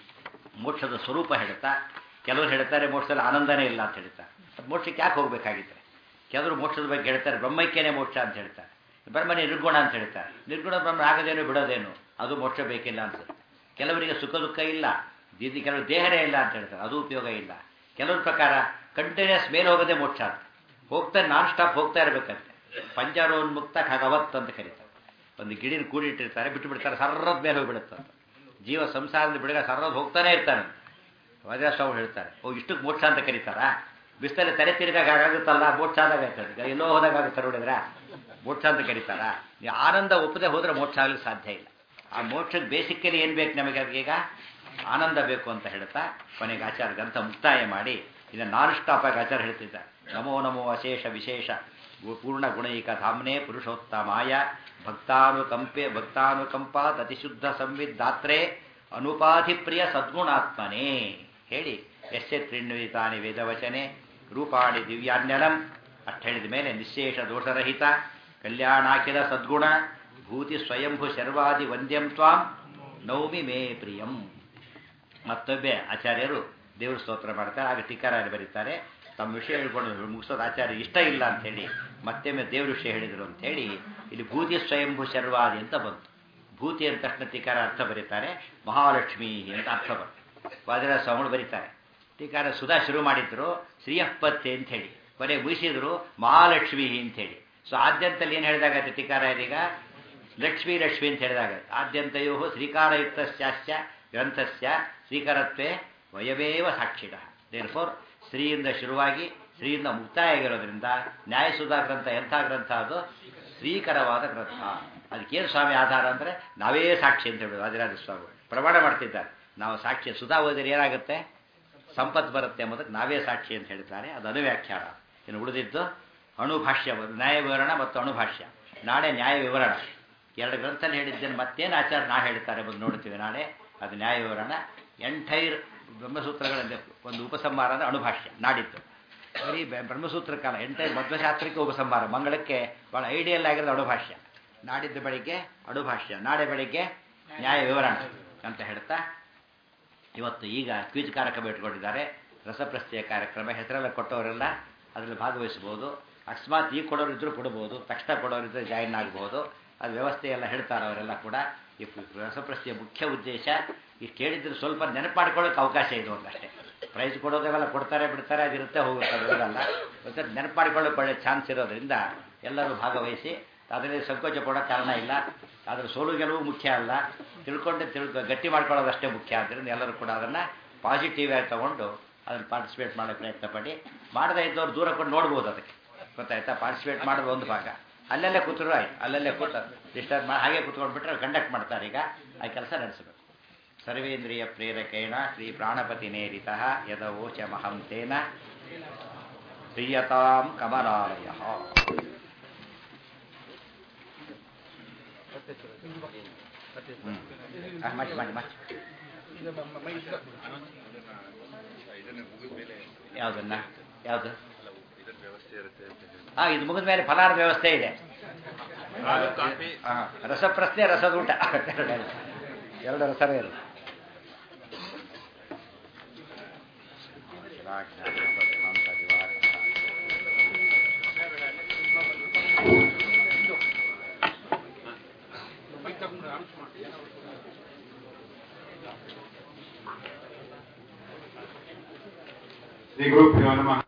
ಮೋಕ್ಷದ ಸ್ವರೂಪ ಹೇಳ್ತಾ ಕೆಲವರು ಹೇಳ್ತಾರೆ ಮೋಕ್ಷದಲ್ಲಿ ಆನಂದನೇ ಇಲ್ಲ ಅಂತ ಹೇಳ್ತಾರೆ ಅದು ಮೋಕ್ಷಕ್ಕೆ ಯಾಕೆ ಹೋಗಬೇಕಾಗಿದ್ರೆ ಕೆಲವರು ಮೋಕ್ಷದ ಬಗ್ಗೆ ಹೇಳ್ತಾರೆ ಬ್ರಹ್ಮೈಕ್ಯನೇ ಮೋಕ್ಷ ಅಂತ ಹೇಳ್ತಾರೆ ಬ್ರಹ್ಮನೇ ನಿರ್ಗುಣ ಅಂತ ಹೇಳ್ತಾರೆ ನಿರ್ಗುಣ ಬ್ರಹ್ಮ ಆಗದೇನು ಬಿಡೋದೇನು ಅದು ಮೋಕ್ಷ ಬೇಕಿಲ್ಲ ಅನ್ಸುತ್ತೆ ಕೆಲವರಿಗೆ ಸುಖ ದುಃಖ ಇಲ್ಲ ದೀದಿ ಕೆಲವರು ದೇಹನೇ ಇಲ್ಲ ಅಂತ ಹೇಳ್ತಾರೆ ಅದು ಉಪಯೋಗ ಇಲ್ಲ ಕೆಲವ್ರ ಪ್ರಕಾರ ಕಂಟಿನ್ಯೂಸ್ ಮೇಲೆ ಹೋಗೋದೇ ಮೋಕ್ಷ ಅಂತ ಹೋಗ್ತಾ ನಾನ್ ಸ್ಟಾಪ್ ಹೋಗ್ತಾ ಇರಬೇಕಂತೆ ಪಂಚರೋನ್ಮುಕ್ತ ಖಗವತ್ ಅಂತ ಕರೀತಾರೆ ಒಂದು ಗಿಡಿನ ಕೂಡಿಟ್ಟಿರ್ತಾರೆ ಬಿಟ್ಟು ಬಿಡ್ತಾರೆ ಸರ್ರದ ಮೇಲೆ ಹೋಗ್ಬಿಡುತ್ತೆ ಅಂತ ಜೀವ ಸಂಸಾರದ ಬಿಡುಗ ಸರ್ರದ ಹೋಗ್ತಾನೆ ಇರ್ತಾನೆ ವಜ್ರಸ್ವಾಮಿ ಹೇಳ್ತಾರೆ ಓ ಇಷ್ಟಕ್ಕೆ ಮೋಕ್ಷ ಅಂತ ಕರೀತಾರಾ ಬಿಸ್ತಲ್ಲಿ ತಲೆ ತಿರುಗಾಗ ಆಗುತ್ತಲ್ಲ ಮೋಕ್ಷ ಆದಾಗ ಆಗ್ತದೆ ಎಲ್ಲೋ ಹೋದಾಗ ಆಗುತ್ತೆ ನೋಡಿದ್ರೆ ಮೋಕ್ಷ ಅಂತ ಕರೀತಾರ ನೀವು ಆನಂದ ಒಪ್ಪದೆ ಹೋದ್ರೆ ಮೋಕ್ಷ ಆಗ್ಲಿಕ್ಕೆ ಸಾಧ್ಯ ಇಲ್ಲ ಆ ಮೋಕ್ಷಕ್ಕೆ ಬೇಸಿಕಲಿ ಏನು ಬೇಕು ನಮಗೆ ಈಗ ಆನಂದ ಬೇಕು ಅಂತ ಹೇಳ್ತಾ ಕೊನೆಗೆ ಆಚಾರ ಗ್ರಂಥ ಮುಕ್ತಾಯ ಮಾಡಿ ಇದನ್ನು ನಾನ್ ಸ್ಟಾಪ್ ಆಗಿ ಆಚಾರ ಹೇಳ್ತಿದ್ದಾರೆ ನಮೋ ನಮೋ ಅಶೇಷ ವಿಶೇಷ ಗು- ಪೂರ್ಣ ಗುಣೈಕ ಧಾಮ್ನೆ ಪುರುಷೋತ್ತಮಾಯ ಭಕ್ತಾನುಕಂಪೆ ಭಕ್ತಾನುಕಂಪಾತ್ ಅತಿಶುದ್ಧ ಸಂವಿದ್ದಾತ್ರೆ ಅನುಪಾಧಿ ಪ್ರಿಯ ಸದ್ಗುಣಾತ್ಮನೇ ಹೇಳಿ ಯಶ್ಯ ತ್ರಿಣ್ವಿತಾನಿ ವೇದವಚನೆ ರೂಪಾಣಿ ದಿವ್ಯಾನ್ಯಲಂ ಅಷ್ಟು ಹೇಳಿದ ಮೇಲೆ ನಿಶೇಷ ದೋಷರಹಿತ ಕಲ್ಯಾಣಾಖಿಲ ಸದ್ಗುಣ ಭೂತಿ ಸ್ವಯಂಭು ಶರ್ವಾದಿ ವಂದ್ಯಂ ತ್ವಾಂ ನೌಮಿ ಮೇ ಪ್ರಿಯಂ ಮತ್ತೊಬ್ಬೆ ಆಚಾರ್ಯರು ದೇವ್ರ ಸ್ತೋತ್ರ ಮಾಡ್ತಾರೆ ಆಗ ಟೀಕಾರಾಯರು ಬರೀತಾರೆ ತಮ್ಮ ವಿಷಯ ಹೇಳ್ಕೊಂಡು ಮುಗಿಸೋದು ಆಚಾರ್ಯ ಇಷ್ಟ ಇಲ್ಲ ಅಂಥೇಳಿ ಮತ್ತೊಮ್ಮೆ ದೇವ್ರ ವಿಷಯ ಹೇಳಿದರು ಅಂಥೇಳಿ ಇಲ್ಲಿ ಭೂತಿ ಸ್ವಯಂಭು ಶರ್ವಾದಿ ಅಂತ ಬಂತು ಭೂತಿ ಅಂತ ತಕ್ಷಣ ಟೀಕಾರ ಅರ್ಥ ಬರೀತಾರೆ ಮಹಾಲಕ್ಷ್ಮಿ ಅಂತ ಅರ್ಥ ಬಂತು ವಾದಿರಾಜ ಸ್ವಾಮಿಗಳು ಬರೀತಾರೆ ಟೀಕಾರ ಸುಧಾ ಶುರು ಮಾಡಿದ್ರು ಶ್ರೀಯಪ್ಪತ್ತೆ ಅಂತ ಹೇಳಿ ಕೊನೆ ಮುಗಿಸಿದ್ರು ಮಹಾಲಕ್ಷ್ಮಿ ಅಂತ ಹೇಳಿ ಸೊ ಆದ್ಯಂತಲ್ಲಿ ಏನು ಹೇಳಿದಾಗತ್ತೆ ಟೀಕಾರಾಯರೀಗ ಲಕ್ಷ್ಮೀ ಲಕ್ಷ್ಮಿ ಅಂತ ಹೇಳಿದಾಗ ಆದ್ಯಂತಯೋ ಶ್ರೀಕಾರಯುಕ್ತಸ್ಯಾಶ್ಚ ಗ್ರಂಥಸ್ಯ ಶ್ರೀಕರತ್ವೇ ವಯವೇವ ಸಾಕ್ಷಿಡ ದೇರ್ ಫೋರ್ ಶ್ರೀಯಿಂದ ಶುರುವಾಗಿ ಶ್ರೀಯಿಂದ ಮುಕ್ತಾಯ ಆಗಿರೋದ್ರಿಂದ ನ್ಯಾಯಸುಧಾ ಗ್ರಂಥ ಎಂಥ ಗ್ರಂಥ ಅದು ಶ್ರೀಕರವಾದ ಗ್ರಂಥ ಅದಕ್ಕೇನು ಸ್ವಾಮಿ ಆಧಾರ ಅಂದರೆ ನಾವೇ ಸಾಕ್ಷಿ ಅಂತ ಹೇಳೋದು ವಾದಿರಾಜ ಸ್ವಾಮಿ ಪ್ರಮಾಣ ಮಾಡ್ತಿದ್ದಾರೆ ನಾವು ಸಾಕ್ಷಿ ಸುಧಾ ಓದಿದ್ರೆ ಏನಾಗುತ್ತೆ ಸಂಪತ್ತು ಬರುತ್ತೆ ಎಂಬುದಕ್ಕೆ ನಾವೇ ಸಾಕ್ಷಿ ಅಂತ ಹೇಳ್ತಾರೆ ಅದು ಅನುವ್ಯಾಖ್ಯಾನ ಇನ್ನು ಉಳಿದಿದ್ದು ಅಣುಭಾಷ್ಯ ನ್ಯಾಯ ವಿವರಣ ಮತ್ತು ಅಣುಭಾಷ್ಯ ನಾಳೆ ನ್ಯಾಯ ವಿವರಣ ಎರಡು ಗ್ರಂಥಲ್ಲಿ ಹೇಳಿದ್ದೇನೆ ಮತ್ತೇನು ಆಚಾರ ನಾ ಹೇಳ್ತಾರೆ ಬಂದು ನೋಡ್ತೀವಿ ನಾಳೆ ಅದು ನ್ಯಾಯ ವಿವರಣ ಎಂಟೈರ್ ಬ್ರಹ್ಮಸೂತ್ರಗಳಲ್ಲಿ ಒಂದು ಉಪಸಂಹಾರ ಅಂದರೆ ಅಣುಭಾಷ್ಯ ನಾಡಿದ್ದು ಬರೀ ಬೆ- ಬ್ರಹ್ಮಸೂತ್ರ ಕಾಲ ಎಂಟೈರ್ ಮಧ್ವಶಾಸ್ತ್ರಕ್ಕೆ ಉಪಸಂಹಾರ ಮಂಗಳಕ್ಕೆ ಭಾಳ ಐಡಿಯಲ್ ಆಗಿರೋದು ಅಣುಭಾಷ್ಯ ನಾಡಿದ್ದು ಬೆಳಿಗ್ಗೆ ಅಣುಭಾಷ್ಯ ನಾಳೆ ಬೆಳಿಗ್ಗೆ ನ್ಯಾಯ ವಿವರಣ ಅಂತ ಹೇಳ್ತಾ ಇವತ್ತು ಈಗ ಕ್ವಿಜ್ ಕಾರ್ಯಕ್ರಮ ಇಟ್ಕೊಂಡಿದ್ದಾರೆ ರಸಪ್ರಶ್ನೆಯ ಕಾರ್ಯಕ್ರಮ ಹೆಸರೆಲ್ಲ ಕೊಟ್ಟವರೆಲ್ಲ ಅದರಲ್ಲಿ ಭಾಗವಹಿಸ್ಬೋದು ಅಕಸ್ಮಾತ್ ಈಗ ಕೊಡೋರು ಇದ್ರೂ ಕೊಡ್ಬೋದು ತಕ್ಷಣ ಕೊಡೋರಿದ್ರೆ ಜಾಯಿನ್ ಆಗ್ಬೋದು ಅದು ವ್ಯವಸ್ಥೆ ಎಲ್ಲ ಹೇಳ್ತಾರೆ ಅವರೆಲ್ಲ ಕೂಡ ಈ ರಸಪ್ರಶ್ನೆಯ ಮುಖ್ಯ ಉದ್ದೇಶ ಈ ಕೇಳಿದ್ರೆ ಸ್ವಲ್ಪ ನೆನಪು ಮಾಡ್ಕೊಳ್ಳೋಕೆ ಅವಕಾಶ ಇದೆ ಒಂದಷ್ಟೇ ಪ್ರೈಸ್ ಕೊಡೋದೆಲ್ಲ ಕೊಡ್ತಾರೆ ಬಿಡ್ತಾರೆ ಅದಿರುತ್ತೆ ಹೋಗುತ್ತೆ ಅದರಲ್ಲ ಮತ್ತೆ ನೆನಪು ಮಾಡ್ಕೊಳ್ಳೋಕೆ ಒಳ್ಳೆ ಚಾನ್ಸ್ ಇರೋದ್ರಿಂದ ಎಲ್ಲರೂ ಭಾಗವಹಿಸಿ ಅದರಲ್ಲಿ ಸಂಕೋಚ ಪಡೋ ಕಾರಣ ಇಲ್ಲ ಅದರ ಸೋಲು ಗೆಲುವು ಮುಖ್ಯ ಅಲ್ಲ ತಿಳ್ಕೊಂಡು ತಿಳ್ಕೊ ಗಟ್ಟಿ ಮಾಡ್ಕೊಳ್ಳೋದಷ್ಟೇ ಮುಖ್ಯ ಆದ್ದರಿಂದ ಎಲ್ಲರೂ ಕೂಡ ಅದನ್ನು ಪಾಸಿಟಿವ್ ಆಗಿ ತಗೊಂಡು ಅದನ್ನು ಪಾರ್ಟಿಸಿಪೇಟ್ ಮಾಡೋ ಪ್ರಯತ್ನ ಪಡಿ ಮಾಡದೇ ಇದ್ದವ್ರು ದೂರ ಕೊಂಡು ನೋಡ್ಬೋದು ಅದಕ್ಕೆ ಗೊತ್ತಾಯ್ತಾ ಪಾರ್ಟಿಸಿಪೇಟ್ ಮಾಡೋದು ಒಂದು ಭಾಗ ಅಲ್ಲಲ್ಲೇ ಕೂತರು ಆಯ್ತು ಅಲ್ಲಲ್ಲೇ ಕೂತ ಡಿಸ್ಟರ್ಬ್ ಮಾಡಿ ಹಾಗೆ ಕೂತ್ಕೊಂಡ್ಬಿಟ್ರೆ ಕಂಡಕ್ಟ್ ಮಾಡ್ತಾರೆ ಈಗ ಆ ಕೆಲಸ ನಡೆಸಬೇಕು ಸರ್ವೇಂದ್ರಿಯ ಪ್ರೇರಕೇಣ ಶ್ರೀ ಪ್ರಾಣಪತಿ ನೇರಿತ ಯದವೋಚ ಮಹಂ ತೇನ ಪ್ರಿಯತಾಂ ಕಮಲಾಲಯ ಹ್ಞೂ ಮಾಡಿ ಮಾಡಿ ಮಾಡಿ ಯಾವುದನ್ನ ಯಾವುದು ಹಾಂ ಇದು ಮುಗಿದ ಮೇಲೆ ಫಲಾರದ ವ್ಯವಸ್ಥೆ ಇದೆ ಹಾಂ ರಸಪ್ರಶ್ನೆ ರಸದ ಊಟ ಎರಡು ರಸನೇ ಇರು ಶ್ರೀ ಗುರುಭ್ಯೋ ನಮಃ